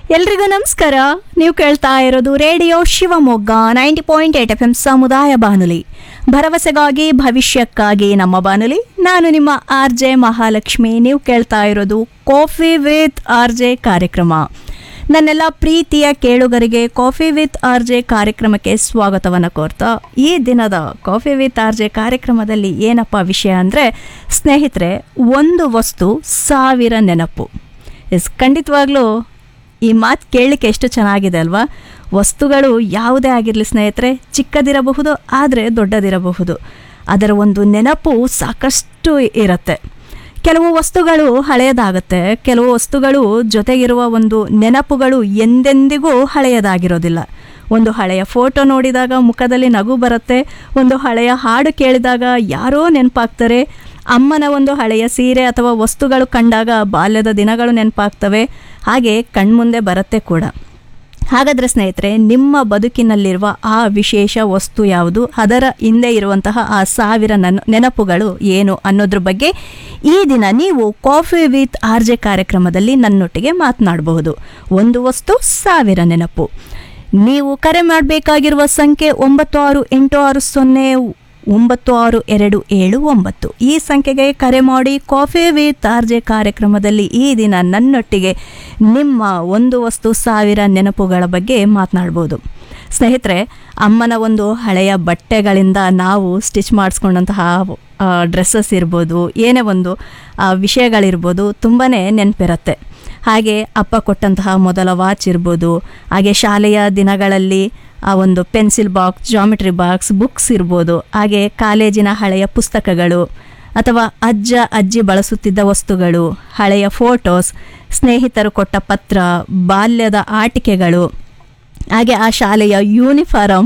ಎಲ್ರಿಗೂ ನಮಸ್ಕಾರ ನೀವು ಕೇಳ್ತಾ ಇರೋದು radio Shivamogga ninety point eight F M ಸಮುದಾಯ ಬಾನುಲಿ ಭರವಸೆಗಾಗಿ ಭವಿಷ್ಯಕ್ಕಾಗಿ ನಮ್ಮ ಬಾನುಲಿ ನಾನು ನಿಮ್ಮ ಆರ್ ಜೆ ಮಹಾಲಕ್ಷ್ಮಿ ನೀವು ಕೇಳ್ತಾ ಇರೋದು ಕಾಫಿ ವಿತ್ ಆರ್ ಜೆ ಕಾರ್ಯಕ್ರಮ ನನ್ನೆಲ್ಲ ಪ್ರೀತಿಯ ಕೇಳುಗರಿಗೆ ಕಾಫಿ ವಿತ್ ಆರ್ ಜೆ ಕಾರ್ಯಕ್ರಮಕ್ಕೆ ಸ್ವಾಗತವನ್ನು ಕೋರ್ತಾ ಈ ದಿನದ ಕಾಫಿ ವಿತ್ ಆರ್ ಜೆ ಕಾರ್ಯಕ್ರಮದಲ್ಲಿ ಏನಪ್ಪ ವಿಷಯ ಅಂದರೆ ಸ್ನೇಹಿತರೆ ಒಂದು ವಸ್ತು ಸಾವಿರ ನೆನಪು ಎಸ್ ಖಂಡಿತವಾಗ್ಲೂ ಈ ಮಾತು ಕೇಳಲಿಕ್ಕೆ ಎಷ್ಟು ಚೆನ್ನಾಗಿದೆ ಅಲ್ವಾ ವಸ್ತುಗಳು ಯಾವುದೇ ಆಗಿರಲಿ ಸ್ನೇಹಿತರೆ ಚಿಕ್ಕದಿರಬಹುದು ಆದರೆ ದೊಡ್ಡದಿರಬಹುದು ಅದರ ಒಂದು ನೆನಪು ಸಾಕಷ್ಟು ಇರುತ್ತೆ ಕೆಲವು ವಸ್ತುಗಳು ಹಳೆಯದಾಗುತ್ತೆ ಕೆಲವು ವಸ್ತುಗಳು ಜೊತೆಗಿರುವ ಒಂದು ನೆನಪುಗಳು ಎಂದೆಂದಿಗೂ ಹಳೆಯದಾಗಿರೋದಿಲ್ಲ ಒಂದು ಹಳೆಯ ಫೋಟೋ ನೋಡಿದಾಗ ಮುಖದಲ್ಲಿ ನಗು ಬರುತ್ತೆ ಒಂದು ಹಳೆಯ ಹಾಡು ಕೇಳಿದಾಗ ಯಾರೋ ನೆನಪಾಗ್ತಾರೆ ಅಮ್ಮನ ಒಂದು ಹಳೆಯ ಸೀರೆ ಅಥವಾ ವಸ್ತುಗಳು ಕಂಡಾಗ ಬಾಲ್ಯದ ದಿನಗಳು ನೆನಪಾಗ್ತವೆ ಹಾಗೆ ಕಣ್ಮುಂದೆ ಬರುತ್ತೆ ಕೂಡ ಹಾಗಾದರೆ ಸ್ನೇಹಿತರೆ ನಿಮ್ಮ ಬದುಕಿನಲ್ಲಿರುವ ಆ ವಿಶೇಷ ವಸ್ತು ಯಾವುದು ಅದರ ಹಿಂದೆ ಇರುವಂತಹ ಆ ಸಾವಿರ ನನ್ ನೆನಪುಗಳು ಏನು ಅನ್ನೋದ್ರ ಬಗ್ಗೆ ಈ ದಿನ ನೀವು ಕಾಫಿ ವಿತ್ ಆರ್ ಜೆ ಕಾರ್ಯಕ್ರಮದಲ್ಲಿ ನನ್ನೊಟ್ಟಿಗೆ ಮಾತನಾಡಬಹುದು ಒಂದು ವಸ್ತು ಸಾವಿರ ನೆನಪು ನೀವು ಕರೆ ಮಾಡಬೇಕಾಗಿರುವ ಸಂಖ್ಯೆ ಒಂಬತ್ತು ಆರು ಎಂಟು ಆರು ಸೊನ್ನೆ ಒಂಬತ್ತು ಆರು ಎರಡು ಏಳು ಒಂಬತ್ತು ಈ ಸಂಖ್ಯೆಗೆ ಕರೆ ಮಾಡಿ ಕಾಫಿ ವಿತ್ ಆರ್ಜೆ ಕಾರ್ಯಕ್ರಮದಲ್ಲಿ ಈ ದಿನ ನನ್ನೊಟ್ಟಿಗೆ ನಿಮ್ಮ ಒಂದು ವಸ್ತು ಸಾವಿರ ನೆನಪುಗಳ ಬಗ್ಗೆ ಮಾತನಾಡ್ಬೋದು ಸ್ನೇಹಿತರೆ ಅಮ್ಮನ ಒಂದು ಹಳೆಯ ಬಟ್ಟೆಗಳಿಂದ ನಾವು ಸ್ಟಿಚ್ ಮಾಡಿಸ್ಕೊಂಡಂತಹ ಡ್ರೆಸ್ಸಸ್ ಇರ್ಬೋದು ಏನೇ ಒಂದು ಆ, ವಿಷಯಗಳಿರ್ಬೋದು ತುಂಬಾ ನೆನಪಿರುತ್ತೆ ಹಾಗೆ ಅಪ್ಪ ಕೊಟ್ಟಂತಹ ಮೊದಲ ವಾಚ್ ಇರ್ಬೋದು ಹಾಗೆ ಶಾಲೆಯ ದಿನಗಳಲ್ಲಿ ಆ ಒಂದು pencil box geometry box books ಇರ್ಬೋದು ಹಾಗೆ ಕಾಲೇಜಿನ ಹಳೆಯ ಪುಸ್ತಕಗಳು ಅಥವಾ ಅಜ್ಜ ಅಜ್ಜಿ ಬಳಸುತ್ತಿದ್ದ ವಸ್ತುಗಳು ಹಳೆಯ ಫೋಟೋಸ್ ಸ್ನೇಹಿತರು ಕೊಟ್ಟ ಪತ್ರ ಬಾಲ್ಯದ ಆಟಿಕೆಗಳು ಹಾಗೆ ಆ ಶಾಲೆಯ ಯೂನಿಫಾರಮ್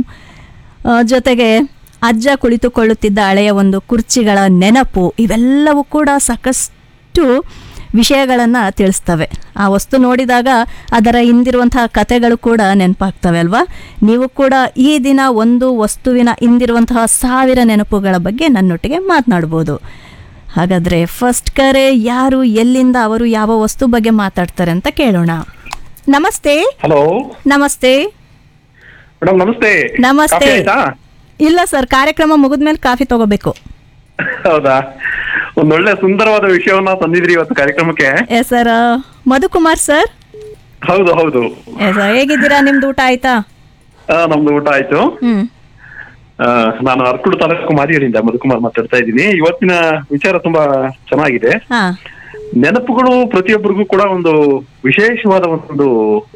ಆ, ಜೊತೆಗೆ ಅಜ್ಜ ಕುಳಿತುಕೊಳ್ಳುತ್ತಿದ್ದ ಹಳೆಯ ಒಂದು ಕುರ್ಚಿಗಳ ನೆನಪು ಇವೆಲ್ಲವೂ ಕೂಡ ಸಾಕಷ್ಟು ವಿಷಯಗಳನ್ನು ತಿಳಿಸ್ತವೆ ಆ ವಸ್ತು ನೋಡಿದಾಗ ಅದರ ಹಿಂದಿರುವಂತಹ ಕಥೆಗಳು ಕೂಡ ನೆನಪಾಗ್ತವೆ ಅಲ್ವಾ ನೀವು ಕೂಡ ಈ ದಿನ ಒಂದು ವಸ್ತುವಿನ ಹಿಂದಿರುವಂತಹ ಸಾವಿರ ನೆನಪುಗಳ ಬಗ್ಗೆ ನನ್ನೊಟ್ಟಿಗೆ ಮಾತನಾಡ್ಬೋದು ಹಾಗಾದರೆ ಫಸ್ಟ್ ಕರೆ ಯಾರು ಎಲ್ಲಿಂದ ಅವರು ಯಾವ ವಸ್ತು ಬಗ್ಗೆ ಮಾತಾಡ್ತಾರೆ ಅಂತ ಕೇಳೋಣ ನಮಸ್ತೆ ಹಲೋ ನಮಸ್ತೆ ಮೇಡಮ್ ನಮಸ್ತೆ ನಮಸ್ತೆ. ಕಾಫಿ ಆಯ್ತಾ ಇಲ್ಲ ಸರ್ ಕಾರ್ಯಕ್ರಮ ಮುಗಿದ್ಮೇಲೆ ಕಾಫಿ ತಗೋಬೇಕು ಹೌದಾ ಒಂದೊಳ್ಳೆ ಸುಂದರವಾದ ವಿಷಯವನ್ನ ತಂದಿದ್ರಿ ಇವತ್ತು ಕಾರ್ಯಕ್ರಮಕ್ಕೆ ಎ ಸರ್ ಮಧುಕುಮಾರ್ ಸರ್ ಹೌದು ಹೌದು ಎ ಸರ್ ಹೇಗಿದ್ದೀರಾ ನಿಮ್ದು ಊಟ ಆಯ್ತಾ ಆ, ನಮ್ದು ಊಟ ಆಯ್ತು ಹ್ಮ್ ಆ, ನಾನು ಅರ್ಕುಡು ತಾಲೂಕು ಮಾರಿಯರಿಂದ ಮಧುಕುಮಾರ್ ಮಾತಾಡ್ತಾ ಇದ್ದೀನಿ ಇವತ್ತಿನ ವಿಚಾರ ತುಂಬಾ ಚೆನ್ನಾಗಿದೆ ಹಾ ನೆನಪುಗಳು ಪ್ರತಿಯೊಬ್ಬರಿಗೂ ಕೂಡ ಒಂದು ವಿಶೇಷವಾದ ಒಂದು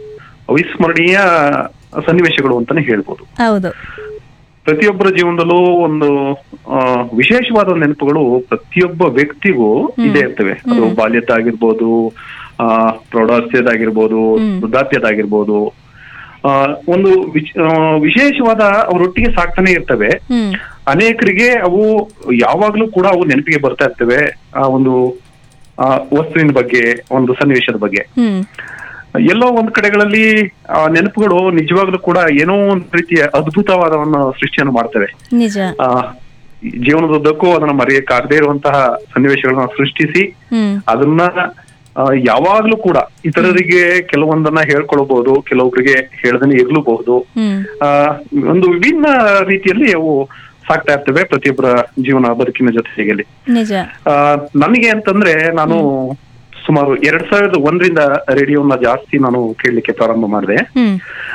ಅವಿಸ್ಮರಣೀಯ ಸನ್ನಿವೇಶಗಳು ಅಂತಾನೆ ಹೇಳ್ಬೋದು ಹೌದು ಪ್ರತಿಯೊಬ್ಬರ ಜೀವನದಲ್ಲೂ ಒಂದು ಆ, ವಿಶೇಷವಾದ ನೆನಪುಗಳು ಪ್ರತಿಯೊಬ್ಬ ವ್ಯಕ್ತಿಗೂ ಇದೇ ಇರ್ತವೆ ಅದು ಬಾಲ್ಯದ್ದಾಗಿರ್ಬೋದು ಆ ಪ್ರೌಢಾಸ್ಯದಾಗಿರ್ಬೋದು ವೃದ್ಧಾಪ್ಯದಾಗಿರ್ಬೋದು ಆ, ಒಂದು ವಿಚ್- ಆ, ವಿಶೇಷವಾದ ಅವರೊಟ್ಟಿಗೆ ಸಾಕ್ತಾನೆ ಇರ್ತವೆ ಹ್ಮ್ ಅನೇಕರಿಗೆ ಅವು ಯಾವಾಗ್ಲೂ ಕೂಡ ಅವು ನೆನಪಿಗೆ ಬರ್ತಾ ಇರ್ತವೆ ಆ ಒಂದು ಆ, ವಸ್ತುವಿನ ಬಗ್ಗೆ ಒಂದು ಸನ್ನಿವೇಶದ ಬಗ್ಗೆ ಹ್ಮ್ ಎಲ್ಲೋ ಒಂದ್ ಕಡೆಗಳಲ್ಲಿ ಆ ನೆನಪುಗಳು ನಿಜವಾಗ್ಲೂ ಕೂಡ ಏನೋ ಒಂದ್ ರೀತಿಯ ಅದ್ಭುತವಾದ ಒಂದು ಸೃಷ್ಟಿಯನ್ನು ಮಾಡ್ತವೆ ನಿಜ ಆ ಈ ಜೀವನದುದ್ದಕ್ಕೂ ಅದನ್ನ ಮರೆಯಕ್ಕಾಗದೇ ಇರುವಂತಹ ಸನ್ನಿವೇಶಗಳನ್ನ ಸೃಷ್ಟಿಸಿ ಹ್ಮ್ ಅದನ್ನ ಆ, ಯಾವಾಗ್ಲೂ ಕೂಡ ಇತರರಿಗೆ ಕೆಲವೊಂದನ್ನ ಹೇಳ್ಕೊಳ್ಬಹುದು ಕೆಲವೊಬ್ಬರಿಗೆ ಹೇಳದನೆ ಇರ್ಲೂಬಹುದು ಹ್ಮ್ ಆ ಒಂದು ವಿಭಿನ್ನ ರೀತಿಯಲ್ಲಿ ಅವು ಸಾಕ್ತಾ ಇರ್ತವೆ ಪ್ರತಿಯೊಬ್ಬರ ಜೀವನ ಬದುಕಿನ ಜೊತೆಯಲ್ಲಿ ನಿಜ ಆ, ನನಗೆ ಅಂತಂದ್ರೆ ನಾನು ಸುಮಾರು ಎರಡ್ ಸಾವಿರದ ಒಂದರಿಂದ ರೇಡಿಯೋನ ಜಾಸ್ತಿ ನಾನು ಕೇಳಲಿಕ್ಕೆ ಪ್ರಾರಂಭ ಮಾಡಿದೆ ಹ್ಮ್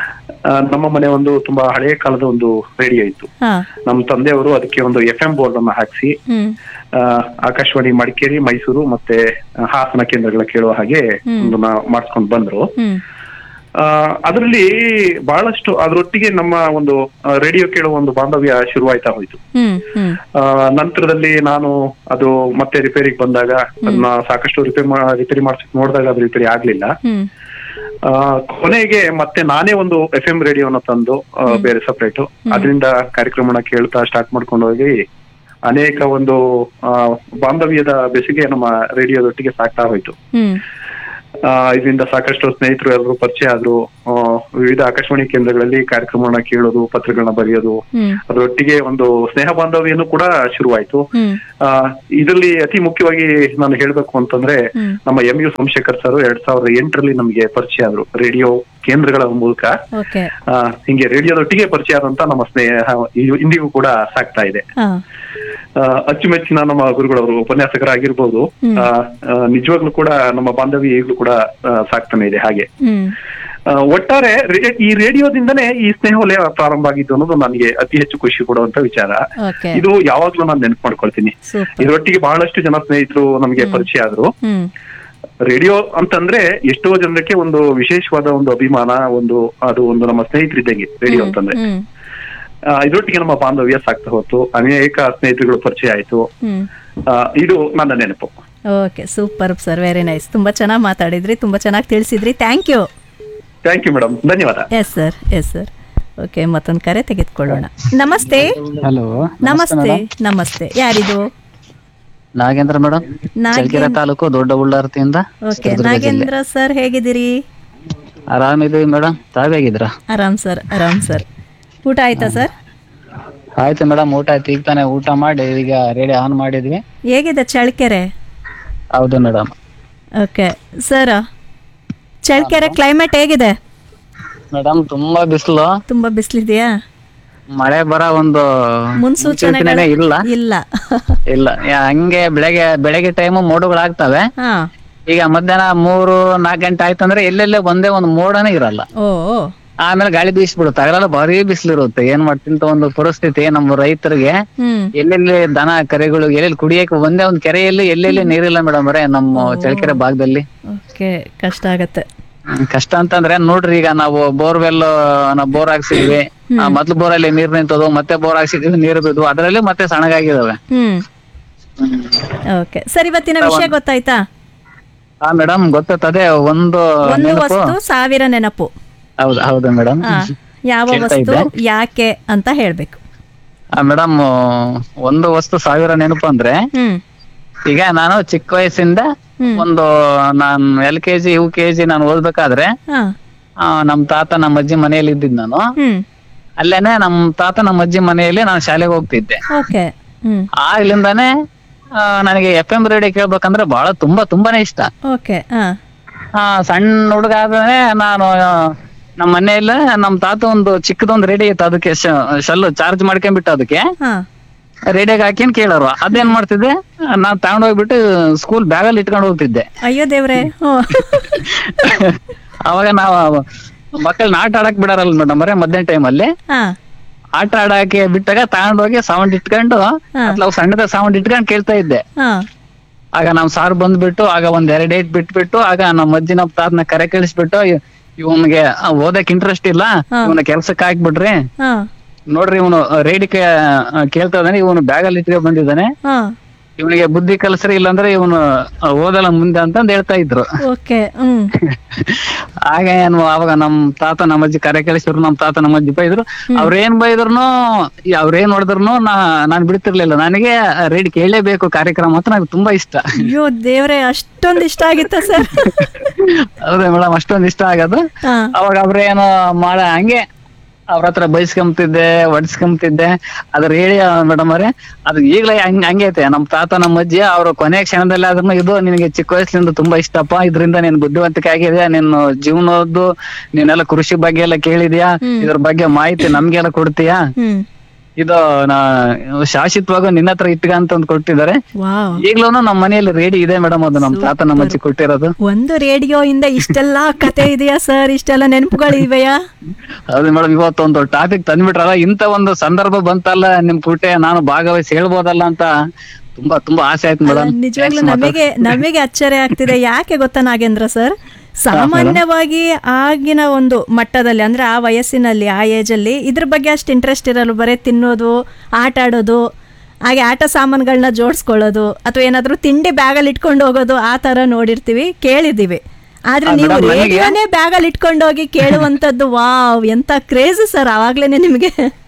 ನಮ್ಮ ಮನೆ ಒಂದು ತುಂಬಾ ಹಳೆಯ ಕಾಲದ ಒಂದು ರೇಡಿಯೋ ಇತ್ತು ಹಾ ನಮ್ಮ ತಂದೆಯವರು ಅದಕ್ಕೆ ಒಂದು ಎಫ್ ಎಂ ಬೋರ್ಡ್ ಅನ್ನ ಹಾಕಿಸಿ ಹ್ಮ್ ಆಕಾಶವಾಣಿ ಮಡಿಕೇರಿ ಮೈಸೂರು ಮತ್ತೆ ಆ, ಹಾಸನ ಕೇಂದ್ರಗಳ ಕೇಳುವ ಹಾಗೆ ಒಂದನ್ನ ಮಾಡಿಸ್ಕೊಂಡು ಬಂದ್ರು ಹ್ಮ್ ಆ, ಅದರಲ್ಲಿ ಬಹಳಷ್ಟು ಅದರೊಟ್ಟಿಗೆ ನಮ್ಮ ಒಂದು ರೇಡಿಯೋ ಕೇಳುವ ಒಂದು ಬಾಂಧವ್ಯ ಶುರುವಾಯ್ತಾ ಹೋಯ್ತು ಹ್ಮ್ ಹ್ಮ್ ಆ, ನಂತರದಲ್ಲಿ ನಾನು ಅದು ಮತ್ತೆ ರಿಪೇರಿಗೆ ಬಂದಾಗ ಅದನ್ನ ಸಾಕಷ್ಟು ರಿಪೇರಿ ರಿಪೇರಿ ಮಾಡ್ಸಕ್ ನೋಡಿದಾಗ ಅದು ರಿಪೇರಿ ಆಗ್ಲಿಲ್ಲ ಹ್ಮ್ ಆ, ಕೊನೆಗೆ ಮತ್ತೆ ನಾನೇ ಒಂದು ಎಫ್ ಎಂ ರೇಡಿಯೋನ ತಂದು ಆ, ಬೇರೆ ಸಪ್ರೇಟ್ ಅದರಿಂದ ಕಾರ್ಯಕ್ರಮನ ಕೇಳ್ತಾ ಸ್ಟಾರ್ಟ್ ಮಾಡ್ಕೊಂಡು ಹೋಗಿ ಅನೇಕ ಒಂದು ಆ, ಬಾಂಧವ್ಯದ ಬೆಸುಗೆ ನಮ್ಮ ರೇಡಿಯೋದೊಟ್ಟಿಗೆ ಸಾಕ್ತಾ ಹೋಯ್ತು ಹ್ಮ್ ಆ, ಇದರಿಂದ ಸಾಕಷ್ಟು ಸ್ನೇಹಿತರು ಎಲ್ಲರೂ ಪರಿಚಯ ಆದ್ರು ಆ, ವಿವಿಧ ಆಕಾಶವಾಣಿ ಕೇಂದ್ರಗಳಲ್ಲಿ ಕಾರ್ಯಕ್ರಮಗಳನ್ನ ಕೇಳೋದು ಪತ್ರಗಳನ್ನ ಬರೆಯೋದು ಹ್ಮ್ ಅದರೊಟ್ಟಿಗೆ ಒಂದು ಸ್ನೇಹ ಬಾಂಧವ್ಯನೂ ಕೂಡ ಶುರುವಾಯ್ತು ಹ್ಮ್ ಆ, ಇದರಲ್ಲಿ ಅತಿ ಮುಖ್ಯವಾಗಿ ನಾನು ಹೇಳ್ಬೇಕು ಅಂತಂದ್ರೆ ಹ್ಮ್. ನಮ್ಮ ಎಂ ಯು ಸೋಮಶೇಖರ್ ಸರ್ ಎರಡ್ ಸಾವಿರದ ಎಂಟರಲ್ಲಿ ನಮಗೆ ಪರಿಚಯ ಆದ್ರು ರೇಡಿಯೋ ಕೇಂದ್ರಗಳ ಮೂಲಕ ಓಕೆ ಆ, ಹಿಂಗೆ ರೇಡಿಯೋದೊಟ್ಟಿಗೆ ಪರಿಚಯ ಆದಂತ ನಮ್ಮ ಸ್ನೇಹ ಇ- ಇಂದಿಗೂ ಕೂಡ ಸಾಕ್ತಾ ಇದೆ ಹಾ ಆ, ಅಚ್ಚುಮೆಚ್ಚಿನ ನಮ್ಮ ಗುರುಗಳವರು ಉಪನ್ಯಾಸಕರಾಗಿರ್ಬೋದು ಹ್ಮ್. ಆ, ಆ, ನಿಜವಾಗ್ಲೂ ಕೂಡ ನಮ್ಮ ಬಾಂಧವ್ಯ ಈಗಲೂ ಕೂಡ ಆ, ಸಾಕ್ತಾನೆ ಇದೆ ಹಾಗೆ ಹ್ಮ್ ಆ, ಒಟ್ಟಾರೆ ರೇ- ಈ ರೇಡಿಯೋದಿಂದನೇ ಈ ಸ್ನೇಹ ವಲಯ ಪ್ರಾರಂಭ ಆಗಿದ್ದು ಅನ್ನೋದು ನನಗೆ ಅತಿ ಹೆಚ್ಚು ಖುಷಿ ಕೊಡುವಂತ ವಿಚಾರ ಓಕೆ ಇದು ಯಾವಾಗ್ಲೂ ನಾನು ನೆನಪು ಮಾಡ್ಕೊಳ್ತೀನಿ ಸೂಪರ್ ಇದರೊಟ್ಟಿಗೆ ಬಹಳಷ್ಟು ಜನ ಸ್ನೇಹಿತರು ನಮಗೆ ಪರಿಚಯ ಆದ್ರು ಹ್ಮ್ ರೇಡಿಯೋ ಅಂತಂದ್ರೆ ಎಷ್ಟೋ ಜನಕ್ಕೆ ಒಂದು ವಿಶೇಷವಾದ ಒಂದು ಅಭಿಮಾನ ಒಂದು ಅದು ಒಂದು ನಮ್ಮ ಸ್ನೇಹಿತರಿದ್ದಂಗೆ ರೇಡಿಯೋ ಅಂತಂದ್ರೆ ಹ್ಮ್ ಆ, ಇದರೊಟ್ಟಿಗೆ ನಮ್ಮ ಬಾಂಧವ್ಯ ಸಾಕ್ತಾ ಹೋಯ್ತು ಅನೇಕ ಸ್ನೇಹಿತರುಗಳು ಪರಿಚಯ ಆಯ್ತು ಹ್ಮ್ ಆ, ಇದು ನನ್ನ ನೆನಪು okay super sir very nice ತುಂಬ ಚೆನ್ನಾಗಿ ಮಾತಾಡಿದ್ರಿ ತುಂಬ ಚೆನ್ನಾಗಿ ತಿಳಿಸಿದ್ರಿ thank you thank you madam ಧನ್ಯವಾದ yes sir yes sir okay ಮತ್ತೊಂದು ಕರೆ ತೆಗೆದುಕೊಳ್ಳೋಣ ನಮಸ್ತೆ ಹಲೋ ನಮಸ್ತೆ ನಮಸ್ತೆ ಯಾರಿದು ನಾಗೇಂದ್ರ ಮೇಡಮ್ ನಾಗೇಂದ್ರ. ಚಳ್ಳಕೆರೆ ತಾಲೂಕು ದೊಡ್ಡ ಉಳ್ಳಾರ್ತಿಯಿಂದ ಓಕೆ ನಾಗೇಂದ್ರ ಸರ್ ಹೇಗಿದ್ದೀರಿ ಆರಾಮಿದೀವಿ ಮೇಡಮ್ ತಾವೇಗಿದ್ರ ಆರಾಮ್ ಸರ್ ಆರಾಮ್ ಸರ್ ಊಟ ಆಯ್ತಾ ಸರ್ ಆಯ್ತು ಮೇಡಮ್ ಊಟ ಆಯ್ತು ಈಗ ತಾನೇ ಊಟ ಮಾಡಿ ಈಗ ರೇಡಿಯೋ ಆನ್ ಮಾಡಿದ್ವಿ ಹೇಗಿದೆ ಚಳ್ಳಕೆರೆ ಹೌದು madam okay sir Challakere climate ಹೇಗಿದೆ ಮೇಡಮ್ ತುಂಬಾ ಬಿಸಿಲು ತುಂಬ ಬಿಸಿಲಿದೆಯಾ ಮಳೆ ಬರ ಒಂದು ಮುನ್ಸೂಚನೆಗಳು ಮುನ್ಸೂಚನೆನೇ ಇಲ್ಲ ಇಲ್ಲ ಇಲ್ಲ ಯಾ- ಹಂಗೆ ಬೆಳಗ್ಗೆ ಬೆಳಗ್ಗೆ ಟೈಮು ಮೋಡಗಳಾಗ್ತವೆ ಹಾ ಈಗ ಮಧ್ಯಾಹ್ನ ಮೂರು ನಾಲ್ಕು ಗಂಟೆ ಆಯ್ತಂದ್ರೆ ಎಲ್ಲೆಲ್ಲೇ ಒಂದೇ ಒಂದು ಮೋಡನೇ ಇರಲ್ಲ ಓ ಓ. ಆಮೇಲೆ ಗಾಳಿ ಬೀಸ್ಬಿಡುತ್ತೆ ಅಗಲೆಲ್ಲ ಭಾರಿ ಬಿಸಿಲಿರುತ್ತೆ ಏನ್ ಮಾಡ್ತಿಂತ ಒಂದು ಪರಿಸ್ಥಿತಿ ನಮ್ಮ ರೈತರಿಗೆ ಹ್ಮ್ ಎಲ್ಲೆಲ್ಲಿ ದನ ಕರೆಗಳು ಎಲ್ಲೆಲ್ಲಿ ಕುಡಿಯಕ್ಕೆ ಒಂದೇ ಒಂದು ಕೆರೆಯಲ್ಲಿ ಎಲ್ಲೆಲ್ಲಿ ನೀರಿಲ್ಲ ಮೇಡಮ್ ಅವರೇ ನಮ್ಮ ಚಳ್ಳಕೆರೆ ಭಾಗದಲ್ಲಿ ಓಕೆ ಕಷ್ಟ ಆಗತ್ತೆ ಹ್ಮ್, ಕಷ್ಟ ಅಂತಂದ್ರೆ ನೋಡ್ರಿ ಈಗ ನಾವು ಬೋರ್ವೆಲ್ ನಾವು ಬೋರ್ ಹಾಕ್ಸಿದ್ವಿ ಆ, ಮೊದ್ಲು ಬೋರಲ್ಲಿ ನೀರ್ ನಿಂತದು ಮತ್ತೆ ಬೋರ್ ಹಾಕ್ಸಿದ್ವಿ ನೀರು ಬಿದ್ದು ಅದರಲ್ಲಿ ಮತ್ತೆ ಸಣ್ಣಗಾಗಿದಾವೆ ಹ್ಮ್ ಓಕೆ ಸರ್ ಇವತ್ತಿನ ವಿಷಯ ಗೊತ್ತಾಯ್ತಾ ಹಾ ಮೇಡಮ್ ಗೊತ್ತದೇ ಒಂದು ಒಂದು ನೆನಪು ವಸ್ತು ಸಾವಿರ ನೆನಪು ಹೌದು ಹೌದು ಮೇಡಮ್ ಹಾ ಯಾವ ಕೇಳ್ತಾ ವಸ್ತು ಇದ್ದೆ. ಯಾಕೆ ಅಂತ ಹೇಳ್ಬೇಕು ಮೇಡಮ್ ಒಂದು ವಸ್ತು ಸಾವಿರ ನೆನಪು ಅಂದ್ರೆ ಹ್ಮ್ ಈಗ ನಾನು ಚಿಕ್ಕ ವಯಸ್ಸಿಂದ ಹ್ಮ್. ಒಂದು ನಾನ್ L K G U K G ನಾನು ಓದ್ಬೇಕಾದ್ರೆ ಹಾ ಆ, ನಮ್ ತಾತ ನಮ್ಮ ಅಜ್ಜಿ ಮನೆಯಲ್ಲಿ ಇದ್ದಿದ್ ನಾನು ಹ್ಮ್ ಅಲ್ಲೇನೆ ನಮ್ ತಾತ ನಮ್ಮ ಅಜ್ಜಿ ಮನೆಯಲ್ಲಿ ನಾನು ಶಾಲೆಗೆ ಹೋಗ್ತಿದ್ದೆ ಓಕೆ ಹ್ಮ್ ಆಗ್ಲಿಂದಾನೆ ಆ, ನನಗೆ ಎಫ್ ಎಂ ರೇಡಿಯೋ ಕೇಳ್ಬೇಕಂದ್ರೆ ಬಹಳ ತುಂಬಾ ತುಂಬಾನೇ ಇಷ್ಟ ಓಕೆ ಹಾ ಆ, ಸಣ್ಣ ಹುಡುಗ ಆದ್ರೆ ನಾನು ಆ, ನಮ್ಮ ಮನೆಯಲ್ಲಿ ನಮ್ ತಾತ ಒಂದು ಚಿಕ್ಕದೊಂದು ರೇಡಿಯೋ ಇತ್ತು ಅದಕ್ಕೆ ಶಲ್ಲು ಚಾರ್ಜ್ ಮಾಡ್ಕೊಂಡ್ಬಿಟ್ಟು ಅದಕ್ಕೆ ಹಾ ರೇಡಿಯೋಗೆ ಹಾಕಿನ್ ಕೇಳೋರು ಅದೇನ್ ಮಾಡ್ತಿದ್ದೆ ನಾನ್ ತಗೊಂಡ್ ಹೋಗ್ಬಿಟ್ಟು ಸ್ಕೂಲ್ ಬ್ಯಾಗಲ್ಲಿ ಇಟ್ಕೊಂಡು ಹೋಗ್ತಿದ್ದೆ ಅಯ್ಯೋ ದೇವ್ರೆ ಹ್ಞೂ ಅವಾಗ ನಾವು ಮಕ್ಕಳನ್ನ ಆಟ ಆಡಕ್ ಬಿಡಾರಲ್ಲ ಮೇಡಮ್ ಬರೇ ಮಧ್ಯಾಹ್ನ ಟೈಮ್ ಅಲ್ಲಿ ಹಾ ಆಟ ಆಡಕ್ಕೆ ಬಿಟ್ಟಾಗ ತಗೊಂಡೋಗಿ ಸೌಂಡ್ ಇಟ್ಕೊಂಡು ಅತ್ಲಾವ್ ಸಣ್ಣದ ಸೌಂಡ್ ಇಟ್ಕೊಂಡು ಕೇಳ್ತಾ ಇದ್ದೆ ಹಾ ಆಗ ನಮ್ ಸಾರ್ ಬಂದ್ಬಿಟ್ಟು ಆಗ ಒಂದ್ ಎರಡ್ ಡೇಟ್ ಬಿಟ್ಬಿಟ್ಟು ಆಗ ನಮ್ಮ ಅಜ್ಜಿ ನಮ್ಮ ತಾತನ ಕರೆ ಕಳಿಸ್ಬಿಟ್ಟು ಇವನ್ಗೆ ಓದಕ್ ಇಂಟ್ರೆಸ್ಟ್ ಇಲ್ಲ ಇವನ ಕೆಲ್ಸಕ್ಕೆ ಹಾಕ್ಬಿಡ್ರಿ ಹಾ ನೋಡ್ರಿ ಇವನು ರೇಡಿಕೆ ಕೇಳ್ತಾ ಇದ್ದಾನೆ ಇವನು ಬ್ಯಾಗಲ್ಲಿ ಇಟ್ಕೊಂಡ್ ಬಂದಿದ್ದಾನೆ ಹಾ ಇವನಿಗೆ ಬುದ್ಧಿ ಕಲ್ಸ್ರಿ ಇಲ್ಲಾಂದ್ರೆ ಇವನು ಓದಲ್ಲ ಮುಂದೆ ಅಂತಂದ್ ಹೇಳ್ತಾ ಇದ್ರು ಓಕೆ ಹ್ಮ್ ಆಗ ಏನು ಅವಾಗ ನಮ್ ತಾತ ನಮ್ಮ ಅಜ್ಜಿ ಕರೆ ಕಳಿಸಿದ್ರು ನಮ್ ತಾತ ನಮ್ಮ ಅಜ್ಜಿ ಬೈದ್ರು ಅವ್ರೇನ್ ಬೈದ್ರುನು ಅವ್ರೇನ್ ಹೊಡೆದ್ರು ನಾ ನಾನ್ ಬಿಡ್ತಿರ್ಲಿಲ್ಲ ನನಗೆ ರೇಡಿ ಕೇಳಲೇಬೇಕು ಕಾರ್ಯಕ್ರಮ ಅಂತ ನಂಗೆ ತುಂಬಾ ಇಷ್ಟ ಅಯ್ಯೋ ದೇವ್ರೆ ಅಷ್ಟೊಂದು ಇಷ್ಟ ಆಗಿತ್ತ ಸರ್ ಹೌದಾ ಮೇಡಮ್ ಅಷ್ಟೊಂದ್ ಇಷ್ಟ ಆಗೋದು ಹಾ ಅವಾಗ ಅವ್ರೇನು ಮಾಡ ಹಂಗೆ ಅವ್ರ ಹತ್ರ ಬೈಸ್ಕೊಂತಿದ್ದೆ ಹೊಡ್ಸ್ಕೊಂತಿದ್ದೆ ಅದ್ರ ಹೇಳಿ ಮೇಡಮ್ ಅವ್ರೆ ಅದು ಈಗ್ಲೇ ಹಂಗ್ ಹಂಗೆ ಐತೆ ನಮ್ ತಾತ ನಮ್ಮ ಅಜ್ಜಿ ಅವ್ರ ಕೊನೆ ಕ್ಷಣದಲ್ಲಿ ಆದ್ರೂ ಇದು ನಿನಗೆ ಚಿಕ್ಕ ವಯಸ್ಸಿನಿಂದ ತುಂಬಾ ಇಷ್ಟಪ್ಪ ಇದರಿಂದ ನೀನ್ ಬುದ್ಧಿವಂತಿಕೆ ಆಗಿದೆ ನಿನ್ನ ಜೀವನದ್ದು ನೀನೆಲ್ಲ ಕೃಷಿ ಬಗ್ಗೆ ಎಲ್ಲ ಕೇಳಿದ್ಯಾ ಇದ್ರ ಬಗ್ಗೆ ಮಾಹಿತಿ ನಮ್ಗೆಲ್ಲ ಕೊಡ್ತೀಯಾ ಹ್ಮ್ ಇದು ನಾ ಶಾಶ್ವತವಾಗ ನಿನ್ನ ಹತ್ರ ಇಟ್ಕಂತ ಒಂದು ಕೊಟ್ಟಿದ್ದಾರೆ ವಾವ್ ಈಗ್ಲೂ ನಮ್ಮ ಮನೆಯಲ್ಲಿ ರೇಡಿ ಇದೆ ಮೇಡಮ್ ಅದು ನಮ್ ತಾತ ನಮ್ಮ ಅಜ್ಜಿ ಕೊಟ್ಟಿರೋದು ಒಂದು ರೇಡಿಯೋ ಇಂದ ಇಷ್ಟೆಲ್ಲ ಕತೆ ಇದೆಯಾ ಸರ್ ಇಷ್ಟೆಲ್ಲ ನೆನಪುಗಳಿವೆಯಾ ಹೌದು ಮೇಡಮ್ ಇವತ್ತೊಂದು ಟಾಪಿಕ್ ತಂದ್ಬಿಟ್ರಲ್ಲ ಇಂತ ಒಂದು ಸಂದರ್ಭ ಬಂತಲ್ಲ ನಿಮ್ ಕುಟೆ ನಾನು ಭಾಗವಹಿಸಿ ಹೇಳ್ಬೋದಲ್ಲ ಅಂತ ತುಂಬಾ ತುಂಬಾ ಆಸೆ ಆಯ್ತು ಮೇಡಮ್ ನಿಜವಾಗ್ಲೂ ನಮಗೆ ನಮಗೆ ಅಚ್ಚರಿ ಆಗ್ತಿದೆ ಯಾಕೆ ಗೊತ್ತಾ ನಾಗೇಂದ್ರ ಸರ್ ಸಾಮಾನ್ಯವಾಗಿ ಆಗಿನ ಒಂದು ಮಟ್ಟದಲ್ಲಿ ಅಂದ್ರೆ ಆ ವಯಸ್ಸಿನಲ್ಲಿ ಆ ಏಜಲ್ಲಿ ಇದ್ರ ಬಗ್ಗೆ ಅಷ್ಟು ಇಂಟ್ರೆಸ್ಟ್ ಇರಲ್ಲ ಬರೀ ತಿನ್ನೋದು ಆಟ ಆಡೋದು ಹಾಗೆ ಆಟ ಸಾಮಾನುಗಳನ್ನ ಜೋಡಿಸ್ಕೊಳ್ಳೋದು ಅಥವಾ ಏನಾದರೂ ತಿಂಡಿ ಬ್ಯಾಗಲ್ಲಿ ಇಟ್ಕೊಂಡು ಹೋಗೋದು ಆ ಥರ ನೋಡಿರ್ತೀವಿ ಕೇಳಿದ್ದೀವಿ ಆದ್ರೆ ಆ, ನೀವು madam, ನನಗೆ- ರೇಡಿಯೋನೇ ಬ್ಯಾಗಲ್ಲಿ ಇಟ್ಕೊಂಡು ಹೋಗಿ ಕೇಳುವಂಥದ್ದು ವಾವ್ ಎಂತ ಕ್ರೇಜ್ ಸರ್ ಆವಾಗ್ಲೇನೆ ನಿಮಗೆ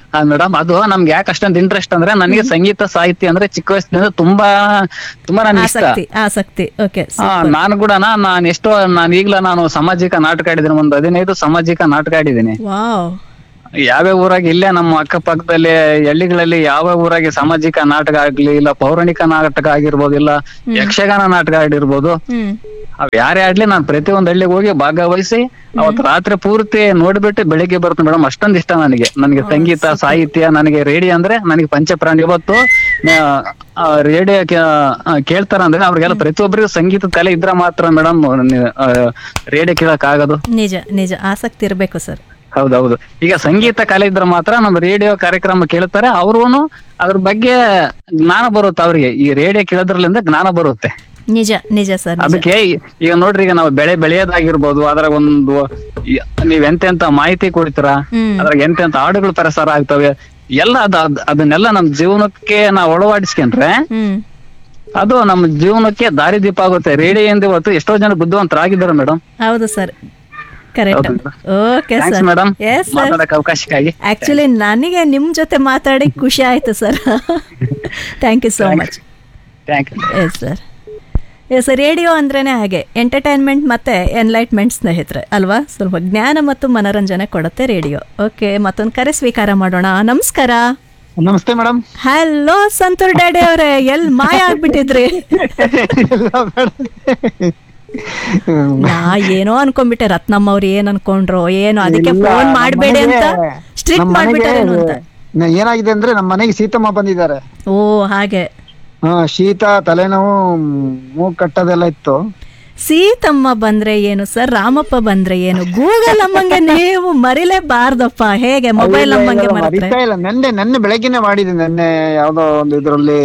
ಮೇಡಮ್ ಅದು ನಮ್ಗೆ ಯಾಕೆ ಅಷ್ಟೊಂದು ಇಂಟ್ರೆಸ್ಟ್ ಅಂದ್ರೆ ನನಗೆ ಸಂಗೀತ ಸಾಹಿತ್ಯ ಅಂದ್ರೆ ಚಿಕ್ಕ ವಯಸ್ಸಿನಿಂದ ತುಂಬಾ ತುಂಬಾ ನನಗೆ ಇಷ್ಟ ಆಸಕ್ತಿ ಆಸಕ್ತಿ ಓಕೆ ಹಾ ನಾನು ಕೂಡ ನಾನು ಎಷ್ಟೋ ನಾನು ಈಗ್ಲ ನಾನು ಸಾಮಾಜಿಕ ನಾಟಕ ಆಡಿದ್ದೀನಿ ಒಂದು ಹದಿನೈದು ಸಾಮಾಜಿಕ ನಾಟಕ ಆಡಿದ್ದೀನಿ ವಾವ್ ಯಾವ್ಯಾವ ಊರಾಗ ಇಲ್ಲೇ ನಮ್ಮ ಅಕ್ಕಪಕ್ಕದಲ್ಲಿ ಹಳ್ಳಿಗಳಲ್ಲಿ ಯಾವ ಊರಾಗೆ ಸಾಮಾಜಿಕ ನಾಟಕ ಆಗ್ಲಿ ಇಲ್ಲ ಪೌರಾಣಿಕ ನಾಟಕ ಆಗಿರ್ಬೋದು ಇಲ್ಲ ಯಕ್ಷಗಾನ ನಾಟಕ ಆಡಿರ್ಬೋದು ಹ್ಮ್ ಅವ್ ಯಾರೇ ಆಡ್ಲಿ ನಾನು ಪ್ರತಿಯೊಂದ್ ಹಳ್ಳಿಗೆ ಹೋಗಿ ಭಾಗವಹಿಸಿ ಅವತ್ ರಾತ್ರಿ ಪೂರ್ತಿ ನೋಡ್ಬಿಟ್ಟು ಬೆಳಿಗ್ಗೆ ಬರ್ತೀನಿ ಮೇಡಮ್ ಅಷ್ಟೊಂದ್ ಇಷ್ಟ ನನಗೆ ನನಗೆ ಸಂಗೀತ ಸಾಹಿತ್ಯ ನನಗೆ ರೇಡಿಯೋ ಅಂದ್ರೆ ನನಗೆ ಪಂಚಪ್ರಾಣಿ ಇವತ್ತು ರೇಡಿಯೋ ಕೇಳ್ತಾರ ಅಂದ್ರೆ ಅವ್ರಿಗೆಲ್ಲ ಪ್ರತಿಯೊಬ್ಬರಿಗೂ ಸಂಗೀತದ ಕಲೆ ಇದ್ರೆ ಮಾತ್ರ ಮೇಡಮ್ ರೇಡಿಯೋ ಕೇಳಕ್ ಆಗೋದು ನಿಜ ನಿಜ ಆಸಕ್ತಿ ಇರಬೇಕು ಸರ್ ಹೌದೌದು ಈಗ ಸಂಗೀತ ಕಲೆ ಇದ್ರೆ ಮಾತ್ರ ನಮ್ಮ ರೇಡಿಯೋ ಕಾರ್ಯಕ್ರಮ ಕೇಳ್ತಾರೆ ಅವ್ರೂನು ಅದ್ರ ಬಗ್ಗೆ ಜ್ಞಾನ ಬರುತ್ತೆ ಅವ್ರಿಗೆ ಈ ರೇಡಿಯೋ ಕೇಳೋದ್ರಲ್ಲಿಂದ ಜ್ಞಾನ ಬರುತ್ತೆ ನಿಜ ನಿಜ ಸರ್ ನಿಜ ಅದಕ್ಕೆ ಈ- ಈಗ ನೋಡ್ರಿ ಈಗ ನಾವು ಬೆಳೆ ಬೆಳೆಯೋದಾಗಿರ್ಬೋದು ಅದ್ರ ಒಂದು ಈ- ನೀವ್ ಎಂತೆಂತ ಮಾಹಿತಿ ಕೊಡ್ತೀರಾ ಹ್ಮ್. ಅದ್ರಾಗ ಎಂತೆಂತ ಹಾಡುಗಳು ಪ್ರಸಾರ ಆಗ್ತವೆ ಎಲ್ಲ ಅದ ಅದ್- ಅದನ್ನೆಲ್ಲ ನಮ್ ಜೀವನಕ್ಕೆ ನಾವು ಅಳವಡಿಸ್ಕೊಂಡ್ರೆ ಹ್ಮ್ ಅದು ನಮ್ಮ ಜೀವನಕ್ಕೆ ದಾರಿದೀಪ ಆಗುತ್ತೆ ರೇಡಿಯೋಯಿಂದ ಇವತ್ತು ಎಷ್ಟೋ ಜನ ಬುದ್ಧಿವಂತರಾಗಿದ್ದಾರೆ ಮೇಡಮ್ ಹೌದು ಸರ್ ಕರೆಕ್ಟ್ ಹೌದು. Okay thanks sir madam yes sir ಮಾತಾಡಕ್ ಅವಕಾಶಕ್ಕಾಗಿ ಆಕ್ಚುಲಿ ನನಗೆ ನಿಮ್ ಜೊತೆ ಮಾತಾಡಿ ಖುಷಿ ಆಯ್ತು sir thank you so much thank you yes sir yes radio ಅಂದ್ರೇನೆ ಹಾಗೆ ಎಂಟರ್ಟೈನ್ಮೆಂಟ್ ಮತ್ತೆ ಎನ್ಲೈಟ್ಮೆಂಟ್ ಸ್ನೇಹಿತರೆ ಅಲ್ವಾ ಸ್ವಲ್ಪ ಜ್ಞಾನ ಮತ್ತು ಮನೋರಂಜನೆ ಕೊಡುತ್ತೆ ರೇಡಿಯೋ ಓಕೆ ಮತ್ತೊಂದು ಕರೆ ಸ್ವೀಕಾರ ಮಾಡೋಣ ನಮಸ್ಕಾರ ನಮಸ್ತೆ ಮೇಡಮ್ ಹಲೋ ಸಂತೂರ್ ಡ್ಯಾಡಿ ಅವರೇ ಎಲ್ ಮಾಯ ಆಗ್ಬಿಟ್ಟಿದ್ರಿ ನಾ ಏನೋ ಅನ್ಕೊಂಡ್ಬಿಟ್ಟೆ ರತ್ನಮ್ಮ ಅವ್ರು ಏನ್ ಅನ್ಕೊಂಡ್ರು ಏನು ಅದಕ್ಕೆ ಫೋನ್ ಮಾಡಬೇಡಿ ಅಂತ ಸ್ಟ್ರಿಕ್ಟ್ ಮಾಡ್ಬಿಟ್ಟಾರೇನು ಅಂತ ಏನಾಗಿದೆ ಅಂದ್ರೆ ನಮ್ಮ ಮನೆಗೆ ಸೀತಮ್ಮ ಬಂದಿದ್ದಾರೆ ಓ ಹಾಗೆ ಹಾ ಶೀತ ತಲೆನೋವು ಮೂಗ್ ಕಟ್ಟೋದೆಲ್ಲ ಇತ್ತು ಸೀತಮ್ಮ ಬಂದ್ರೆ ಏನು ಸರ್ ರಾಮಪ್ಪ ಬಂದ್ರೆ ಏನು ಗೂಗಲ್ ಅಮ್ಮಂಗೆ ನೀವು ಮರಿಲೇಬಾರ್ದಪ್ಪ ಹೇಗೆ ಮೊಬೈಲ್ ಅಮ್ಮಂಗೆ ಮರೆತ್ರೆ ಮರಿತಾ ಇಲ್ಲ ನೆನ್ನೆ ನೆನ್ನೆ ಬೆಳಗ್ಗೆನೆ ಮಾಡಿದೆ ನೆನ್ನೆ ಯಾವ್ದೋ ಒಂದು ಇದ್ರಲ್ಲಿ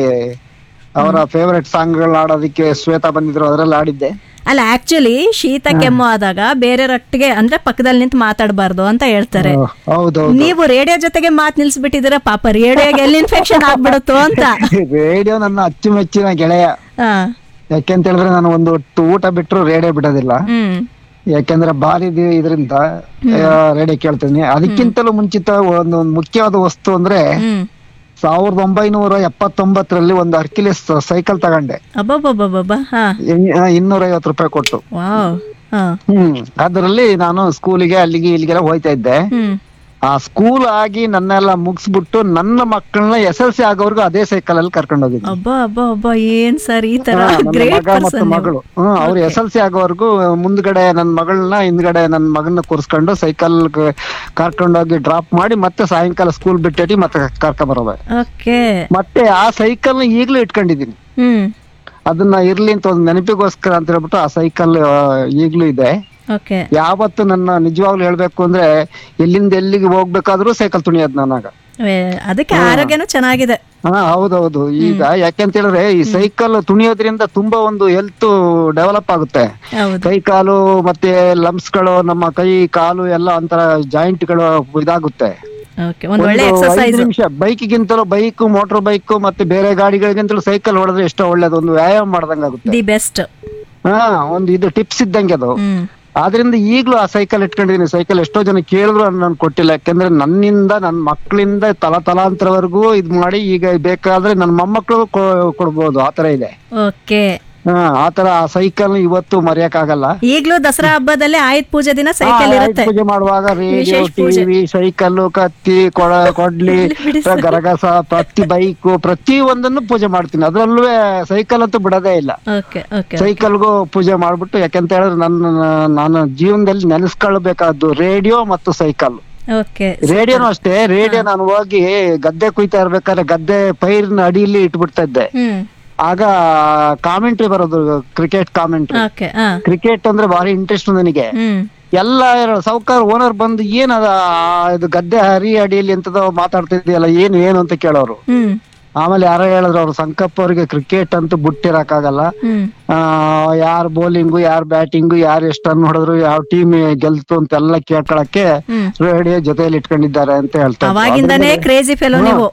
ಅವರ ಫೇವರೆಟ್ ಸಾಂಗ್ ಗಳು ಆಡೋದಕ್ಕೆ ಶ್ವೇತಾ ಬಂದಿದ್ರು ಅದ್ರಲ್ಲಿ ಆಡಿದ್ದೆ ಅಲ್ಲ ಆಕ್ಚುಲಿ ಶೀತ ಕೆಮ್ಮು ಆದಾಗ ಬೇರೆಯವರೊಟ್ಟಿಗೆ ಅಂದ್ರೆ ಪಕ್ಕದಲ್ಲಿ ನಿಂತು ಮಾತಾಡಬಾರ್ದು ಅಂತ ಹೇಳ್ತಾರೆ ಹೌದೌದು ನೀವು ರೇಡಿಯೋ ಜೊತೆಗೆ ಮಾತ್ ನಿಲ್ಸ್ಬಿಟ್ಟಿದ್ದೀರ ಪಾಪ ರೇಡಿಯೋಗೆ ಎಲ್ಲಿ ಇನ್ಫೆಕ್ಷನ್ ಆಗ್ಬಿಡುತ್ತೋ ಅಂತ ರೇಡಿಯೋ ನನ್ನ ಅಚ್ಚುಮೆಚ್ಚಿನ ಗೆಳೆಯ ಹಾ ಯಾಕೆಂತ ಹೇಳಿದ್ರೆ ನಾನು ಒಂದು ಹೊತ್ತು ಊಟ ಬಿಟ್ರು ರೇಡಿಯೋ ಬಿಡೋದಿಲ್ಲ ಹ್ಮ್ ಯಾಕೆಂದ್ರೆ ಬಾರಿ ಇದರಿಂದ ರೇಡಿಯೋ ಕೇಳ್ತೀನಿ ಅದಕ್ಕಿಂತಲೂ ಮುಂಚಿತ ಒಂದು ಮುಖ್ಯವಾದ ವಸ್ತು ಅಂದ್ರೆ ಹ್ಮ್ ಸಾವಿರದ ಒಂಬೈನೂರ ಎಪ್ಪತ್ತೊಂಬತ್ತರಲ್ಲಿ ಒಂದು ಅರ್ಕಿಲಿಸ್ ಸೈಕಲ್ ತಗೊಂಡೆ ಅಬ್ಬಬ್ಬಬ್ಬಬ್ಬ ಹಾ ಇನ್ನೂರ ಐವತ್ತು ರೂಪಾಯಿ ಕೊಟ್ಟು ವಾವ್ ಹಾ ಹ್ಮ್ ಅದರಲ್ಲಿ ನಾನು ಸ್ಕೂಲಿಗೆ ಅಲ್ಲಿಗೆ ಇಲ್ಲಿಗೆಲ್ಲ ಹೋಯ್ತಾ ಇದ್ದೆ ಹ್ಮ್ ಆ ಸ್ಕೂಲ್ ಆಗಿ ನನ್ನೆಲ್ಲ ಮುಗಿಸ್ಬಿಟ್ಟು ನನ್ನ ಮಕ್ಕಳನ್ನ ಎಸ್ ಎಲ್ ಸಿ ಆಗೋವರೆಗೂ ಅದೇ ಸೈಕಲ್ ಅಲ್ಲಿ ಕರ್ಕೊಂಡು ಹೋಗಿದ್ದೆ ಅಬ್ಬ ಅಬ್ಬ ಅಬ್ಬ ಏನ್ ಸರ್ ಈ ತರ ಹಾ, ನನ್ನ ಗ್ರೇಟ್ ಮಗ ಮತ್ತು ಪರ್ಸನ್ ಮಗಳು ಹ್ಮ್ ಅವ್ರು ಎಸ್ ಎಲ್ ಸಿ ಆಗೋವರೆಗೂ ಮುಂದ್ಗಡೆ ನನ್ನ ಮಗಳನ್ನ ಹಿಂದ್ಗಡೆ ನನ್ನ ಮಗನ್ನ ಕೂರಿಸ್ಕೊಂಡು ಸೈಕಲ್ ಕರ್ಕೊಂಡೋಗಿ ಡ್ರಾಪ್ ಮಾಡಿ ಮತ್ತೆ ಸಾಯಂಕಾಲ ಸ್ಕೂಲ್ ಬಿಟ್ಟೇಟಿ ಮತ್ತೆ ಕರ್ಕೊಂಡ್ ಬರೋದು ಓಕೆ ಮತ್ತೆ ಆ ಸೈಕಲ್ ನ ಈಗ್ಲೂ ಇಟ್ಕೊಂಡಿದೀನಿ ಹ್ಮ್ ಅದನ್ನ ಇರ್ಲಿ ಅಂತ ಒಂದು ನೆನಪಿಗೋಸ್ಕರ ಅಂತ ಹೇಳ್ಬಿಟ್ಟು ಆ ಸೈಕಲ್ ಈಗ್ಲೂ ಇದೆ ಓಕೆ ಯಾವತ್ತು ನನ್ನ ನಿಜವಾಗ್ಲೂ ಹೇಳ್ಬೇಕು ಅಂದ್ರೆ ಎಲ್ಲಿಂದ ಎಲ್ಲಿಗೆ ಹೋಗ್ಬೇಕಾದ್ರೂ ಸೈಕಲ್ ತುಣಿಯೋದ್ ನನಗ ಅದಕ್ಕೆ ಆರೋಗ್ಯನೂ ಚೆನ್ನಾಗಿದೆ ಹಾ ಹೌದೌದು ಈಗ ಯಾಕೆಂತ ಹೇಳಿದ್ರೆ ಈ ಸೈಕಲ್ ತುಣಿಯೋದ್ರಿಂದ ತುಂಬಾ ಒಂದು ಹೆಲ್ತ್ ಡೆವಲಪ್ ಆಗುತ್ತೆ ಹೌದು ಕೈ ಕಾಲು ಮತ್ತೆ ಲಂಪ್ಸ್ ಗಳು ನಮ್ಮ ಕೈ ಕಾಲು ಎಲ್ಲ ಒಂಥರ ಜಾಯಿಂಟ್ ಗಳು ಇದಾಗುತ್ತೆ ಓಕೆ ಒಂದ್ ಒಳ್ಳೆ ಒಂದು ಎಕ್ಸರ್ಸೈಸ್ ಐದು ನಿಮಿಷ ಬೈಕ್ಗಿಂತಲೂ ಬೈಕ್ ಮೋಟರ್ ಬೈಕ್ ಮತ್ತೆ ಬೇರೆ ಗಾಡಿಗಳಿಗಿಂತಲೂ ಸೈಕಲ್ ಹೊಡೆದ್ರೆ ಎಷ್ಟೋ ಒಳ್ಳೇದು ಒಂದು ವ್ಯಾಯಾಮ ಮಾಡ್ದಂಗ ಆಗುತ್ತೆ ದಿ ಬೆಸ್ಟ್ ಹಾ ಒಂದು ಇದು ಟಿಪ್ಸ್ ಇದ್ದಂಗೆ ಅದು ಹ್ಮ್ ಆದ್ರಿಂದ ಈಗ್ಲೂ ಆ ಸೈಕಲ್ ಇಟ್ಕೊಂಡಿದೀನಿ ಸೈಕಲ್ ಎಷ್ಟೋ ಜನ ಕೇಳಿದ್ರು ನಾನು ಕೊಟ್ಟಿಲ್ಲ ಯಾಕಂದ್ರೆ ನನ್ನಿಂದ ನನ್ನ ಮಕ್ಕಳಿಂದ ತಲ ತಲಾಂತರವರೆಗೂ ಇದ್ ಮಾಡಿ ಈಗ ಬೇಕಾದ್ರೆ ನನ್ನ ಮೊಮ್ಮಕ್ಕಳು ಕೊಡ್ಬೋದು ಆತರ ಇದೆ ಓಕೆ ಹಾ ಆತರ ಆ ಸೈಕಲ್ ಇವತ್ತು ಮರೆಯಕ್ ಆಗಲ್ಲ ಈಗ್ಲೂ ದಸರಾ ಹಬ್ಬದಲ್ಲಿ ಆಯುಧ ಪೂಜೆ ದಿನ ಸೈಕಲ್ ಇರುತ್ತೆ ಪೂಜೆ ಮಾಡುವಾಗ ರೇಡಿಯೋ ವಿಶೇಷ ಪೂಜೆ. ಟಿವಿ ಸೈಕಲ್ ಕತ್ತಿ ಕೊಡ ಕೊಡ್ಲಿ ಬಿಡಿ ಸರ್. ಗರಗಸ ಪ್ರತಿ ಬೈಕ್ ಪ್ರತಿ ಒಂದನ್ನು ಪೂಜೆ ಮಾಡ್ತೀನಿ ಅದ್ರಲ್ಲೂ ಸೈಕಲ್ ಅಂತೂ ಬಿಡೋದೇ ಇಲ್ಲ ಓಕೆ ಓಕೆ ಸೈಕಲ್ಗೂ ಪೂಜೆ ಮಾಡ್ಬಿಟ್ಟು ಯಾಕಂತ ಹೇಳಿದ್ರೆ ನನ್ನ ನಾನು ಜೀವನದಲ್ಲಿ ನೆನೆಸ್ಕೊಳ್ಬೇಕಾದ್ದು ರೇಡಿಯೋ ಮತ್ತು ಸೈಕಲ್ ಓಕೆ ರೇಡಿಯೋನು ಅಷ್ಟೇ ರೇಡಿಯೋ ನಾನು ಹೋಗಿ ಗದ್ದೆ ಕುಯ್ತಾ ಇರ್ಬೇಕಾದ್ರೆ ಗದ್ದೆ ಪೈರಿನ ಅಡಿಯಲ್ಲಿ ಇಟ್ಬಿಡ್ತಾ ಇದ್ದೆ ಹ್ಮ್ ಆಗ ಕಾಮೆಂಟ್ರಿ ಬರೋದು ಕ್ರಿಕೆಟ್ ಕಾಮೆಂಟ್ರಿ ಓಕೆ ಹಾ ಕ್ರಿಕೆಟ್ ಅಂದ್ರೆ ಭಾರಿ ಇಂಟ್ರೆಸ್ಟ್ ನನಗೆ ಹ್ಮ್ ಎಲ್ಲ ಸಾವುಕಾರ ಓನರ್ ಬಂದು ಏನದ ಆ ಇದು ಗದ್ದೆ ಹರಿ ಅಡಿಯಲ್ಲಿ ಎಂತದೋ ಮಾತಾಡ್ತಿದ್ಯಲ್ಲ ಏನು ಏನು ಅಂತ ಕೇಳೋರು ಹ್ಮ್ ಆಮೇಲೆ ಯಾರೋ ಹೇಳಿದ್ರು ಅವ್ರು ಸಂಕಪ್ಪ ಅವ್ರಿಗೆ ಕ್ರಿಕೆಟ್ ಅಂತೂ ಬಿಟ್ಟಿರಕ್ಕಾಗಲ್ಲ ಹ್ಮ್ ಆ ಯಾರ್ ಬೌಲಿಂಗು ಯಾರ್ ಬ್ಯಾಟಿಂಗು ಯಾರು ಎಷ್ಟು ರನ್ ಹೊಡೆದ್ರು ಯಾವ ಟೀಮ್ ಗೆಲ್ತು ಅಂತೆಲ್ಲ ಕೇಳ್ಕೊಳಕ್ಕೆ ಹ್ಮ್ ರೇಡಿಯೋ ಜೊತೆಯಲ್ಲಿ ಇಟ್ಕೊಂಡಿದ್ದಾರೆ ಅಂತ ಹೇಳ್ತಾರೆ ಅವಾಗಿಂದಾನೇ ಕ್ರೇಜಿ ಫೆಲೋ ನೀವು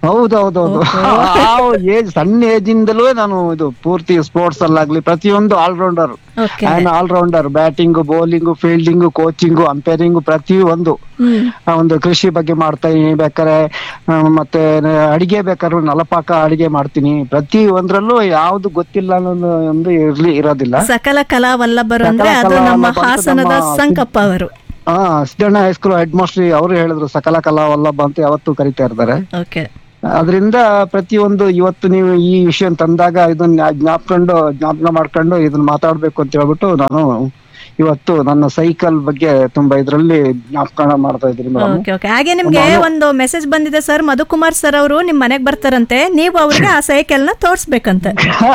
ಹೌದೌದೌದು ಏಜ್ ಸಣ್ಣ ಏಜ್ ಇಂದಲೂ ನಾನು ಇದು ಪೂರ್ತಿ ಸ್ಪೋರ್ಟ್ಸ್ ಅಲ್ಲಾಗ್ಲಿ ಪ್ರತಿಯೊಂದು allrounder okay allrounder batting bowling fielding coaching umpiring ಪ್ರತಿ ಒಂದು ಹ್ಮ್ ಆ, ಒಂದು ಕೃಷಿ ಬಗ್ಗೆ ಮಾಡ್ತಾ ಇದೀನಿ ಬೇಕಾದ್ರೆ ಆ, ಮತ್ತೆ ಅಡಿಗೆ ಬೇಕಾದ್ರೆ ನಲಪಾಕ ಅಡಿಗೆ ಮಾಡ್ತೀನಿ ಪ್ರತಿ ಒಂದ್ರಲ್ಲೂ ಯಾವ್ದು ಗೊತ್ತಿಲ್ಲ ಅನ್ನೋದು ಒಂದು ಇರ್ಲಿ ಇರೋದಿಲ್ಲ ಸಕಲ ಕಲಾವಲ್ಲಭರು ಅಂದ್ರೆ ಸಕಲ ಅದು ನಮ್ಮ ಕಲಾವಲ್ಲಭ ಅಂತ ಹಾಸನದ ನಮ್ಮ ಸಂಕಪ್ಪ ಅವರು ಹಾ ಸಿದ್ದಣ್ಣ ಹೈಸ್ಕೂಲ್ ಹೆಡ್ ಮಾಸ್ಟರ್ ಅವರು ಹೇಳಿದ್ರು ಸಕಲ ಕಲಾ ವಲ್ಲಭ ಅಂತ ಯಾವತ್ತೂ ಕರಿತಾ ಇರ್ತಾರೆ ಓಕೆ ಅದರಿಂದ ಪ್ರತಿಯೊಂದು ಇವತ್ತು ನೀವು ಈ ವಿಷಯ ತಂದಾಗ ಇದನ್ನ ಜ್ಞಾಪಕೊಂಡು ಜ್ಞಾಪಕ ಮಾಡ್ಕೊಂಡು ಇದನ್ನ ಮಾತಾಡ್ಬೇಕು ಅಂತ ಹೇಳ್ಬಿಟ್ಟು ನಾನು ಇವತ್ತು ನನ್ನ ಸೈಕಲ್ ಬಗ್ಗೆ ತುಂಬಾ ಇದ್ರಲ್ಲಿ ಜ್ಞಾಪಕ ಮಾಡ್ತಾ ಇದ್ದೀನಿ ಮೇಡಮ್ ಓಕೆ ಓಕೆ ಹಾಗೆ ನಿಮ್ಗೆ ಒಂದು ಮೆಸೇಜ್ ಬಂದಿದೆ ಸರ್ ಮಧುಕುಮಾರ್ ಸರ್ ಅವರು ನಿಮ್ ಮನೆಗ್ ಬರ್ತಾರಂತೆ ನೀವು ಅವ್ರಿಗೆ ಆ ಸೈಕಲ್ ನ ತೋರ್ಸ್ಬೇಕಂತೆ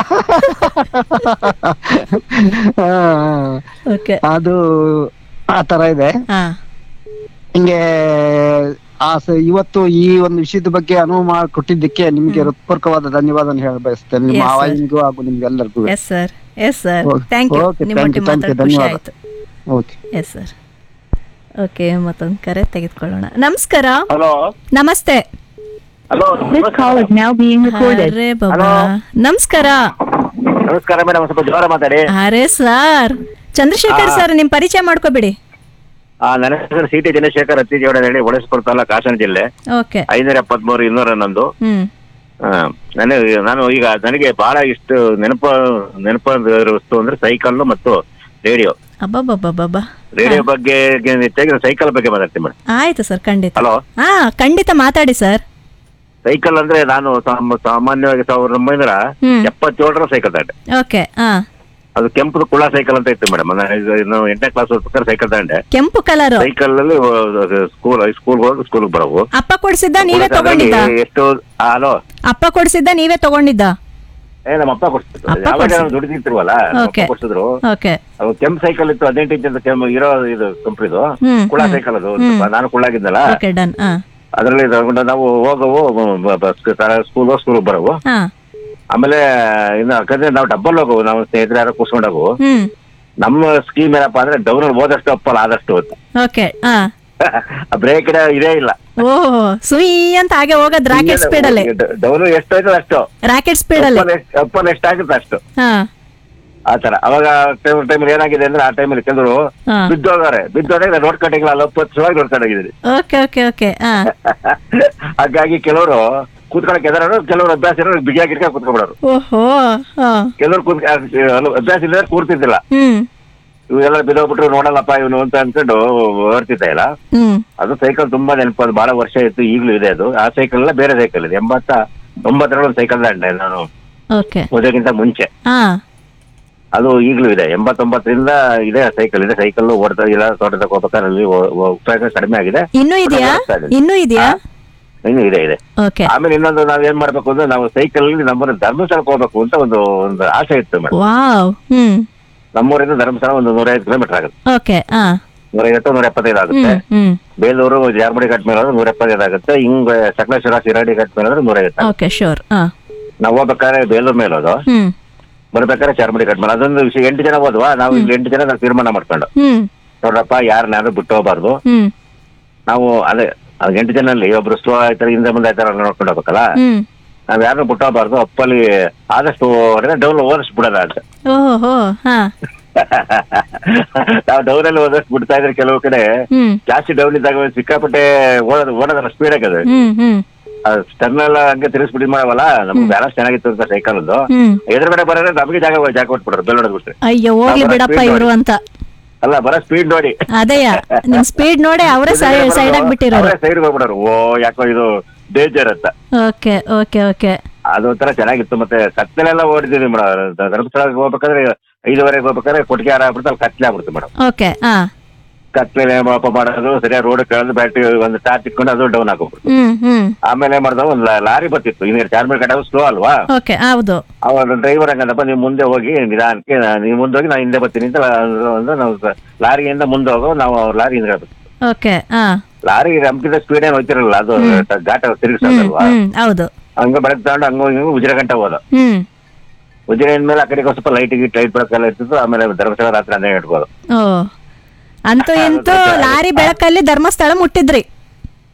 ಓಕೆ ಅದು ಆ ತರ ಇದೆ ಹಾ ಹಿಂಗೆ ಆ ಸ- ಇವತ್ತು ಈ ಒಂದು ವಿಷಯದ ಬಗ್ಗೆ ಅನುವು ಮಾಡಿಕೊಟ್ಟಿದ್ದಕ್ಕೆ ನಿಮ್ಗೆ ಹೃತ್ಪೂರ್ವಕವಾದ ಧನ್ಯವಾದ ಹೇಳ ಬಯಸ್ತೇನೆ ನಿಮ್ಮ Yes, sir. ಆವಾಜಿಗೂ ಹಾಗೂ ನಿಮ್ಗೆಲ್ಲರಿಗೂ yes sir yes sir Okay. Thank you Okay, ನಿಮ್ಮ thank you, ಒಟ್ಟಿಗೆ thank you, ಮಾತಾಡಿ ಖುಷಿ ಧನ್ಯವಾದ. ಆಯ್ತು ಓಕೆ ಎಸ್ ಸರ್ ಓಕೆ ಮತ್ತೊಂದು ಕರೆ ತೆಗೆದುಕೊಳ್ಳೋಣ ನಮಸ್ಕಾರ ಹಲೋ ನಮಸ್ತೆ hello This call is now being recorded. ಅರೆ ಬಾಬಾ ನಮಸ್ಕಾರ ನಮಸ್ಕಾರ ಮೇಡಮ್ ಸ್ವಲ್ಪ ಜೋರ ಮಾತಾಡಿ ಅರೆ ಸರ್ ಚಂದ್ರಶೇಖರ್ ಸರ್ ನಿಮ್ ಪರಿಚಯ ಮಾಡ್ಕೋಬಿಡಿ ಆ, ನನ್ನ ಹೆಸರು ಸಿ ಟಿ ಚಂದ್ರಶೇಖರ್ ಅತ್ತಿಜೋಡ ಹೇಳಿ ಹೊಳಸ್ಪುರ ತಾಲೂಕು ಹಾಸನ ಜಿಲ್ಲೆ ಓಕೆ ಐನೂರ ಎಪ್ಪತ್ಮೂರು ಇನ್ನೂರ ಹನ್ನೊಂದು ಹ್ಮ್ ಆ, ನನಗೆ ನಾನು ಈಗ ನನಗೆ ಬಹಳ ಇಷ್ಟು ನೆನಪ ನೆನಪ ವಸ್ತು ಅಂದ್ರೆ ಸೈಕಲ್ ಮತ್ತು ರೇಡಿಯೋ ಅಬ್ಬಬ್ಬಬ್ಬಬ್ಬ ರೇಡಿಯೋ ಬಗ್ಗೆ ಹೆಚ್ಚಾಗಿ ಸೈಕಲ್ ಬಗ್ಗೆ ಮಾತಾಡ್ತೀನಿ ಮೇಡಮ್ ಆಯ್ತು ಸರ್ ಖಂಡಿತ ಹಲೋ ಹಾ ಖಂಡಿತ ಮಾತಾಡಿ ಸರ್ ಸೈಕಲ್ ಅಂದ್ರೆ ನಾನು ಸಾಮ- ಸಾಮಾನ್ಯವಾಗಿ ಸಾವಿರದ ಒಂಬೈನೂರ ಹ್ಮ್. ಎಪ್ಪತ್ತೇಳರ ಸೈಕಲ್ ತಗೊಂಡೆ ಓಕೆ ಹಾ ಅದು ಕೆಂಪು ಕುಳ ಸೈಕಲ್ ಅಂತ ಇತ್ತು ಮೇಡಮ್ ನಾನು ಎಂಟನೇ ಕ್ಲಾಸ್ ಓದ್ಬೇಕಾದ್ರೆ ಸೈಕಲ್ ತಗೊಂಡೆ ಕೆಂಪು ಕಲರ್ ಸೈಕಲ್ ಅಲ್ಲಿ ಸ್ಕೂಲ್ ಸ್ಕೂಲ್ ಹೋಗಿ ಸ್ಕೂಲ್ ಬರವು ಅಪ್ಪ ಕೊಡ್ಸಿದ್ದ ನೀವೇ ತಗೊಂಡಿದ್ದ ಎಷ್ಟು ಹಲೋ ಅಪ್ಪ ಕೊಡ್ಸಿದ್ದ ನೀವೇ ತಗೊಂಡಿದ್ದ ಏ ನಮ್ಮ ಅಪ್ಪ ಕೊಡ್ತಿದ್ರು ಅಪ್ಪ ಯಾವಾಗ ಕೊಡ್ಸಿದ್ರು. ನಾವು ದುಡಿದಿರ್ತೀವಲ್ಲ ನಮ್ಮ ಅಪ್ಪ Okay. ಕೊಡ್ಸಿದ್ರು ಓಕೆ ಅದು ಕೆಂಪ್ ಸೈಕಲ್ ಇತ್ತು ಹದಿನೆಂಟು ಇಂಚ್ ಕೆಂಪ್ ಇರೋ ಇದು ಕಂಪ್ನಿದು ಹ್ಮ್, ಕುಳ ಹ್ಮ್. ಸೈಕಲ್ ಅದು ಹ್ಮ್. ನಾನು ಕುಳ್ಳಾಗಿದ್ದಲ್ಲ ಓಕೆ ಡನ್ ಹಾ ಅದ್ರಲ್ಲಿ ತಗೊಂಡು ನಾವು ಹೋಗವು ಸ್ಕೂಲ್ ಸ್ಕೂಲ್ ಬರವು ಹಾ ಆಮೇಲೆ ಇನ್ನು ಯಾಕಂದ್ರೆ ನಾವು ಡಬ್ಬಲ್ ಹೋಗವು ನಾವು ಸ್ನೇಹಿತರು ಯಾರೋ ಕೂಸ್ಕೊಂಡೋಗು ಹ್ಮ್ ನಮ್ಮ ಸ್ಕೀಮ್ ಏನಪ್ಪಾ ಅಂದ್ರೆ ಡೌನ್ ಹೋದಷ್ಟು ಅಪ್ಪಲ್ಲ ಆದಷ್ಟು ಅಂತ ಓಕೆ ಹಾ ಬ್ರೇಕ್ ಇದೇ ಇಲ್ಲ ಓ ಸುಯಿ ಅಂತ ಹಾಗೆ ಹೋಗೋದ್ ರಾಕೆಟ್ ಸ್ಪೀಡ್ ಅಲ್ಲಿ ಡೌನ್ ಎಷ್ಟು ಆಯ್ತದ ಅಷ್ಟು ರಾಕೆಟ್ ಸ್ಪೀಡ್ ಅಲ್ಲಿ ಅಪ್ಪಲ್ ಎಷ್ಟಾಗುತ್ತೆ ಅಷ್ಟು ಹಾ ಆ ತರ ಅವಾಗ ಟೈಮಲ್ಲಿ ಏನಾಗಿದೆ ಅಂದ್ರೆ ಆ ಟೈಮಲ್ಲಿ ಕೆಲವರು ಹಾ ಬಿದ್ದೋಗಾರೆ ಬಿದ್ದೋದಾಗ ನೋಡ್ಕೊಂಡಿಲ್ಲ ಅಲ್ಲಿ ಒಪ್ಪತ್ತು ಸಲುವಾಗಿ ನೋಡ್ಕೊಂಡಿದ್ದೀನಿ ಓಕೆ ಓಕೆ ಓಕೆ ಹಾ ಹಾಗಾಗಿ ಕೆಲವರು ಕೂತ್ಕೊಳಕ್ ಎದರೋರು ಕೆಲವರು ಅಭ್ಯಾಸ ಇರೋರು ಬಿಗಿಯಾಗಿ ಇಟ್ಕೊಂಡು ಕೂತ್ಕೊಂಡ್ಬಿಡೋರು ಓಹೋ ಹಾ ಕೆಲವರು ಕೂತ್ ಆ, ಅಭ್ಯಾಸ ಇಲ್ಲದ್ರೆ ಕೂರ್ತಿದ್ದಿಲ್ಲ ಹ್ಮ್ ಇವೆಲ್ಲ ಬಿದ್ದೋಗ್ಬಿಟ್ರು ನೋಡಲ್ಲಪ್ಪ ಇವನು ಅಂತ ಅನ್ಕೊಂಡು ಹೊರ್ತಿದ್ದ ಇಲ್ಲ ಹ್ಮ್ ಅದು ಸೈಕಲ್ ತುಂಬಾ ನೆನಪು ಅದು ಬಹಳ ವರ್ಷ ಇತ್ತು ಈಗಲೂ ಇದೆ ಅದು ಆ ಸೈಕಲ್ ಎಲ್ಲ ಬೇರೆ ಸೈಕಲ್ ಇದೆ ಎಂಬತ್ತ ಒಂಬತ್ತರಲ್ಲಿ ಒಂದು ಸೈಕಲ್ ದಂಡೆ ನಾನು ಓಕೆ ಓದೋಕ್ಕಿಂತ ಮುಂಚೆ ಹಾ ಅದು ಈಗಲೂ ಇದೆ ಎಂಬತ್ತೊಂಬತ್ತರಿಂದ ಇದೆ ಸೈಕಲ್ ಇದೆ ಸೈಕಲ್ ಓಡ್ತಾ ಇಲ್ಲ ತೋಟದಾಗ ಹೋಗ್ಬೇಕಾದ್ರೆ ಅಲ್ಲಿ ಹೋ- ಹೋ- ಉಪಯೋಗ ಕಡಿಮೆ ಆಗಿದೆ ಇನ್ನೂ ಇದೆಯಾ ಓಡಿಸ್ತಾ ಇದ್ದೀನಿ. ಇನ್ನೂ ಇದೆಯಾ ಇನ್ನು ಇದೆ ಇದೆ ಓಕೆ ಆಮೇಲೆ ಇನ್ನೊಂದು ನಾವ್ ಏನ್ ಮಾಡ್ಬೇಕು ಅಂದ್ರೆ ನಾವು ಸೈಕಲ್ ನಮ್ಮೂರ ಧರ್ಮಸ್ಥಳಕ್ಕೆ ಹೋಗ್ಬೇಕು ಅಂತ ಒಂದು ಒಂದು ಆಸೆ ಇತ್ತು ಮೇಡಮ್ ವಾವ್ ಹ್ಮ್ ನಮ್ಮೂರಿಂದ ಧರ್ಮಸ್ಥಳ ಒಂದು ನೂರೈವತ್ತು ಕಿಲೋಮೀಟರ್ ಆಗುತ್ತೆ ಓಕೆ ಹಾ ನೂರೈವತ್ತು ನೂರ ಎಪ್ಪತ್ತೈದು ಆಗುತ್ತೆ ಹ್ಮ್ ಹ್ಮ್ ಬೇಲೂರು ಜಾರ್ಮಡಿ ಕಟ್ ಮೇಲೆ ಹೋದ್ರೆ ನೂರ ಎಪ್ಪತ್ತೈದು ಆಗುತ್ತೆ ಹಿಂಗ್ ಸಕಲೇಶ್ವರ ಶಿರಾಡಿ ಕಟ್ ಮೇಲೆ ಹೋದ್ರೆ ನೂರೈವತ್ತು ಓಕೆ ಶೋರ್ ಹಾ ನಾವು ಹೋಗ್ಬೇಕಾದ್ರೆ ಬೇಲೂರು ಮೇಲೆ ಹೋದು ಹ್ಮ್ ಬರ್ಬೇಕಾದ್ರೆ ಚಾರ್ಮಡಿ ಕಟ್ ಮೇಲೆ ಅದೊಂದು ವಿಷಯ ಎಂಟು ಜನ ಹೋದ್ವಾ ನಾವು ಇಲ್ಲಿ ಎಂಟು ಜನ ನಾವು ತೀರ್ಮಾನ ಮಾಡ್ಕೊಂಡು ಹ್ಮ್ ನೋಡ್ರಪ್ಪ ಯಾರನ್ನಾದ್ರೂ ಬಿಟ್ಟು ಹೋಗ್ಬಾರ್ದು ಹ್ಮ್ ನಾವು ಅದೇ ಆ ಎಂಟು ಜನಲ್ಲಿ ಒಬ್ರು ಸ್ಲೋ ಆಯ್ತಾರೆ ಹಿಂದೆ ಮುಂದೆ ಆಯ್ತಾರ ನೋಡ್ಕೊಂಡು ಹೋಗ್ಬೇಕಲ್ಲ ಹ್ಮ್ ನಾವ್ ಯಾರನ್ನೂ ಬಿಟ್ಟು ಹೋಗ್ಬಾರ್ದು ಅಪ್ಪಲ್ಲಿ ಆದಷ್ಟು ಡೌನ್ ಓದಿಸ್ ಬಿಡೋಣ ಅಂತ ಓಹೋ ಹಾ ನಾವು ಡೌನ್ ಅಲ್ಲಿ ಓದಷ್ಟು ಬಿಡ್ತಾ ಇದ್ರೆ ಕೆಲವು ಕಡೆ ಹ್ಮ್ ಜಾಸ್ತಿ ಡೌನ್ ಇದ್ದಾಗ ಸಿಕ್ಕಾಪಟ್ಟೆ ಓಡೋದ್ ಓಡೋದ್ರ ಸ್ಪೀಡ್ ಆಗದು ಹ್ಮ್ ಹ್ಮ್ ಟರ್ನ್ ಎಲ್ಲ ಹಂಗೆ ತಿರುಗಿಸ್ಬಿಟ್ಟು ಮಾಡವಲ್ಲ ನಮ್ಗೆ ಬ್ಯಾಲೆನ್ಸ್ ಚೆನ್ನಾಗಿತ್ತು ಅಂತ ಸೈಕಲ್ ಅದು ಹ್ಮ್ ಎದುರುಗಡೆ ಬರೋದ್ರೆ ನಮಗೆ ಜಾಗ ಜಾಗ ಕೊಟ್ಬಿಡ್ರು ಬೆಲ್ ಹೊಡೆದ್ಬಿಟ್ರೆ ಅಯ್ಯೋ ಹೋಗ್ಲಿ ಬಿಡಪ್ಪ ಇವ್ರು ಅಂತ ಅಲ್ಲ ಬರೋ ಸ್ಪೀಡ್ ನೋಡಿ ಅದೇಯ ನಿಮ್ ಸ್ಪೀಡ್ ನೋಡಿ ಅವರೇ ಸೈಡ್ ಆಗ್ಬಿಟ್ಟಿರೋರು ಸೈಡ್ ಹೋಗ್ಬಿಡೋರು ಓ ಯಾಕೋ ಇದು ಡೇಂಜರ್ ಅಂತ ಓಕೆ ಓಕೆ ಓಕೆ ಅದೊಂಥರ ಚೆನ್ನಾಗಿತ್ತು ಮತ್ತೆ ಕತ್ಲೆಲ್ಲ ಓಡಿದೀವಿ ಮೇಡಮ್ ಧರ್ಮಸ್ಥಳಕ್ಕೆ ಹೋಗ್ಬೇಕಾದ್ರೆ ಐದುವರೆಗೆ ಹೋಗ್ಬೇಕಾದ್ರೆ ಕೊಟ್ಟಿಗೆ ಹಾರ ಆಗ್ಬಿಡ್ತು ಅಲ್ಲಿ ಕತ್ಲೆ ಆಗ್ಬಿಡ್ತು ಮೇಡಮ್ ಓಕೆ ಹಾ ಕತ್ಲೆ ಮಾಪ ಮಾಡೋದು ಸರಿಯಾಗಿ ರೋಡ್ ಕಳೆದು ಬ್ಯಾಟ್ರಿ ಒಂದು ಟಾರ್ಚ್ ಇಟ್ಕೊಂಡು ಅದು ಡೌನ್ ಆಗೋಗ್ಬಿಡ್ತು ಹ್ಮ್ ಹ್ಮ್ ಆಮೇಲೆ ಏನ್ ಮಾಡ್ದ ಒಂದು ಲಾರಿ ಬರ್ತಿತ್ತು ಹಿಂಗೆ ಚಾರ್ಮಲ್ ಕಟ್ಟಾಗ ಸ್ಲೋ ಅಲ್ವಾ ಓಕೆ ಹೌದು ಅವನು ಡ್ರೈವರ್ ಹಂಗಂದಪ್ಪ ನೀವು ಮುಂದೆ ಹೋಗಿ ನಿಧಾನಕ್ಕೆ ನೀವು ಮುಂದೆ ಹೋಗಿ ನಾನು ಹಿಂದೆ ಬರ್ತೀನಿ ಅಂತ ಅಂದ್ರೆ ನಾವು ಲಾರಿಯಿಂದ ಮುಂದೆ ಹೋಗೋ ನಾವು ಅವ್ರ ಲಾರಿ ಹಿಂದೆ ಬರ್ತೀವಿ. ಓಕೆ ಹಾ ಲಾರಿ ನಮ್ಗಿಂತ ಸ್ಪೀಡ್ ಏನು ಹೋಗ್ತಿರಲ್ಲ ಅದು ಘಾಟ ಹ್ಮ್ ತಿರುಗಿಸಲ್ವಾ ಹ್ಮ್ ಹೌದು ಹಂಗ ಬೆಳಗ್ಗೆ ತಗೊಂಡು ಹಂಗ ಹಿಂಗ ಉಜಿರ ಗಂಟೆ ಹೋದ ಹ್ಮ್ ಉಜಿರ ಮೇಲೆ ಆ ಕಡೆಗೆ ಒಂದ್ ಸ್ವಲ್ಪ ಲೈಟ್ ಗಿಟ್ ಲೈಟ್ ಬೆಳಕೆಲ್ಲ ಇರ್ತಿತ್ತು ಆಮೇಲೆ ಧರ್ಮಸ್ಥಳ ರಾತ್ರಿ ಹನ್ನೆರಡು ಇಟ್ಬೋದು ಓ ಅಂತೂ ಇಂತೂ ಲಾರಿ ಬೆಳಕಲ್ಲಿ ಧರ್ಮಸ್ಥಳ ಮುಟ್ಟಿದ್ರಿ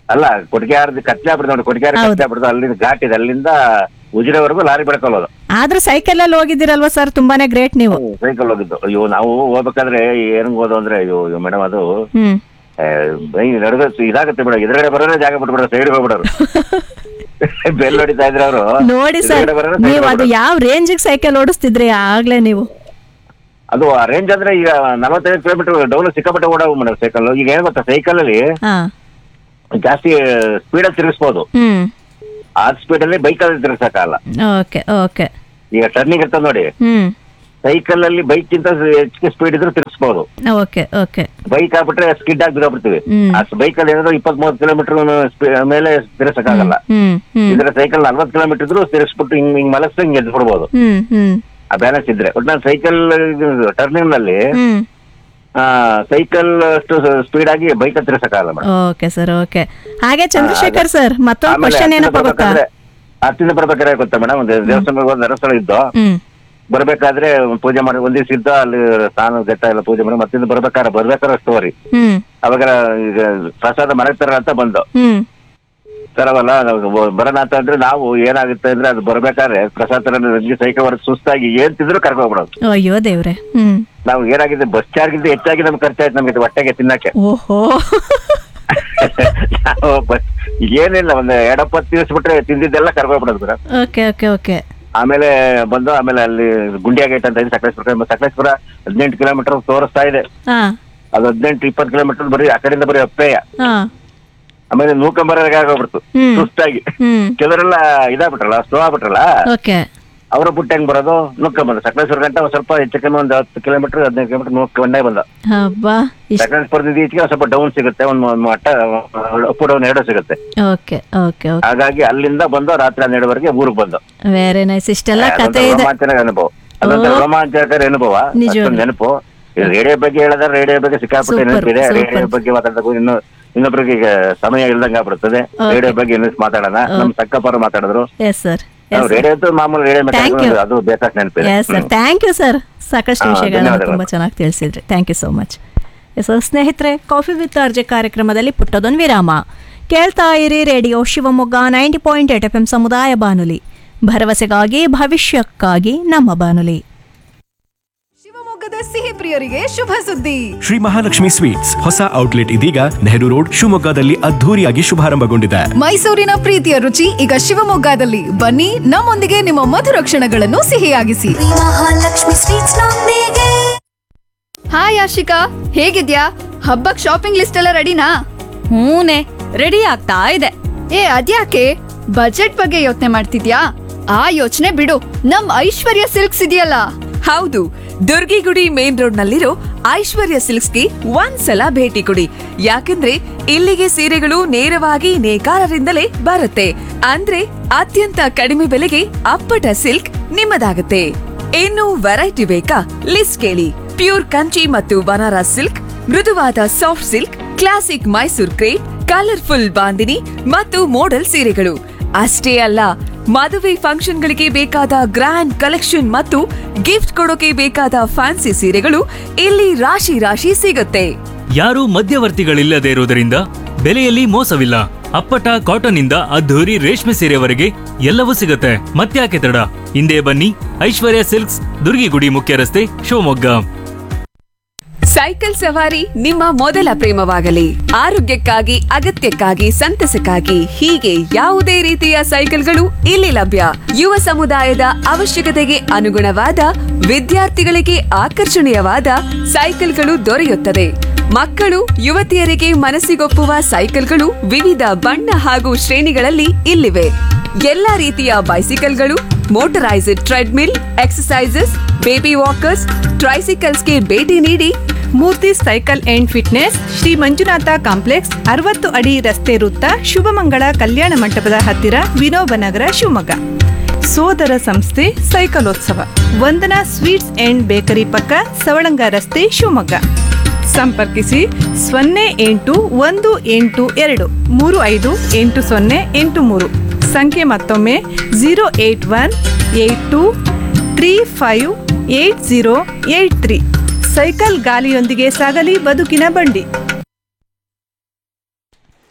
ಅಲ್ಲ ಕೊಟ್ಟಿಗೆಹಾರದ ಕತ್ಲೆ ಆಗ್ಬಿಡ್ತು ನೋಡಿ ಕೊಟ್ಟಿಗೆಹಾರ ಹೌದು. ಕತ್ಲೆ ಆಗ್ಬಿಡ್ತು ಅಲ್ಲಿಂದ ಘಾಟ್ ಇದೆ ಅಲ್ಲಿಂದ ಉಜಿರೆವರೆಗೂ ಲಾರಿ ಬೆಳ್ಕೊಳ್ಳೋದು ಆದ್ರೆ ಸೈಕಲ್ ಅಲ್ಲಿ ಹೋಗಿದ್ದೀರಲ್ವಾ ಸರ್ ತುಂಬಾನೇ ಗ್ರೇಟ್ ನೀವು ಸೈಕಲ್ ಹೋಗಿದ್ದು ಅಯ್ಯೋ ನಾವು ಹೋಗ್ಬೇಕಾದ್ರೆ ಏನಂಗ್ ಹೋದು ಅಂದ್ರೆ ಅಯ್ಯೋ ಮೇಡಮ್ ಅದು ಹ್ಮ್ ಆ, ಬೈ ನಡುವೆ ಇದಾಗುತ್ತೆ ಬಿಡ ಎದುರುಗಡೆ ಬರೋದೇ ಜಾಗ ಬಿಟ್ಬಿಡೋ ಸೈಡ್ ಹೋಗ್ಬಿಡೋರು ಬೆಲ್ ಹೊಡಿತಾ ಇದ್ರೆ ಅವರು ನೋಡಿ ಸರ್ ನೀವು ಅದು ಯಾವ ರೇಂಜಿಗೆ ಸೈಕಲ್ ಓಡಿಸ್ತಿದ್ರಿ ಆಗ್ಲೇ ನೀವು ಅದು ಆ ರೇಂಜ್ ಅಂದ್ರೆ ಈಗ ನಲವತ್ತೈದು ಕಿಲೋಮೀಟರ್ ಡೌನ್ ಸಿಕ್ಕಾಪಟ್ಟೆ ಓಡಾವ ಮೇಡಮ್ ಸೈಕಲ್ ಈಗ ಏನ್ ಗೊತ್ತಾ ಸೈಕಲ್ ಅಲ್ಲಿ ಹಾ ಜಾಸ್ತಿ ಸ್ಪೀಡಲ್ಲಿ ತಿರುಗಿಸ್ಬೋದು ಹ್ಮ್ ಆ ಸ್ಪೀಡ್ ಅಲ್ಲಿ ಬೈಕ್ ಅಲ್ಲಿ ತಿರುಗಿಸಕ್ಕಾಗಲ್ಲ ಓಕೆ ಓಕೆ ಈಗ ಟರ್ನಿಂಗ್ ಇರ್ತದೆ ನೋಡಿ ಹ್ಮ್ ಸೈಕಲ್ ಅಲ್ಲಿ ಬೈಕ್ ಗಿಂತ ಹೆಚ್ಚಿಗೆ ಸ್ಪೀಡ್ ಇದ್ರೆ ತಿರುಗಿಸ್ಬೋದು ಓಕೆ ಓಕೆ ಬೈಕ್ ಆಗ್ಬಿಟ್ರೆ ಸ್ಕಿಡ್ ಆಗಿ ಬಿಡೋಗ್ಬಿಡ್ತೀವಿ ಹ್ಮ್. ಆ ಬೈಕ್ ಅಲ್ಲಿ ಏನಾದ್ರು ಇಪ್ಪತ್ ಮೂವತ್ತು ಕಿಲೋಮೀಟರ್ ಮೇಲೆ ತಿರ್ಸಕ್ಕಾಗಲ್ಲ ಹ್ಮ್ ಹ್ಮ್ ಇದ್ರ ಸೈಕಲ್ ನಲ್ವತ್ತು ಕಿಲೋಮೀಟರ್ ಇದ್ರು ತಿರ್ಗಿಸ್ಬಿಟ್ಟು ಹಿಂಗ್ ಹಿಂಗ್ ಮಲಸ್ ಹಿಂಗ್ ಎದ್ದು ಬಿಡ್ಬೋದು ಹ್ಮ್ ಹ್ಮ್ ಆ ಬ್ಯಾಲೆನ್ಸ್ ಇದ್ರೆ ಒಟ್ನಲ್ಲಿ ಸೈಕಲ್ ಟರ್ನಿಂಗ್ ನಲ್ಲಿ ಹ್ಮ್ ಸೈಕಲ್ ಅಷ್ಟು ಸ್ಪೀಡ್ ಆಗಿ ಬೈಕ್ ತಿರ್ಸಕ್ಕಾಗಲ್ಲ ಮೇಡಮ್ ಓಕೆ ಸರ್ ಓಕೆ ಹಾಗೆ ಚಂದ್ರಶೇಖರ್ ಸರ್ ಮತ್ತೊಂದು ಕ್ವಶನ್ ಏನಪ್ಪ ಗೊತ್ತಾ ಹತ್ತಿಂದ ಬರ್ಬೇಕಾದ್ರೆ ಗೊತ್ತಾ ಮೇಡಮ್ ಒಂದು ದೇವಸ್ಥಾನಕ್ಕೆ ಹೋದ್ ಧರ್ಮಸ್ಥಳ ಇದ್ದು ಹ್ಮ್ ಬರ್ಬೇಕಾದ್ರೆ ಒಂದ್ ಪೂಜೆ ಮಾಡಿ ಒಂದ್ ದಿವಸ ಇದ್ದು ಅಲ್ಲಿ ಸ್ನಾನ ಘಟ್ಟ ಎಲ್ಲ ಪೂಜೆ ಮಾಡಿ ಮತ್ತಿಂದ ಬರ್ಬೇಕಾದ್ರೆ ಬರ್ಬೇಕಾದ್ರೆ ಸ್ಟೋರಿ ಹ್ಮ್ ಅವಾಗ ಈಗ ಪ್ರಸಾದ ಮನೆಗೆ ತರ ಅಂತ ಬಂದು ಹ್ಮ್ ತರವಲ್ಲ ನಾವು ಬರೋಣ ಅಂತ ಅಂದ್ರೆ ನಾವು ಏನಾಗುತ್ತೆ ಅಂದ್ರೆ ಅದು ಬರ್ಬೇಕಾದ್ರೆ ಪ್ರಸಾದ ತರ ನಮ್ಗೆ ಸೈಕಲ್ ಹೊಡೆದು ಸುಸ್ತಾಗಿ ಏನ್ ತಿಂದ್ರು ಕರ್ಕೊ ಹೋಗ್ಬಿಡೋದು ಅಯ್ಯೋ ದೇವ್ರೆ ಹ್ಮ್ ನಾವು ಏನಾಗಿದೆ ಬಸ್ ಚಾರ್ಗಿಂತ ಹೆಚ್ಚಾಗಿ ನಮ್ಗೆ ಖರ್ಚಾಯ್ತು ನಮ್ಗೆ ಹೊಟ್ಟೆಗೆ ತಿನ್ನಕ್ಕೆ ಓಹೋ ನಾವು ಬಸ್ ಏನಿಲ್ಲ ಒಂದು ಎರಡಪ್ಪತ್ತು ತಿನ್ನಿಸ್ಬಿಟ್ರೆ ತಿಂದಿದ್ದೆಲ್ಲ ಕರ್ಕೊಂಡ್ಬಿಡೋದು ಮೇಡಮ್ ಓಕೆ ಓಕೆ ಓಕೆ ಆಮೇಲೆ ಬಂದು ಆಮೇಲೆ ಅಲ್ಲಿ ಗುಂಡಿಯಾ ಗೇಟ್ ಅಂತ ಇದೆ ಸಕಲೇಶ್ಪುರ ಸಕಲೇಶ್ಪುರ ಹದಿನೆಂಟು ಕಿಲೋಮೀಟರ್ ತೋರಿಸ್ತಾ ಇದೆ ಹಾ ಅದು ಹದಿನೆಂಟು ಇಪ್ಪತ್ತು ಕಿಲೋಮೀಟರ್ ಬರೀ ಆ ಕಡೆಯಿಂದ ಬರೀ ಅಪ್ಪೆಯ ಹಾ ಆಮೇಲೆ ನೂಕಂಬರಾಗ ಆಗೋಗ್ಬಿಡ್ತು ಹ್ಮ್. ಸುಸ್ತಾಗಿ ಹ್ಮ್ ಕೆಲವರೆಲ್ಲ ಇದಾಗ್ಬಿಟ್ರಲ್ಲ ಸ್ಲೋ ಆಗ್ಬಿಟ್ರಲ್ಲ ಓಕೆ ಅವರ ಬುಟ್ಟ ಹೆಂಗ್ ಬರೋದು ನುಕ್ಕಂಬಂದ ಸಕಲೇಶ್ವರ ಗಂಟ ಒಂದ್ ಸ್ವಲ್ಪ ಹೆಚ್ಚು ಕಮ್ಮಿ ಒಂದು ಹತ್ತು ಕಿಲೋಮೀಟರ್ ಹದಿನೈದು ಕಿಲೋಮೀಟರ್ ನುಕ್ಕಂಡೇ ಬಂದ ಹಬ್ಬಾ ಇಷ್ಟ ಸಕಲೇಶ್ಪುರದಿಂದ ಈಚೆಗೆ ಒಂದ್ ಸ್ವಲ್ಪ ಡೌನ್ ಸಿಗುತ್ತೆ ಒಂದು ಮಟ್ಟ ಅಪ್ ಡೌನ್ ಎರಡು ಸಿಗುತ್ತೆ ಓಕೆ ಓಕೆ ಓಕೆ ಹಾಗಾಗಿ ಅಲ್ಲಿಂದ ಬಂದು ರಾತ್ರಿ ಹನ್ನೆರಡುವರೆಗೆ ಊರಿಗೆ ಬಂದು ವೆರಿ ನೈಸ್ ಇಷ್ಟೆಲ್ಲ ಅದೊಂದು ಕತೆ ಇದೆ ರೋಮಾಂಚನ ಅನುಭವ ಅದೊಂದು ರೋಮಾಂಚಕರ ಅನುಭವ ನಿಜವಾಗ್ಲೂ. ಅಷ್ಟೊಂದು ನೆನಪು ಇದು ರೇಡಿಯೋ ಬಗ್ಗೆ ಹೇಳಿದ್ರೆ ರೇಡಿಯೋ ಬಗ್ಗೆ ಸಿಕ್ಕಾಪಟ್ಟೆ Super, ನೆನಪಿದೆ super. ರೇಡಿಯೋ ಬಗ್ಗೆ ಮಾತಾಡೋದು ಇನ್ನು ಇನ್ನೊಬ್ರಿಗೆ ಈಗ ಸಮಯ ಇಲ್ದಂಗ ಆಗ್ಬಿಡುತ್ತದೆ Okay. ರೇಡಿಯೋ ಬಗ್ಗೆ ಇನ್ನೊಂದು ಮಾತಾಡೋಣ ನಮ್ ತಕ್ಕಪ್ಪರು ಮಾತಾಡಿದ್ರು ಎಸ್ ಸರ್ ನಾವು ರೇಡಿಯೋ ಮಾಮೂಲಿ ರೇಡಿಯೋ Thank you. ಮಾತಾಡೋದು ಅದು ಬೇಕಾದ ನೆನಪಿದೆ yes sir thank you sir ಸಾಕಷ್ಟು ಹಾ, ವಿಷಯಗಳನ್ನ ಧನ್ಯವಾದಗಳು. ತುಂಬ ಚೆನ್ನಾಗಿ ತಿಳಿಸಿದ್ರಿ thank you so much yes ಸ್ನೇಹಿತರೆ ಕಾಫಿ ವಿತ್ ಅರ್ಜೆ ಕಾರ್ಯಕ್ರಮದಲ್ಲಿ ಪುಟ್ಟದೊಂದು ವಿರಾಮ ಕೇಳ್ತಾ ಇರಿ radio Shivamogga ninety point eight F M ಸಮುದಾಯ ಬಾನುಲಿ ಭರವಸೆಗಾಗಿ ಭವಿಷ್ಯಕ್ಕಾಗಿ ನಮ್ಮ ಬಾನುಲಿ ಶಿವಮೊಗ್ಗದ ಸಿಹಿ ಪ್ರಿಯರಿಗೆ ಶುಭ ಸುದ್ದಿ ಶ್ರೀ ಮಹಾಲಕ್ಷ್ಮಿ ಸ್ವೀಟ್ಸ್ ಹೊಸ ಔಟ್ಲೆಟ್ ಇದೀಗ ನೆಹರು ರೋಡ್ ಶಿವಮೊಗ್ಗದಲ್ಲಿ ಅದ್ಧೂರಿಯಾಗಿ ಶುಭಾರಂಭಗೊಂಡಿದೆ ಮೈಸೂರಿನ ಪ್ರೀತಿಯ ರುಚಿ ಈಗ ಶಿವಮೊಗ್ಗದಲ್ಲಿ ಬನ್ನಿ ನಮ್ಮೊಂದಿಗೆ ನಿಮ್ಮ ಮಧುರ ಕ್ಷಣಗಳನ್ನು ಸಿಹಿಯಾಗಿಸಿ ಮಹಾಲಕ್ಷ್ಮಿ ಸ್ವೀಟ್ಸ್ ನೊಂದಿಗೆ ಹಾಯ್ ಆಶಿಕಾ ಹೇಗಿದ್ಯಾ ಹಬ್ಬಕ್ ಶಾಪಿಂಗ್ ಲಿಸ್ಟ್ ಎಲ್ಲ ರೆಡಿನಾ ಹೂನೆ ರೆಡಿ ಆಗ್ತಾ ಇದೆ ಏ ಅದ್ಯಾಕೆ ಬಜೆಟ್ ಬಗ್ಗೆ ಯೋಚನೆ ಮಾಡ್ತಿದ್ಯಾ ಆ ಯೋಚನೆ ಬಿಡು ನಮ್ ಐಶ್ವರ್ಯ ಸಿಲ್ಕ್ಸ್ ಇದೆಯಲ್ಲ ಹೌದು ದುರ್ಗಿಗುಡಿ ಮೇನ್ ರೋಡ್ ನಲ್ಲಿರೋ ಐಶ್ವರ್ಯ ಸಿಲ್ಕ್ಸ್ಗೆ ಒಂದ್ಸಲ ಭೇಟಿ ಕೊಡಿ ಯಾಕಂದ್ರೆ ಇಲ್ಲಿಗೆ ಸೀರೆಗಳು ನೇರವಾಗಿ ನೇಕಾರರಿಂದಲೇ ಬರುತ್ತೆ ಅಂದ್ರೆ ಅತ್ಯಂತ ಕಡಿಮೆ ಬೆಲೆಗೆ ಅಪ್ಪಟ ಸಿಲ್ಕ್ ನಿಮ್ಮದಾಗುತ್ತೆ ಇನ್ನು ವೆರೈಟಿ ಬೇಕಾ ಲಿಸ್ಟ್ ಕೇಳಿ ಪ್ಯೂರ್ ಕಂಚಿ ಮತ್ತು ಬನಾರಸ್ ಸಿಲ್ಕ್ ಮೃದುವಾದ soft silk classic Mysore crepe colourful bandhani ಮತ್ತು ಮೋಡಲ್ ಸೀರೆಗಳು ಅಷ್ಟೇ ಅಲ್ಲ ಮದುವೆ ಫಂಕ್ಷನ್ಗಳಿಗೆ ಬೇಕಾದ ಗ್ರ್ಯಾಂಡ್ ಕಲೆಕ್ಷನ್ ಮತ್ತು ಗಿಫ್ಟ್ ಕೊಡೋಕೆ ಬೇಕಾದ ಫ್ಯಾನ್ಸಿ ಸೀರೆಗಳು ಇಲ್ಲಿ ರಾಶಿ ರಾಶಿ ಸಿಗುತ್ತೆ ಯಾರೂ ಮಧ್ಯವರ್ತಿಗಳಿಲ್ಲದೆ ಇರುವುದರಿಂದ ಬೆಲೆಯಲ್ಲಿ ಮೋಸವಿಲ್ಲ ಅಪ್ಪಟ ಕಾಟನ್ ಇಂದ ಅದ್ಧೂರಿ ರೇಷ್ಮೆ ಸೀರೆವರೆಗೆ ಎಲ್ಲವೂ ಸಿಗುತ್ತೆ ಮತ್ತ್ಯಾಕೆ ತಡ ಹಿಂದೆ ಬನ್ನಿ ಐಶ್ವರ್ಯ ಸಿಲ್ಕ್ಸ್ ದುರ್ಗಿಗುಡಿ ಮುಖ್ಯ ರಸ್ತೆ ಶಿವಮೊಗ್ಗ ಸೈಕಲ್ ಸವಾರಿ ನಿಮ್ಮ ಮೊದಲ ಪ್ರೇಮವಾಗಲಿ ಆರೋಗ್ಯಕ್ಕಾಗಿ ಅಗತ್ಯಕ್ಕಾಗಿ ಸಂತಸಕ್ಕಾಗಿ ಹೀಗೆ ಯಾವುದೇ ರೀತಿಯ ಸೈಕಲ್ಗಳು ಇಲ್ಲಿ ಲಭ್ಯ ಯುವ ಸಮುದಾಯದ ಅವಶ್ಯಕತೆಗೆ ಅನುಗುಣವಾದ ವಿದ್ಯಾರ್ಥಿಗಳಿಗೆ ಆಕರ್ಷಣೀಯವಾದ ಸೈಕಲ್ಗಳು ದೊರೆಯುತ್ತದೆ ಮಕ್ಕಳು ಯುವತಿಯರಿಗೆ ಮನಸ್ಸಿಗೊಪ್ಪುವ ಸೈಕಲ್ಗಳು ವಿವಿಧ ಬಣ್ಣ ಹಾಗೂ ಶ್ರೇಣಿಗಳಲ್ಲಿ ಇಲ್ಲಿವೆ ಎಲ್ಲಾ ರೀತಿಯ ಬೈಸಿಕಲ್ಗಳು motorised treadmill exercises baby walkers ಟ್ರೈಸಿಕಲ್ಸ್ಗೆ ಭೇಟಿ ನೀಡಿ Murthy cycle and fitness Shri Manjunatha complex ಅರವತ್ತು ಅಡಿ ರಸ್ತೆ ವೃತ್ತ ಶುಭಮಂಗಳ ಕಲ್ಯಾಣ ಮಂಟಪದ ಹತ್ತಿರ ವಿನೋಬನಗರ ಶಿವಮೊಗ್ಗ ಸೋದರ ಸಂಸ್ಥೆ ಸೈಕಲೋತ್ಸವ ವಂದನಾ ಸ್ವೀಟ್ಸ್ ಅಂಡ್ ಬೇಕರಿ ಪಕ್ಕ ಸವಳಂಗ ರಸ್ತೆ ಶಿವಮೊಗ್ಗ ಸಂಪರ್ಕಿಸಿ ಸೊನ್ನೆ ಎಂಟು ಒಂದು ಎಂಟು ಎರಡು ಮೂರು ಐದು ಎಂಟು ಸೊನ್ನೆ ಎಂಟು ಮೂರು ಸಂಖ್ಯೆ ಮತ್ತೊಮ್ಮೆ zero eight one eight two three five eight zero eight three cycle ಗಾಲಿಯೊಂದಿಗೆ ಸಾಗಲಿ ಬದುಕಿನ ಬಂಡಿ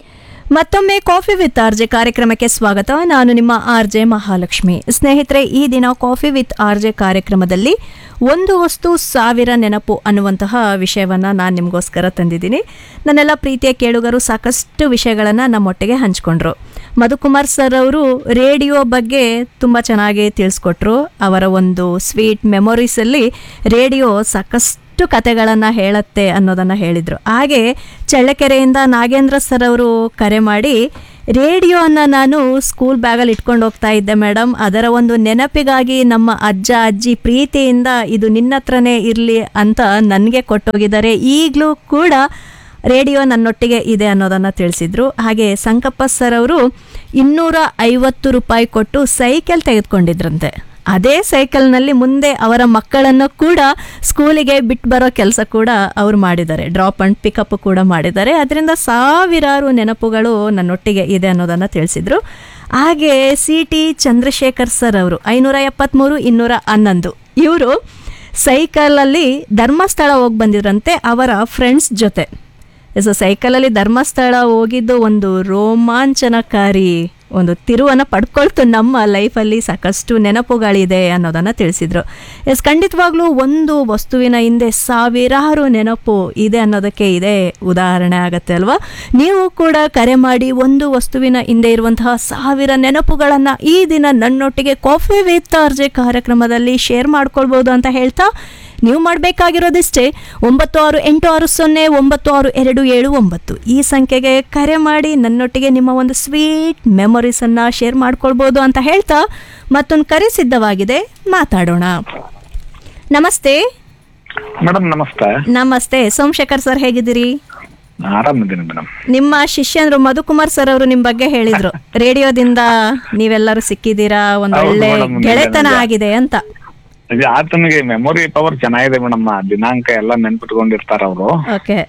ಮತ್ತೊಮ್ಮೆ ಕಾಫಿ ವಿತ್ ಆರ್ಜೆ ಕಾರ್ಯಕ್ರಮಕ್ಕೆ ಸ್ವಾಗತ ನಾನು ನಿಮ್ಮ ಆರ್ಜೆ ಮಹಾಲಕ್ಷ್ಮಿ ಸ್ನೇಹಿತರೆ ಈ ದಿನ ಕಾಫಿ ವಿತ್ ಆರ್ಜೆ ಕಾರ್ಯಕ್ರಮದಲ್ಲಿ ಒಂದು ವಸ್ತು ಸಾವಿರ ನೆನಪು ಅನ್ನುವಂತಹ ವಿಷಯವನ್ನು ನಾನು ನಿಮಗೋಸ್ಕರ ತಂದಿದ್ದೀನಿ ನನ್ನೆಲ್ಲ ಪ್ರೀತಿಯ ಕೇಳುಗರು ಸಾಕಷ್ಟು ವಿಷಯಗಳನ್ನು ನಮ್ಮೊಟ್ಟಿಗೆ ಹಂಚ್ಕೊಂಡ್ರು ಮಧುಕುಮಾರ್ ಸರ್ ಅವರು ರೇಡಿಯೋ ಬಗ್ಗೆ ತುಂಬ ಚೆನ್ನಾಗಿ ತಿಳಿಸ್ಕೊಟ್ರು ಅವರ ಒಂದು ಸ್ವೀಟ್ ಮೆಮೊರೀಸಲ್ಲಿ ರೇಡಿಯೋ ಸಾಕಷ್ಟು ಎಷ್ಟು ಕತೆಗಳನ್ನು ಹೇಳುತ್ತೆ ಅನ್ನೋದನ್ನು ಹೇಳಿದರು ಹಾಗೆ ಚಳ್ಳಕೆರೆಯಿಂದ ನಾಗೇಂದ್ರ ಸರ್ ಅವರು ಕರೆ ಮಾಡಿ ರೇಡಿಯೋನ ನಾನು ಸ್ಕೂಲ್ ಬ್ಯಾಗಲ್ಲಿ ಇಟ್ಕೊಂಡು ಹೋಗ್ತಾ ಇದ್ದೆ ಮೇಡಮ್ ಅದರ ಒಂದು ನೆನಪಿಗಾಗಿ ನಮ್ಮ ಅಜ್ಜ ಅಜ್ಜಿ ಪ್ರೀತಿಯಿಂದ ಇದು ನಿನ್ನ ಹತ್ರನೇ ಇರಲಿ ಅಂತ ನನಗೆ ಕೊಟ್ಟೋಗಿದ್ದಾರೆ ಈಗಲೂ ಕೂಡ ರೇಡಿಯೋ ನನ್ನೊಟ್ಟಿಗೆ ಇದೆ ಅನ್ನೋದನ್ನು ತಿಳಿಸಿದ್ರು ಹಾಗೆ ಸಂಕಪ್ಪ ಸರ್ ಅವರು ಇನ್ನೂರ ಐವತ್ತು ರೂಪಾಯಿ ಕೊಟ್ಟು ಸೈಕಲ್ ತೆಗೆದುಕೊಂಡಿದ್ರಂತೆ ಅದೇ ಸೈಕಲ್ನಲ್ಲಿ ಮುಂದೆ ಅವರ ಮಕ್ಕಳನ್ನು ಕೂಡ ಸ್ಕೂಲಿಗೆ ಬಿಟ್ಟು ಬರೋ ಕೆಲಸ ಕೂಡ ಅವರು ಮಾಡಿದ್ದಾರೆ ಡ್ರಾಪ್ ಆ್ಯಂಡ್ ಪಿಕಪ್ ಕೂಡ ಮಾಡಿದ್ದಾರೆ ಅದರಿಂದ ಸಾವಿರಾರು ನೆನಪುಗಳು ನನ್ನೊಟ್ಟಿಗೆ ಇದೆ ಅನ್ನೋದನ್ನು ತಿಳಿಸಿದರು ಹಾಗೆ ಸಿ ಟಿ ಚಂದ್ರಶೇಖರ್ ಸರ್ ಅವರು ಐನೂರ ಎಪ್ಪತ್ತ್ಮೂರು ಇನ್ನೂರ ಹನ್ನೊಂದು ಇವರು ಸೈಕಲಲ್ಲಿ ಧರ್ಮಸ್ಥಳ ಹೋಗಿ ಬಂದಿದ್ರಂತೆ ಅವರ ಫ್ರೆಂಡ್ಸ್ ಜೊತೆ ಸೊ ಸೈಕಲಲ್ಲಿ ಧರ್ಮಸ್ಥಳ ಹೋಗಿದ್ದು ಒಂದು ರೋಮಾಂಚನಕಾರಿ ಒಂದು ತಿರುವನ್ನು ಪಡ್ಕೊಳ್ತು ನಮ್ಮ ಲೈಫಲ್ಲಿ ಸಾಕಷ್ಟು ನೆನಪುಗಳಿದೆ ಅನ್ನೋದನ್ನು ತಿಳಿಸಿದರು ಎಸ್ ಖಂಡಿತವಾಗ್ಲೂ ಒಂದು ವಸ್ತುವಿನ ಹಿಂದೆ ಸಾವಿರಾರು ನೆನಪು ಇದೆ ಅನ್ನೋದಕ್ಕೆ ಇದೆ ಉದಾಹರಣೆ ಆಗತ್ತೆ ಅಲ್ವಾ ನೀವು ಕೂಡ ಕರೆ ಮಾಡಿ ಒಂದು ವಸ್ತುವಿನ ಹಿಂದೆ ಇರುವಂತಹ ಸಾವಿರ ನೆನಪುಗಳನ್ನು ಈ ದಿನ ನನ್ನೊಟ್ಟಿಗೆ ಕಾಫಿ ವಿತ್ ಅರ್ಜೆ ಕಾರ್ಯಕ್ರಮದಲ್ಲಿ ಶೇರ್ ಮಾಡ್ಕೊಳ್ಬೋದು ಅಂತ ಹೇಳ್ತಾ ನೀವು ಮಾಡಬೇಕಾಗಿರೋದಿಷ್ಟೇ ಒಂಬತ್ತು ಆರು ಎಂಟು ಆರು ಸೊನ್ನೆ ಒಂಬತ್ತು ಆರು ಎರಡು ಏಳು ಒಂಬತ್ತು ಈ ಸಂಖ್ಯೆಗೆ ಕರೆ ಮಾಡಿ ನನ್ನೊಟ್ಟಿಗೆ ನಿಮ್ಮ ಒಂದು ಸ್ವೀಟ್ ಮೆಮೊರೀಸನ್ನು ಶೇರ್ ಮಾಡ್ಕೊಳ್ಬೋದು ಅಂತ ಹೇಳ್ತಾ ಮತ್ತೊಂದು ಕರೆ ಸಿದ್ಧವಾಗಿದೆ ಮಾತಾಡೋಣ ನಮಸ್ತೆ ಮೇಡಮ್ ನಮಸ್ತೆ ನಮಸ್ತೆ ಸೋಮಶೇಖರ್ ಸರ್ ಹೇಗಿದ್ದೀರಿ ಆರಾಮಿದ್ದೀನಿ ಮೇಡಮ್ ನಿಮ್ಮ ಶಿಷ್ಯಂದ್ರು ಮಧುಕುಮಾರ್ ಸರ್ ಅವರು ನಿಮ್ಮ ಬಗ್ಗೆ ಹೇಳಿದ್ರು ರೇಡಿಯೋದಿಂದ ನೀವೆಲ್ಲರೂ ಸಿಕ್ಕಿದ್ದೀರಾ ಒಂದು ಹೌದು ಒಳ್ಳೆ madam, ನಿಜ, ಗೆಳೆತನ ನಿಜ. ಆಗಿದೆ ಅಂತ ಇದು ಆತನಿಗೆ ಮೆಮೊರಿ ಪವರ್ ಚೆನ್ನಾಗಿದೆ ಮೇಡಮ್ ದಿನಾಂಕ ಎಲ್ಲ ನೆನ್ಪಿಟ್ಕೊಂಡಿರ್ತಾರ ಅವರು ಓಕೆ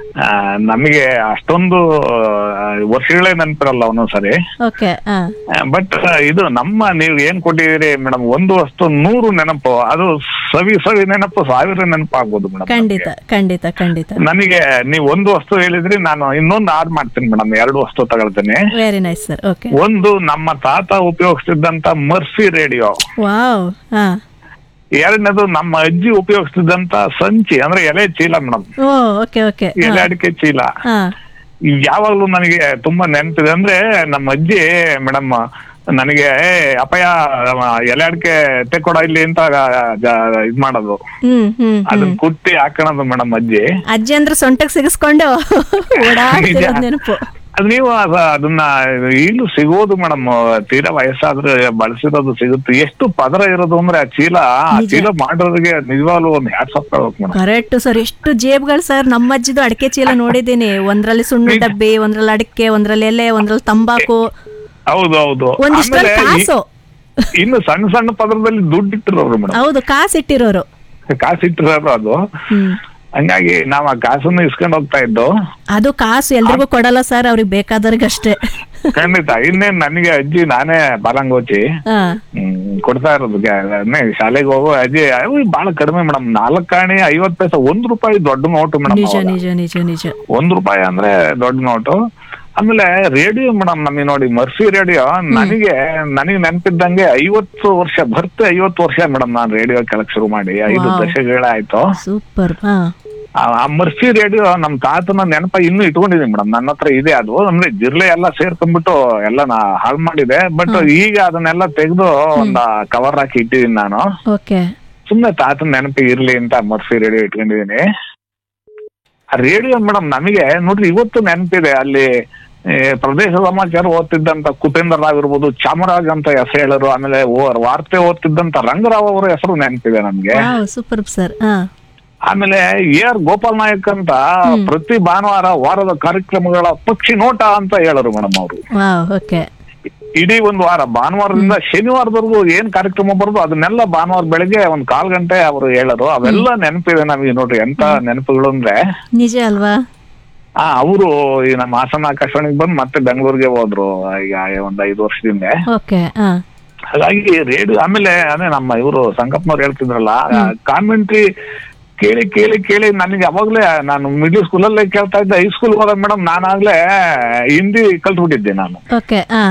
ನಮಗೆ ಅಷ್ಟೊಂದು ಆ, ವರ್ಷಗಳೇ ನೆನ್ಪಿರಲ್ಲ ಒಂದೊಂದ್ ಸರಿ ಓಕೆ ಹಾಂ ಬಟ್ ಇದು ನಮ್ಮ ನೀವು ಏನ್ ಕೊಟ್ಟಿದ್ದೀರಿ ಮೇಡಮ್ ಒಂದು ವಸ್ತು ನೂರು ನೆನಪು ಅದು ಸವಿ ಸವಿ ನೆನಪು ಸಾವಿರ ನೆನಪು ಆಗ್ಬೋದು ಮೇಡಮ್ ಖಂಡಿತ ಖಂಡಿತ ಖಂಡಿತ ನನಗೆ ನೀವು ಒಂದು ವಸ್ತು ಹೇಳಿದ್ರಿ ನಾನು ಇನ್ನೊಂದು ಆಡ್ ಮಾಡ್ತೀನಿ ಮೇಡಮ್ ಎರಡು ವಸ್ತು ತಗೊಳ್ತೀನಿ ವೆರಿ ನೈಸ್ ಸರ್ ಓಕೆ ಒಂದು ನಮ್ಮ ತಾತ ಉಪಯೋಗಿಸ್ತಿದ್ದಂತ ಮರ್ಸಿ ರೇಡಿಯೋ ವಾವ್ ಹಾ ಎರಡನೇದು ನಮ್ಮ ಅಜ್ಜಿ ಉಪಯೋಗಿಸ್ತಿದ್ದಂತ ಸಂಚಿ ಅಂದ್ರೆ ಎಲೆ ಚೀಲ ಮೇಡಮ್ ಓ ಓಕೆ ಓಕೆ ಎಲೆ ಅಡಿಕೆ ಚೀಲ ಹಾ ಇವ್ ಯಾವಾಗ್ಲೂ ನನಗೆ ತುಂಬಾ ನೆನಪಿದೆ ಅಂದ್ರೆ ನಮ್ಮ ಅಜ್ಜಿ ಮೇಡಮ್ ನನಗೆ "ಏ, ಅಪ್ಪಯ್ಯ ಎಲೆ ಅಡಿಕೆ ತೆಕ್ಕೊಡ ಇಲ್ಲಿ ಅಂತ ಜ- ಇದ್ ಮಾಡೋದು ಹ್ಮ್ ಹ್ಮ್ ಅದನ್ನ ಕುಟ್ಟಿ ಹಾಕೋಣದು ಮೇಡಮ್ ಅಜ್ಜಿ ಅಜ್ಜಿ ಅಂದ್ರೆ ಸೊಂಟಕ್ಕೆ ಸಿಗಿಸ್ಕೊಂಡು ಓಡಾಡ್ತಿರೋದ್ ನೆನಪು ಅದು ನೀವು ಅದ- ಅದನ್ನ ಈಗಲೂ ಸಿಗೋದು ಮೇಡಮ್ ತೀರಾ ವಯಸ್ಸಾದ್ರೆ ಬಳಸಿರೋದು ಸಿಗುತ್ತೆ ಎಷ್ಟು ಪದರ ಇರೋದು ಅಂದ್ರೆ ಆ ಚೀಲ ಆ ನಿಜ. ಚೀಲ ಮಾಡೋರಿಗೆ ನಿಜವಾಗ್ಲೂ ಒಂದು hats off madam correct sir ಎಷ್ಟು ಜೇಬ್ಗಳು ಸರ್ ನಮ್ಮ ಅಜ್ಜಿದು ಅಡಿಕೆ ಚೀಲ ನೋಡಿದ್ದೀನಿ ಒಂದ್ರಲ್ಲಿ ಸುಣ್ಣ ಡಬ್ಬಿ ಒಂದ್ರಲ್ಲಿ ಅಡಿಕೆ ಒಂದ್ರಲ್ಲಿ ಎಲೆ ಒಂದ್ರಲ್ಲಿ ತಂಬಾಕು ಹೌದು ಹೌದು ಒಂದಿಷ್ಟೊಂದು ಆಮೇಲೆ ಈ- ಕಾಸು ಇನ್ನು ಸಣ್ಣ ಸಣ್ಣ ಪದರದಲ್ಲಿ ದುಡ್ಡು ಇಟ್ಟಿರೋರು ಮೇಡಮ್ ಹೌದು ಕಾಸು ಇಟ್ಟಿರೋರು ಕಾಸು ಇಟ್ಟಿರೋರು ಅದು ಹ್ಮ್ ಹಂಗಾಗಿ ನಾವ್ ಆ ಕಾಸನ್ನು ಇಸ್ಕೊಂಡ್ ಹೋಗ್ತಾ ಇದ್ದು ಅದು ಕಾಸು ಎಲ್ರಿಗೂ ಕೊಡಲ್ಲ ಸರ್ ಅವ್ರಿಗೆ ಬೇಕಾದವ್ರಿಗಷ್ಟೇ ಖಂಡಿತ ಇನ್ನೇನ್ ನನಗೆ ಅಜ್ಜಿ ನಾನೇ ಬಾಲಂಗೋಚಿ ಹಾ ಹ್ಮ್ ಕೊಡ್ತಾ ಇರೋದು ಗ- ನೆ- ಶಾಲೆಗೆ ಹೋಗೋ ಅಜ್ಜಿ ಅವು ಬಹಳ ಕಡಿಮೆ ಮೇಡಮ್ ನಾಲ್ಕಾಣಿ ಐವತ್ ಪೈಸೆ ಒಂದ್ ರೂಪಾಯಿ ದೊಡ್ಡ ನೋಟು ಮೇಡಮ್ ನಿಜ ನಿಜ ನಿಜ ನಿಜ ಒಂದ್ ರೂಪಾಯಿ ಅಂದ್ರೆ ದೊಡ್ಡ ನೋಟು ಆಮೇಲೆ ರೇಡಿಯೋ ಮೇಡಮ್ ನಮಗೆ ನೋಡಿ ಮರ್ಸಿ ರೇಡಿಯೋ ನನಗೆ ನನಗೆ ನೆನಪಿದ್ದಂಗೆ ಐವತ್ತು ವರ್ಷ ಬರ್ತೆ ಐವತ್ತು ವರ್ಷ ಮೇಡಮ್ ನಾನು ರೇಡಿಯೋ ಕೆಳಕ್ ಶುರು ಮಾಡಿ ಐದು Wow. ದಶಕಗಳೇ ಆಯ್ತು ಸೂಪರ್ ಹಾ ಆ ಆ ಮರ್ಸಿ ರೇಡಿಯೋ ನಮ್ ತಾತನ ನೆನಪ ಇನ್ನೂ ಇಟ್ಕೊಂಡಿದೀನಿ ಮೇಡಮ್ ನನ್ನ ಹತ್ರ ಇದೆ ಅದು ಅಂದ್ರೆ ಜಿರ್ಲೆ ಎಲ್ಲ ಸೇರ್ಕೊಂಡ್ಬಿಟ್ಟು ಎಲ್ಲ ನಾ ಹಾಳು ಮಾಡಿದೆ ಬಟ್ ಈಗ ಅದನ್ನೆಲ್ಲ ತೆಗೆದು ಒಂದ ಕವರ್ ಹಾಕಿ ಇಟ್ಟಿದೀನಿ ನಾನು ಓಕೆ ಸುಮ್ನೆ ತಾತನ ನೆನಪಿಗೆ ಇರ್ಲಿ ಅಂತ ಮರ್ಸಿ ರೇಡಿಯೋ ಇಟ್ಕೊಂಡಿದೀನಿ ಆ ರೇಡಿಯೋ ಮೇಡಮ್ ನಮಗೆ ನೋಡ್ರಿ ಇವತ್ತು ನೆನಪಿದೆ ಅಲ್ಲಿ ಏ, ಪ್ರದೇಶ ಸಮಾಚಾರ ಓದ್ತಿದ್ದಂತ ಕುಪೇಂದ್ರ ರಾವ್ ಇರ್ಬೋದು ಚಾಮರಾಜ್ ಅಂತ ಹೆಸರು ಹೇಳರು ಆಮೇಲೆ ಓ- ವಾರ್ತೆ ಓದ್ತಿದ್ದಂತ ರಂಗರಾವ್ ಅವರ ಹೆಸರು ನೆನಪಿದೆ ನಮ್ಗೆ ವಾವ್ ಸೂಪರ್ ಸರ್ ಹಾ ಆಮೇಲೆ ಎ ಆರ್ ಗೋಪಾಲ್ ನಾಯಕ್ ಅಂತ ಪ್ರತಿ ಭಾನುವಾರ ವಾರದ ಕಾರ್ಯಕ್ರಮಗಳ ಪಕ್ಷಿ ನೋಟ ಅಂತ ಹೇಳರು ಮೇಡಮ್ ಅವರು ವಾವ್ ಓಕೆ ಇಡೀ ಒಂದು ವಾರ ಭಾನುವಾರದಿಂದ ಶನಿವಾರದವರೆಗೂ ಏನ್ ಕಾರ್ಯಕ್ರಮ ಬರೋದು ಅದನ್ನೆಲ್ಲ ಭಾನುವಾರ ಬೆಳಗ್ಗೆ ಒಂದ್ ಕಾಲ್ ಗಂಟೆ ಅವರು ಹೇಳರು ಅವೆಲ್ಲ ನೆನಪಿದೆ ನಮಗೆ ನೋಡ್ರಿ ಎಂತ ನೆನಪುಗಳು ಅಂದ್ರೆ ನಿಜ ಅಲ್ವಾ ಆ ಅವರು ಈ ನಮ್ಮ ಹಾಸನ ಆಕಾಶವಾಣಿಗೆ ಬಂದು ಮತ್ತೆ ಬೆಂಗಳೂರಿಗೆ ಹೋದ್ರು ಈಗ ಒಂದ್ ಐದು ವರ್ಷದಿಂದ ಓಕೆ ಹಾ ಹಾಗಾಗಿ ರೇಡಿಯೋ ಆಮೇಲೆ ಅದೇ ನಮ್ಮ ಇವರು ಸಂಕಪ್ಪನವ್ರು ಹೇಳ್ತಿದ್ರಲ್ಲ ಕಾಮೆಂಟ್ರಿ ಕೇಳಿ ಕೇಳಿ ಕೇಳಿ ನನಗೆ ಅವಾಗ್ಲೇ ನಾನು ಮಿಡ್ಲ್ ಸ್ಕೂಲಲ್ಲೇ ಕೇಳ್ತಾ ಇದ್ದೆ ಹೈಸ್ಕೂಲ್ ಹೋದ ಮೇಡಮ್ ನಾನಾಗ್ಲೇ ಹಿಂದಿ ಕಲ್ತ್ಬಿಟ್ಟಿದ್ದೆ ನಾನು ಓಕೆ ಆ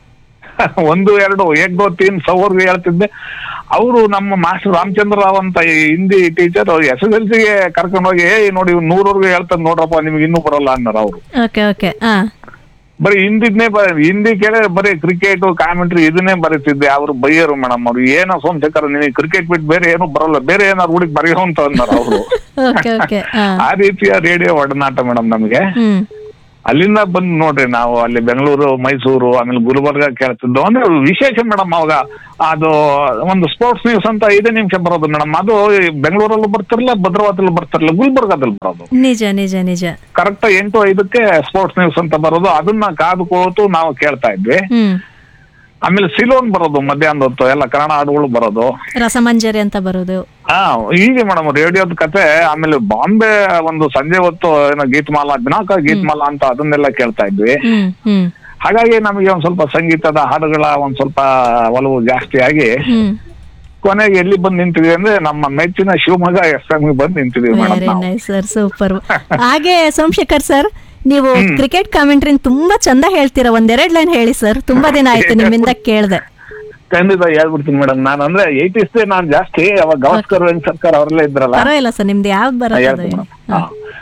ಒಂದು ಎರಡು ಏಕ್ ದೋ ತೀನ್ ಸೌರ್ಗೆ ಹೇಳ್ತಿದ್ದೆ ಅವರು ನಮ್ಮ ಮಾಸ್ಟರ್ ರಾಮಚಂದ್ರ ರಾವ್ ಅಂತ ಈ Hindi teacher S S L ಸಿಗೆ ಕರ್ಕೊಂಡೋಗಿ ಏ ನೋಡಿ ಇವ್ನು ನೂರವರೆಗೂ ಹೇಳ್ತಾನೆ ನೋಡ್ರಪ್ಪ ನಿಮ್ಗೆ ಇನ್ನೂ ಬರಲ್ಲ ಅನ್ನೋರು ಅವರು ಓಕೆ ಓಕೆ ಆ ಬರೀ ಹಿಂದಿದ್ನೇ ಬ ಹಿಂದಿ ಕೇಳಿ ಬರೀ ಕ್ರಿಕೆಟ್ ಕಾಮೆಂಟ್ರಿ ಇದನ್ನೇ ಬರೀತಿದ್ದೆ ಅವ್ರು ಬೈಯರು ಮೇಡಮ್ ಅವ್ರು ಏನೋ ಸೋಮಶೇಖರ್ ನಿನಗೆ ಕ್ರಿಕೆಟ್ ಬಿಟ್ಟು ಬೇರೆ ಏನು ಬರಲ್ಲ ಬೇರೆ ಏನಾರು ಹುಡುಗಿ ಬರೆಯೋ ಅಂತ ಅಂದಾರ ಅವರು ಓಕೆ ಓಕೆ ಆ ಆ ರೀತಿಯ ರೇಡಿಯೋ ಒಡನಾಟ ಮೇಡಮ್ ನಮಗೆ ಹ್ಮ್ ಅಲ್ಲಿಂದ ಬಂದು ನೋಡ್ರಿ ನಾವು ಅಲ್ಲಿ ಬೆಂಗಳೂರು ಮೈಸೂರು ಆಮೇಲೆ ಗುಲ್ಬರ್ಗ ಕೇಳ್ತಿದ್ದು ಅಂದ್ರೆ ವಿಶೇಷ ಮೇಡಮ್ ಅವಾಗ ಅದು ಒಂದು ಸ್ಪೋರ್ಟ್ಸ್ ನ್ಯೂಸ್ ಅಂತ ಐದೇ ನಿಮಿಷ ಬರೋದು ಮೇಡಮ್ ಅದು ಈ ಬೆಂಗಳೂರಲ್ಲೂ ಬರ್ತಿರ್ಲಿಲ್ಲ ಭದ್ರಾವತಿಲೂ ಬರ್ತಿರ್ಲಿಲ್ಲ ಗುಲ್ಬರ್ಗದಲ್ಲಿ ಬರೋದು ನಿಜ ನಿಜ ನಿಜ ಕರೆಕ್ಟ್ ಎಂಟು ಐದಕ್ಕೆ ಸ್ಪೋರ್ಟ್ಸ್ ನ್ಯೂಸ್ ಅಂತ ಬರೋದು ಅದನ್ನ ಕಾದು ಕೂತು ನಾವು ಕೇಳ್ತಾ ಇದ್ವಿ ಹ್ಮ್ ಆಮೇಲೆ ಸಿಲೋನ್ ಬರೋದು ಮಧ್ಯಾಹ್ನದ ಹೊತ್ತು ಎಲ್ಲ ಕನ್ನಡ ಹಾಡುಗಳು ಬರೋದು ರಸಮಂಜರಿ ಅಂತ ಬರೋದು ಹಾ ಹೀಗೆ ಮೇಡಮ್ ರೇಡಿಯೋದ ಕತೆ ಆಮೇಲೆ ಬಾಂಬೆ ಒಂದು ಸಂಜೆ ಹೊತ್ತು ಏನೋ ಗೀತಮಾಲಾ ದಿನಾಂಕ ಗೀತಮಾಲಾ ಅಂತ ಅದನ್ನೆಲ್ಲ ಕೇಳ್ತಾ ಇದ್ವಿ ಹ್ಮ್ ಹ್ಮ್ ಹಾಗಾಗಿ ನಮಗೆ ಒಂದ್ ಸ್ವಲ್ಪ ಸಂಗೀತದ ಹಾಡುಗಳ ಒಂದ್ ಸ್ವಲ್ಪ ಒಲವು ಜಾಸ್ತಿ ಆಗಿ ಹ್ಮ್ ಕೊನೆಗೆ ಎಲ್ಲಿ ಬಂದು ನಿಂತಿದ್ವಿ ಅಂದ್ರೆ ನಮ್ಮ ಮೆಚ್ಚಿನ ಶಿವಮೊಗ್ಗ ಎಫ್ ಎಂ ಬಂದು ನಿಂತಿದ್ವಿ ಮೇಡಮ್ ವೆರಿ ನಾವು ನೈಸ್ ಸರ್ ಸೂಪರ್ ಹಾಗೆ ಸೋಮಶೇಖರ್ ಸರ್ ನೀವು ಕ್ರಿಕೆಟ್ ಕಾಮೆಂಟ್ರಿನ ತುಂಬಾ ಚಂದ ಹೇಳ್ತೀರಾ ಒಂದೆರಡ್ ಲೈನ್ ಹೇಳಿ ಸರ್ ತುಂಬಾ ದಿನ ಆಯ್ತು ನಿಮ್ಮಿಂದ ಕೇಳ್ದೆ ಖಂಡಿತ ಹೇಳ್ಬಿಡ್ತೀನಿ ಮೇಡಮ್ ನಾನು ಅಂದ್ರೆ ಏಯ್ಟೀಸ್ ನಾನು ಜಾಸ್ತಿ ಅವಾಗ ಗವಾಸ್ಕರ್ ವೆಂಕಟ್ ಸರ್ಕಾರ್ ಅವರೆಲ್ಲ ಇದ್ರಲ್ಲ ಪರವಾಗಿಲ್ಲ ಸರ್ ನಿಮ್ದು ಯಾವ್ದು ಬರೋದು ಹೇಳ್ತೀನಿ ಮೇಡಮ್ हाँ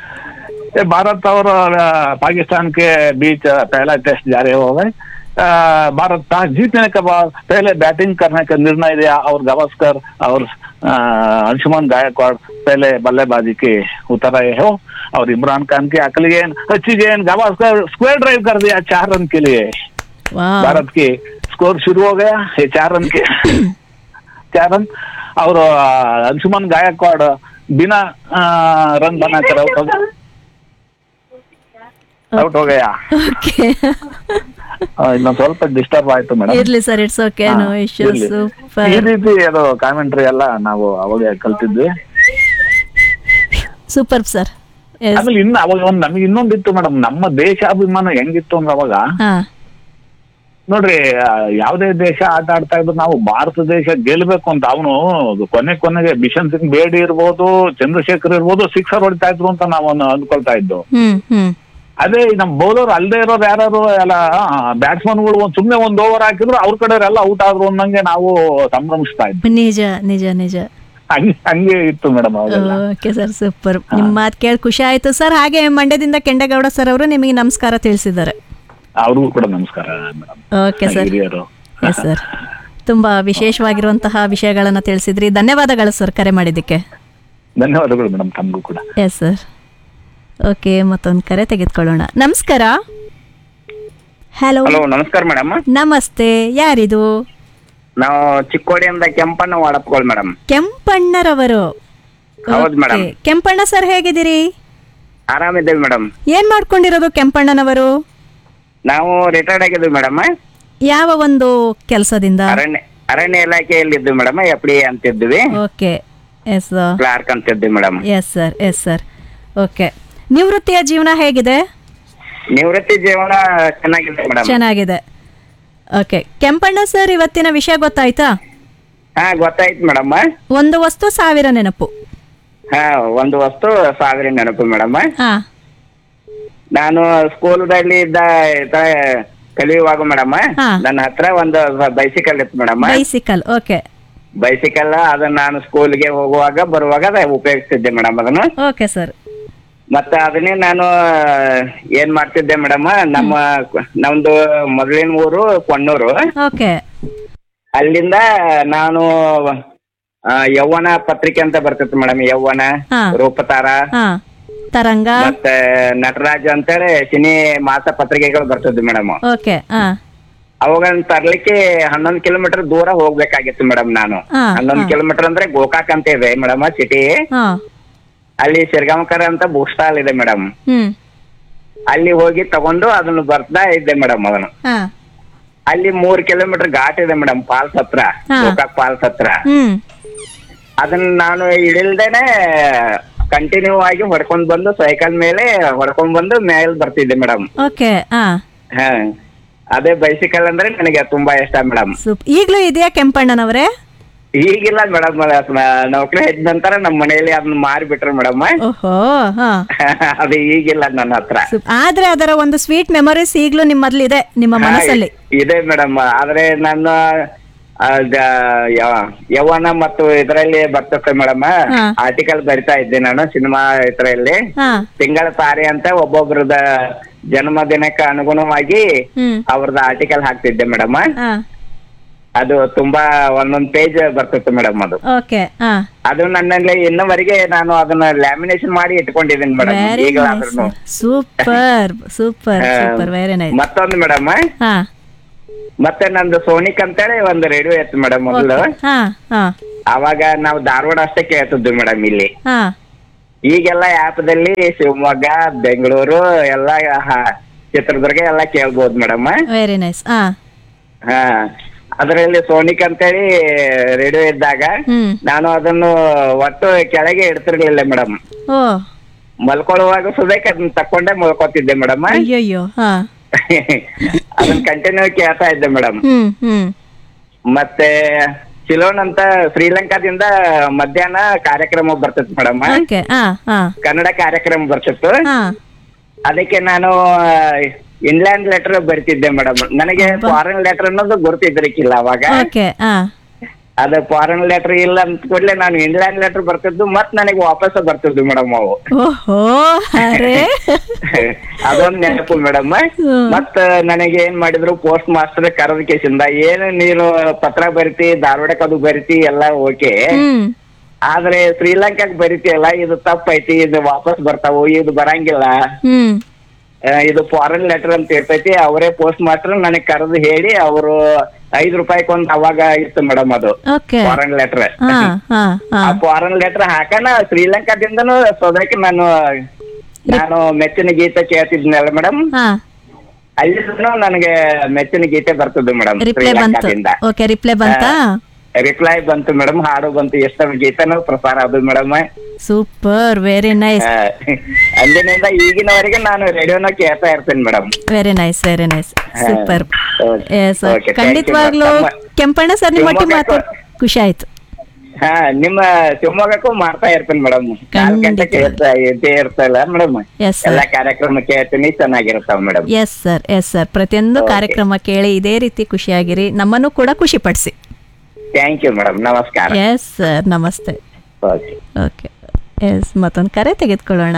ये भारत और अ, पाकिस्तान के बीच अ, पहला टेस्ट जारी हो गए अ, भारत टॉस जीतने के बाद पहले बैटिंग करने का निर्णय लिया और गवास्कर और अ, अंशुमन गायकवाड़ पहले बल्लेबाजी के उतर आए हो और इमरान खान की अकली गेंद अच्छी गेंद गवास्कर स्क्वायर ड्राइव कर दिया चार रन के लिए वाह भारत के स्कोर शुरू हो गया ये चार रन के चार रन और अ, अंशुमन गायकवाड़ बिना अ, रन बनाकर आउट हो गया ಔಟ್ ಹೋಗಯ್ಯ ಓಕೆ ಇನ್ನೊಂದ್ ಸ್ವಲ್ಪ ಡಿಸ್ಟರ್ಬ್ ಆಯ್ತು ಮೇಡಮ್ ಇರ್ಲಿ sir it's okay no issue ಈ ಸೂಪರ್ ರೀತಿ ಅದು ಕಾಮೆಂಟ್ರಿ ಎಲ್ಲ ನಾವು ಅವಾಗ ಕಲ್ತಿದ್ವಿ ಸೂಪರ್ ಸರ್ ಆಮೇಲೆ ಇನ್ನು ಅವಾಗ ಒಂದ್ ನಮಗೆ ಇನ್ನೊಂದಿತ್ತು ಮೇಡಮ್ ನಮ್ಮ ದೇಶಾಭಿಮಾನ ಹೆಂಗಿತ್ತು ಅಂದ್ರೆ ಅವಾಗ ಹಾ ನೋಡ್ರಿ ಆ, ಯಾವ್ದೇ ದೇಶ ಆಟ ಆಡ್ತಾ ಇದ್ರು ನಾವು ಭಾರತ ದೇಶ ಗೆಲ್ಬೇಕು ಅಂತ ಅವನು ಕೊನೆ ಕೊನೆಗೆ ಬಿಷನ್ ಸಿಂಗ್ ಬೇಡಿ ಇರ್ಬೋದು ಚಂದ್ರಶೇಖರ್ ಇರ್ಬೋದು ಸಿಕ್ಸರ್ ಹೊಡಿತಾ ಇದ್ರು ಅಂತ ನಾವು ಅನ್- ಅಂದ್ಕೊಳ್ತಾ ಇದ್ದು ಹ್ಮ್ ಹ್ಮ್ ಅದೇ ಈ ನಮ್ ಬೌಲರ್ ಅಲ್ಲದೆ ಇರೋರು ಯಾರು ಎಲ್ಲ ಬ್ಯಾಟ್ಸ್ಮನ್ಗಳು ಒಂದ್ ಸುಮ್ನೆ ಒಂದ್ ಓವರ್ ಹಾಕಿದ್ರು ಅವ್ರ ಕಡೆ ಎಲ್ಲ ಔಟ್ ಆದ್ರು ಅನ್ನಂಗೆ ನಾವು ಸಂಭ್ರಮಿಸ್ತಾ ಇದ್ವಿ ನಿಜ ನಿಜ ನಿಜ ಹಂಗೆ ಹಂಗೆ ಇತ್ತು ಮೇಡಮ್ ಅವೆಲ್ಲ ಓಕೆ ಸರ್ ಸೂಪರ್ ನಿಮ್ಮ ಮಾತು ಕೇಳಿ ಖುಷಿ ಆಯ್ತು ಸರ್ ಹಾಗೆ ಮಂಡ್ಯದಿಂದ ಕೆಂಡಗೌಡ ಸರ್ ಅವರು ನಿಮಗೆ ನಮಸ್ಕಾರ ತಿಳಿಸಿದ್ದಾರೆ ಅವ್ರಿಗೂ ಕೂಡ ನಮಸ್ಕಾರ ಮೇಡಮ್ ಓಕೆ ಸರ್ ಹಿರಿಯರು ಎಸ್ ಸರ್ ತುಂಬಾ ವಿಶೇಷವಾಗಿರುವಂತಹ ವಿಷಯಗಳನ್ನ ತಿಳಿಸಿದ್ರಿ ಧನ್ಯವಾದಗಳು ಸರ್ ಕರೆ ಮಾಡಿದ್ದಕ್ಕೆ ಧನ್ಯವಾದಗಳು ಮೇಡಮ್ ತಮಗೂ ಕೂಡ ಎಸ್ ಸರ್ ಓಕೆ ಮತ್ತೊಂದು ಕರೆ ತೆಗೆದುಕೊಳ್ಳೋಣ ನಮಸ್ಕಾರ ಹಲೋ ಹಲೋ ನಮಸ್ಕಾರ ಮೇಡಮ್ ನಮಸ್ತೆ ಯಾರಿದು ನಾವು ಚಿಕ್ಕೋಡಿಯಿಂದ ಕೆಂಪಣ್ಣ ವಾಡಪ್ಗೋಳ್ ಮೇಡಮ್ ಕೆಂಪಣ್ಣರವರು ಹೌದು ಮೇಡಮ್ Okay. ಕೆಂಪಣ್ಣ ಸರ್ ಹೇಗಿದ್ದೀರಿ ಆರಾಮಿದ್ದೇವೆ ಮೇಡಮ್ ಏನ್ ಮಾಡ್ಕೊಂಡಿರೋದು ಕೆಂಪಣ್ಣನವರು ನಾವು ರಿಟೈರ್ಡ್ ಆಗಿದ್ವಿ ಮೇಡಮ್ ಯಾವ ಒಂದು ಕೆಲಸದಿಂದ ಅರಣ್ಯ ಅರಣ್ಯ ಇಲಾಖೆಯಲ್ಲಿ ಇದ್ವಿ ಮೇಡಮ್ ಎಫ್ ಡಿ ಅಂತಿದ್ವಿ ಓಕೆ ಎಸ್ ಕ್ಲಾರ್ಕ್ ಅಂತಿದ್ವಿ madam yes sir yes sir okay ನಿವೃತ್ತಿಯ ಜೀವನ ಹೇಗಿದೆ ನಿವೃತ್ತಿ ಜೀವನ ಚೆನ್ನಾಗಿದೆ ಮೇಡಮ್ ಚೆನ್ನಾಗಿದೆ ಓಕೆ ಕೆಂಪಣ್ಣ ಸರ್ ಇವತ್ತಿನ ವಿಷಯ ಗೊತ್ತಾಯ್ತಾ ಹಾ ಗೊತ್ತಾಯ್ತು ಮೇಡಮ್ ಒಂದು ವಸ್ತು ಸಾವಿರ ನೆನಪು ಹಾ ಒಂದು ವಸ್ತು ಸಾವಿರ ನೆನಪು ಮೇಡಮ್ ಹಾ ನಾನು ಸ್ಕೂಲ್ದಲ್ಲಿ ಇದ್ದ ಇದ್ದ ಕಲಿಯುವಾಗ ಮೇಡಮ್ ಹಾ. ನನ್ನ ಹತ್ರ ಒಂದು ಬೈಸಿಕಲ್ ಇತ್ತು ಮೇಡಮ್ ಬೈಸಿಕಲ್ ಓಕೆ ಬೈಸಿಕಲ್ ಅದನ್ನ ನಾನು ಸ್ಕೂಲ್ಗೆ ಹೋಗುವಾಗ ಬರುವಾಗ ಅದ ಉಪಯೋಗಿಸ್ತಿದ್ದೆ ಮೇಡಮ್ ಅದನ್ನು ಓಕೆ ಸರ್ ಮತ್ತೆ ಅದನ್ನೇ ನಾನು ಏನ್ ಮಾಡ್ತಿದ್ದೆ ಮೇಡಮ್ ನಮ್ಮ ನಮ್ದು ಮೊದಲಿನ ಊರು ಕೊಣ್ಣೂರು ಓಕೆ ಅಲ್ಲಿಂದ ನಾನು ಆ, ಯೌವನ ಪತ್ರಿಕೆ ಅಂತ ಬರ್ತಿತ್ತು ಮೇಡಮ್ ಯೌವನ ಹಾ. ರೂಪತಾರ ಹಾ ತರಂಗ ಮತ್ತೆ ನಟರಾಜ್ ಅಂತೇಳಿ ಸಿನಿ ಮಾಸ ಪತ್ರಿಕೆಗಳು ಬರ್ತಿದ್ವು ಮೇಡಮ್ ಓಕೆ ಹಾ ಅವುಗಳನ್ನ ತರ್ಲಿಕ್ಕೆ ಹನ್ನೊಂದು ಕಿಲೋಮೀಟರ್ ದೂರ ಹೋಗ್ಬೇಕಾಗಿತ್ತು ಮೇಡಮ್ ನಾನು ಹಾ, ಹನ್ನೊಂದು ಹಾ. ಕಿಲೋಮೀಟರ್ ಅಂದ್ರೆ ಗೋಕಾಕ್ ಅಂತ ಇದೆ ಮೇಡಮ್ ಸಿಟಿ ಹಾ ಅಲ್ಲಿ ಸಿರ್ಗಾಂಕರ್ ಅಂತ ಬುಕ್ ಸ್ಟಾಲ್ ಇದೆ ಮೇಡಮ್ ಹ್ಮ್ ಅಲ್ಲಿ ಹೋಗಿ ತಗೊಂಡು ಅದನ್ನ ಬರ್ತಾ ಇದ್ದೆ ಮೇಡಮ್ ಅದನ್ನು ಹಾ ಅಲ್ಲಿ ಮೂರ್ ಕಿಲೋಮೀಟರ್ ಘಾಟ್ ಇದೆ ಮೇಡಮ್ ಫಾಲ್ಸ್ ಹತ್ರ ಹಾ. ಗೋಕಾಕ್ ಫಾಲ್ಸ್ ಹತ್ರ ಹ್ಮ್ ಅದನ್ನ ನಾನು ಇಳಿಲ್ದೇನೆ ಕಂಟಿನ್ಯೂ ಆಗಿ ಹೊಡ್ಕೊಂಡ್ ಬಂದು ಸೈಕಲ್ ಮೇಲೆ ಹೊಡ್ಕೊಂಡ್ ಬಂದು ಮೇಲ್ ಬರ್ತಿದ್ದೆ ಮೇಡಮ್ ಓಕೆ ಹಾ ಹಾ ಅದೇ ಬೈಸಿಕಲ್ ಅಂದ್ರೆ ನನಗೆ ತುಂಬಾ ಇಷ್ಟ ಮೇಡಮ್ ಸೂಪ್ ಈಗಲೂ ಇದೆಯಾ ಕೆಂಪಣ್ಣನವರೇ ಈಗಿಲ್ಲ ಮೇಡಮ್ ನೌಕರಿ ಹೆಚ್ಚ ನಂತರ ನಮ್ಮ ಮನೆಯಲ್ಲಿ ಅದನ್ನ ಮಾರಿ ಬಿಟ್ರು ಮೇಡಮ್ ಓಹೋ ಹಾ ಅದು ಈಗಿಲ್ಲ ನನ್ನ ಹತ್ರ ಆದ್ರೆ ಅದರ ಒಂದು ಸ್ವೀಟ್ ಮೆಮೊರೀಸ್ ಈಗ್ಲೂ ನಿಮ್ಮದ್ಲಿದೆ ನಿಮ್ಮ ಮನಸ್ಸಲ್ಲಿ ಹಾ, ಇದೆ ಮೇಡಮ್ ಆದ್ರೆ ನನ್ನ ಆ, ದ- ಯಾವ- ಯೌವನ ಮತ್ತು ಇದರಲ್ಲಿ ಬರ್ತದೆ ಮೇಡಮ್ ಹಾ. ಆರ್ಟಿಕಲ್ ಬರಿತಾ ಇದ್ದೆ ನಾನು ಸಿನಿಮಾ ಇದರಲ್ಲಿ ಹಾ ತಿಂಗಳ ತಾರೆ ಅಂತ ಒಬ್ಬೊಬ್ರದ ಜನ್ಮದಿನಕ್ಕೆ ಅನುಗುಣವಾಗಿ ಹ್ಮ್ ಅವ್ರದ್ದು ಆರ್ಟಿಕಲ್ ಹಾಕ್ತಿದ್ದೆ ಮೇಡಮ್ ಹಾ ಅದು ತುಂಬಾ ಒಂದೊಂದ್ ಪೇಜ್ ಬರ್ತಿತ್ತು ಮೇಡಮ್ ಅದು ಓಕೆ ಹಾ ಅದು ನನ್ನಲ್ಲಿ ಇನ್ನವರೆಗೆ ನಾನು ಅದನ್ನ ಲ್ಯಾಮಿನೇಷನ್ ಮಾಡಿ ಇಟ್ಕೊಂಡಿದ್ದೀನಿ ಮೇಡಮ್ ವೆರಿ ಈಗಲಾದ್ರೂ super super super very nice ಮತ್ತೊಂದು ಮೇಡಮ್ ಹಾ ಮತ್ತೆ ನಂದು ಸೋನಿಕ್ ಅಂತೇಳಿ ಒಂದು ರೇಡಿಯೋ ಇತ್ತು ಮೇಡಮ್ ಮೊದಲು ಹಾ ಹಾ ಅವಾಗ ನಾವು ಧಾರವಾಡ ಅಷ್ಟೇ ಕೇಳ್ತಿದ್ವಿ ಮೇಡಮ್ ಇಲ್ಲಿ ಹಾ ಈಗೆಲ್ಲ ಆ್ಯಪ್ದಲ್ಲಿ ಶಿವಮೊಗ್ಗ ಬೆಂಗಳೂರು ಎಲ್ಲ ಹ- ಚಿತ್ರದುರ್ಗ ಎಲ್ಲ ಕೇಳ್ಬೋದು ಮೇಡಮ್ ವೆರಿ ನೈಸ್ ಹಾ ಹಾ ಅದರಲ್ಲಿ ಸೋನಿಕ್ ಅಂತೇಳಿ ರೇಡಿಯೋ ಇದ್ದಾಗ ಹ್ಮ್ ನಾನು ಅದನ್ನು ಒಟ್ಟು ಕೆಳಗೆ ಇಡ್ತಿರ್ಲಿಲ್ಲ ಮೇಡಮ್ ಓ ಮಲ್ಕೊಳ್ಳುವಾಗ ಸುದೇಕ್ ಅದನ್ನ ತಕೊಂಡೇ ಮಲ್ಕೋತಿದ್ದೆ ಮೇಡಮ್ ಅಯ್ಯಯ್ಯೋ ಹಾ ಅದನ್ನ ಕಂಟಿನ್ಯೂ ಕೇಳ್ತಾ ಇದ್ದೆ ಮೇಡಮ್ ಹ್ಮ್ ಹ್ಮ್ ಮತ್ತೆ ಸಿಲೋನ್ ಅಂತ ಶ್ರೀಲಂಕಾದಿಂದ ಮಧ್ಯಾಹ್ನ ಕಾರ್ಯಕ್ರಮ ಬರ್ತಿತ್ತು ಮೇಡಮ್ ಓಕೆ ಹಾ ಹಾ ಕನ್ನಡ ಕಾರ್ಯಕ್ರಮ ಬರ್ತಿತ್ತು ಹಾ ಅದಕ್ಕೆ ನಾನು ಇಂಗ್ಲೆಂಡ್ ಲೆಟರ್ ಬರ್ತಿದ್ದೆ ಮೇಡಮ್ ನನಗೆ ಫಾರಿನ್ ಲೆಟರ್ ಅನ್ನೋದು ಗುರ್ತಿದ್ರಿಕ್ಕಿಲ್ಲ ಅವಾಗ ಓಕೆ ಹಾ ಅದು ಫಾರಿನ್ ಲೆಟರ್ ಇಲ್ಲ ಅಂತ ಕೂಡಲೇ ನಾನು ಇಂಗ್ಲೆಂಡ್ ಲೆಟರ್ ಬರ್ತಿದ್ದು ಮತ್ ನನಗೆ ವಾಪಸ್ ಬರ್ತಿದ್ವು ಮೇಡಮ್ ಅವು ಓಹೋ ಅರೆ ಅದೊಂದ್ ನೆನಪು ಮೇಡಮ್ ಮತ್ತ ನನಗೆ ಏನ್ ಮಾಡಿದ್ರು ಪೋಸ್ಟ್ ಮಾಸ್ಟರ್ ಕರೆದ ಕೇಸಿಂದ ಏನು ನೀನು ಪತ್ರ ಬರಿತಿ ಧಾರವಾಡಕ್ಕೆ ಅದು ಬರಿತಿ ಎಲ್ಲ ಓಕೆ ಹ್ಮ್ ಆದ್ರೆ ಶ್ರೀಲಂಕಾಕ್ ಬರಿತಿಯಲ್ಲ ಇದು ತಪ್ಪೈತಿ ಇದು ವಾಪಸ್ ಬರ್ತಾವು ಇದು ಬರಂಗಿಲ್ಲ ಹ್ಮ್ ಆ, ಇದು ಫಾರಿನ್ ಲೆಟರ್ ಅಂತ ಇರ್ತೈತಿ ಅವರೇ ಪೋಸ್ಟ್ ಮಾಸ್ಟರ್ ನನಗೆ ಕರೆದು ಹೇಳಿ ಅವರು ಐದ್ ರೂಪಾಯಿಗೆ ಒಂದ್ ಅವಾಗ ಇತ್ತು ಮೇಡಮ್ ಅದು ಓಕೆ ಫಾರಿನ್ ಲೆಟರ್ ಹಾ ಹಾ ಹಾ ಆ ಫಾರಿನ್ ಲೆಟರ್ ಹಾಕಣ ಶ್ರೀಲಂಕಾದಿಂದನೂ ಸೋದಕ್ಕೆ ನಾನು ನಾನು ಮೆಚ್ಚಿನ ಗೀತೆ ಕೇಳ್ತಿದ್ನಲ್ಲ ಮೇಡಮ್ ಹಾ ಅಲ್ಲಿಂದನೂ ನನಗೆ ಮೆಚ್ಚಿನ ಗೀತೆ ಬರ್ತದೆ ಮೇಡಮ್ ರಿಪ್ಲೈ ಬಂತು ಶ್ರೀಲಂಕಾದಿಂದ ಓಕೆ ರಿಪ್ಲೈ ಬಂತಾ ರಿಪ್ಲೈ ಬಂತು ಮೇಡಮ್ ಹಾಡು ಬಂತು ಎಷ್ಟ ಗೀತೆನೂ ಪ್ರಸಾರ ಅದು ಮೇಡಮ್ ಸೂಪರ್ ವೆರಿ ನೈಸ್ ಅಂದಿನಿಂದ ಈಗಿನವರೆಗೆ ನಾನು ರೇಡಿಯೋನ ಕೇಳ್ತಾ ಇರ್ತೇನೆ madam very nice very nice super yes Okay, thank you, ಖಂಡಿತವಾಗ್ಲೂ madam. ಕೆಂಪಣ್ಣ ಸರ್ ನಿಮ್ಮ ಒಟ್ಟಿಗೆ ಶಿವಮೊಗ್ಗಕ್ಕೂ- ಮಾತಾಡ್ ಖುಷಿ ಆಯ್ತು ಹಾ ನಿಮ್ಮ ಶಿವಮೊಗ್ಗಕ್ಕೂ ಮಾಡ್ತಾ ಇರ್ತೇನೆ ಮೇಡಮ್ ನಾಲ್ಕು ಗಂಟೆಗೆ ಇದ್ದೇ ಇರ್ತಲ್ಲ ಮೇಡಮ್ Yes, sir. ಎಲ್ಲಾ ಕಾರ್ಯಕ್ರಮ ಕೇಳ್ತೀನಿ ಚೆನ್ನಾಗಿರ್ತಾವ madam yes sir yes sir ಪ್ರತಿಯೊಂದು ಕಾರ್ಯಕ್ರಮ ಕೇಳಿ ಇದೇ ರೀತಿ ಖುಷಿಯಾಗಿರಿ ನಮ್ಮನ್ನು ಕೂಡ ಖುಷಿ ಪಡಿಸಿ ಥ್ಯಾಂಕ್ ಯು ಮೇಡಮ್ ನಮಸ್ಕಾರ ಎಸ್ ಸರ್ ನಮಸ್ತೆ ಓಕೆ ಓಕೆ ಎಸ್ ಮತ್ತೊಂದು ಕರೆ ತೆಗೆದುಕೊಳ್ಳೋಣ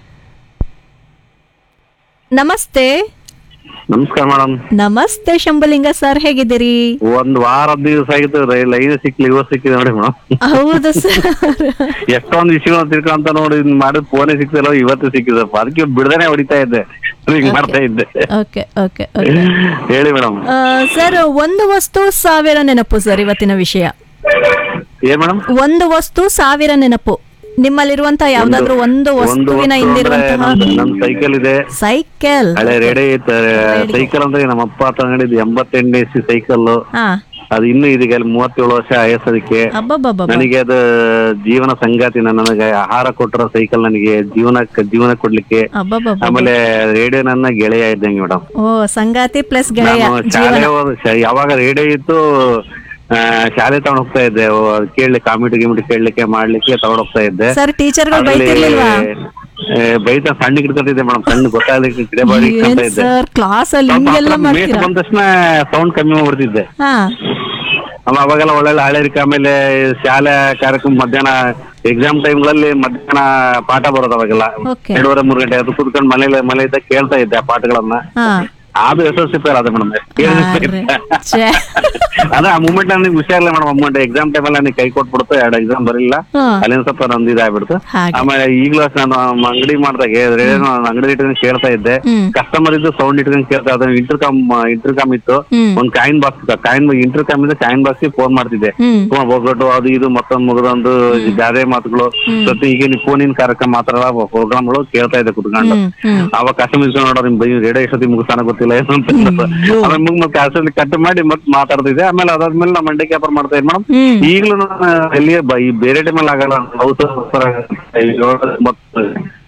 ನಮಸ್ತೆ ನಮಸ್ಕಾರ ಮೇಡಮ್ ನಮಸ್ತೆ ಶಂಭುಲಿಂಗ ಸರ್ ಹೇಗಿದ್ದೀರಿ ಒಂದ್ ವಾರ ದಿವಸ ಆಗಿತ್ತು ಲೈನ್ ಸಿಕ್ಲಿ ಇವತ್ತು ಸಿಕ್ಕಿದೆ ನೋಡಿ ಮೇಡಮ್ ಹೌದು ಸರ್ ಎಷ್ಟೊಂದು ವಿಷಯಗಳು ತಿಳ್ಕೊಂತ ನೋಡಿ ಇದ್ ಮಾಡಿದ್ ಫೋನೇ ಸಿಕ್ತಿಲ್ಲ ಇವತ್ತು ಸಿಕ್ಕಿದಪ್ಪ ಅದಕ್ಕೆ ಬಿಡದೇನೆ ಹೊಡಿತಾ ಇದ್ದೆ ಹಿಂಗ್ ಮಾಡ್ತಾ ಇದ್ದೆ ಓಕೆ ಓಕೆ ಓಕೆ ಹೇಳಿ ಮೇಡಮ್ ಸರ್ ಒಂದು ವಸ್ತು ಸಾವಿರ ನೆನಪು ಸರ್ ಇವತ್ತಿನ ವಿಷಯ ಏನ್ ಮೇಡಮ್ ಒಂದು ವಸ್ತು ಸಾವಿರ ನೆನಪು ನಿಮ್ಮಲ್ಲಿರುವಂತಹ ಯಾವ್ದಾದ್ರು ಒಂದು ಒಂದು ವಸ್ತುವಿನ ವಸ್ತು ಅಂದ್ರೆ ಹಿಂದಿರುವಂತಹ ನಮ್- ನಮ್ ಸೈಕಲ್ ಇದೆ ಸೈಕಲ್ ಹಳೆ ರೇಡಿಯೋ ಇತ್ತು ಸೈಕಲ್ ಅಂದ್ರೆ ನಮ್ಮ ಅಪ್ಪ ತಗೊಂಡಿದ್ದು ಎಂಬತ್ತೆಂಟನೇ ಇಸ್ವಿ ಸೈಕಲ್ ಹಾ ಅದು ಇನ್ನೂ ಇದೀಗ ಅಲ್ಲಿ ಮೂವತ್ತೇಳು ವರ್ಷ ಆಯಸ್ಸೋದಕ್ಕೆ ಅಬ್ಬಬ್ಬಬ್ಬ ನನಗೆ ಅದು ಜೀವನ ಸಂಗಾತಿ ನನಗೆ ಆಹಾರ ಕೊಟ್ಟರ ಸೈಕಲ್ ನನಗೆ ಜೀವನಕ್ಕೆ ಜೀವನ ಕೊಡ್ಲಿಕ್ಕೆ ಅಬ್ಬಬ್ಬಬ್ಬ ಆಮೇಲೆ ರೇಡಿಯೋ ನನ್ನ ಗೆಳೆಯ ಇದ್ದಂಗೆ ಮೇಡಮ್ ಓ ಸಂಗಾತಿ ಪ್ಲಸ್ ಗೆಳೆಯ ನಾನು ಜೀವನ ಶಾಲೆ ಹೋದ- ಶ- ಯಾವಾಗ ರೇಡಿಯೋ ಇತ್ತು ಆ, ಶಾಲೆ ತಗೊಂಡ್ ಹೋಗ್ತಾ ಇದ್ದೆ ಓ, ಕೇಳ್ಲಿಕ್ಕೆ ಕಾಮಿಡಿ ಗಿಮಿಡಿ ಕೇಳಲಿಕ್ಕೆ ಮಾಡ್ಲಿಕ್ಕೆ ತಗೊಂಡ್ ಹೋಗ್ತಾ ಇದ್ದೆ ಸರ್ ಟೀಚರ್ಗಳು ಅದ್ರಲ್ಲಿ, ಬೈತಿರ್ಲಿಲ್ವಾ ಆ, ಬೈತಾ ಸಣ್ಣ ಇಟ್ಕೊತಿದ್ದೆ ಮೇಡಮ್ ಸಣ್ಣ ಗೊತ್ತಾಗ್ಲಿಕ್ಕೆ ಗಿಡಬಾಡಿ ಏನ್ ಇಟ್ಕೊಂತ ಇದ್ದೆ ಸರ್ ಕ್ಲಾಸ್ ಅಲ್ಲಿ ಸ್ವಲ್ಪ ಹಿಂಗೆಲ್ಲ ಹತ್ರ ಮೇಟ್ ಮಾಡ್ತೀರಾ ಬಂದ ತಕ್ಷಣ ಸೌಂಡ್ ಕಮ್ಮಿ ಮಾಡ್ಬಿಡ್ತಿದ್ದೆ ಹಾ ಆಮೇಲೆ ಅವಾಗೆಲ್ಲ ಒಳ್ಳೊಳ್ಳೆ ಹಳೆ ರೀತಿ ಆಮೇಲೆ ಶಾಲೆ ಕಾರ್ಯಕ್ರಮ ಮಧ್ಯಾಹ್ನ ಎಕ್ಸಾಮ್ ಟೈಮ್ಗಳಲ್ಲಿ ಮಧ್ಯಾಹ್ನ ಪಾಠ ಬರೋದು ಅವಾಗೆಲ್ಲ Okay. ಎರಡೂವರೆ ಮೂರು ಗಂಟೆ ಅದು ಕುತ್ಕೊಂಡು ಮನೇಲಿ ಮನೆ ಇದ್ದಾಗ ಕೇಳ್ತಾ ಇದ್ದೆ ಆ ಪಾಠಗಳನ್ನ ಹಾ ಅದು ಎಸ್ ಎಲ್ ಸಿ ಫೇಲ್ ಅದ ಮೇಡಮ್ ಛೇ. ಅದೇ ಆ ಮೂಮೆಂಟ್ ನನಗೆ ಹುಷಾರಿಲ್ಲ ಮೇಡಮ್ ಅಮೌಂಟ್ ಎಕ್ಸಾಮ್ ಟೈಮಲ್ಲಿ ನನಗೆ ಕೈ ಕೊಟ್ಬಿಡ್ತು ಎರಡು ಎಕ್ಸಾಮ್ ಬರಲಿಲ್ಲ ಹಾ. ಅಲ್ಲಿಂದ ಸ್ವಲ್ಪ ನಂದು ಇದಾಗ್ಬಿಡ್ತು ಹಾಗೆ. ಆಮೇಲೆ ಈಗಲೂ ಅಷ್ಟೇ ನಾನು ಅಂಗಡಿ ಮಾಡಿದಾಗ ನಾನು ಅಂಗಡಿ ಇಟ್ಕೊಂಡು ಕೇಳ್ತಾ ಇದ್ದೆ ಹ್ಮ್. ಕಸ್ಟಮರ್ ಇದ್ದು ಸೌಂಡ್ ಇಟ್ಕೊಂಡು ಕೇಳ್ತಾ ಇದ್ದೆ ಇಂಟರ್ಕಾಮ್ ಇಂಟರ್ಕಾಮ್ ಇತ್ತು ಹ್ಮ್. ಒಂದ್ ಕಾಯಿನ್ ಬಾಕ್ಸ್ ಕಾಯಿನ್ ಇಂಟರ್ಕಾಮ್ ಇಂದ ಕಾಯಿನ್ ಬಾಕ್ಸ್ ಫೋನ್ ಮಾಡ್ತಿದ್ದೆ ಹ್ಮ್. ಫೋನ್ ಹೋಗ್ಬಿಟ್ಟು ಅದು ಇದು ಮತ್ತೊಂದು ಮುಗಿದೊಂದು ಗಾದೆ ಮಾತುಗಳು ಮತ್ತೆ ಈಗ ನೀವು ಫೋನಿನ ಕಾರ್ಯಕ್ರಮ ಮಾತ್ರ ಪ್ರೋಗ್ರಾಮ್ಗಳು ಕೇಳ್ತಾ ಇದ್ದೆ ಕುತ್ಕೊಂಡು ಹ್ಮ್, ಹ್ಮ್. ಅವಾಗ ಕಸ್ಟಮರ್ ಇಸ್ಕೊಂಡು ನೋಡೋ ನಿಮ್ ಬೈ ರೇಡಿಯೋ ಎಷ್ಟೊತ್ತಿ ಮುಗಿಸ್ತಾನ ಗೊತ್ತಿಲ್ಲ ಏನು ಅಂತ ಆಮೇಲೆ ಮುಗ್ ಮತ್ತೆ ಕಾಸಲ್ಲಿ ಕಟ್ ಮಾಡಿ ಮತ್ತೆ ಮಾತಾಡ್ತಿದ್ದೆ ಆಮೇಲೆ ಅದಾದ್ಮೇಲೆ ನಮ್ಮ ಮಂಡ್ಯ ವ್ಯಾಪಾರ ಮಾಡ್ತಾ ಇದ್ದೆ ಮೇಡಮ್ ಹ್ಮ್. ಈಗಲೂ ನಾನು ಎಲ್ಲಿಯೇ ಬ- ಈ ಬೇರೆ ಟೈಮಲ್ಲಿ ಆಗಲ್ಲ ಹೌಸ್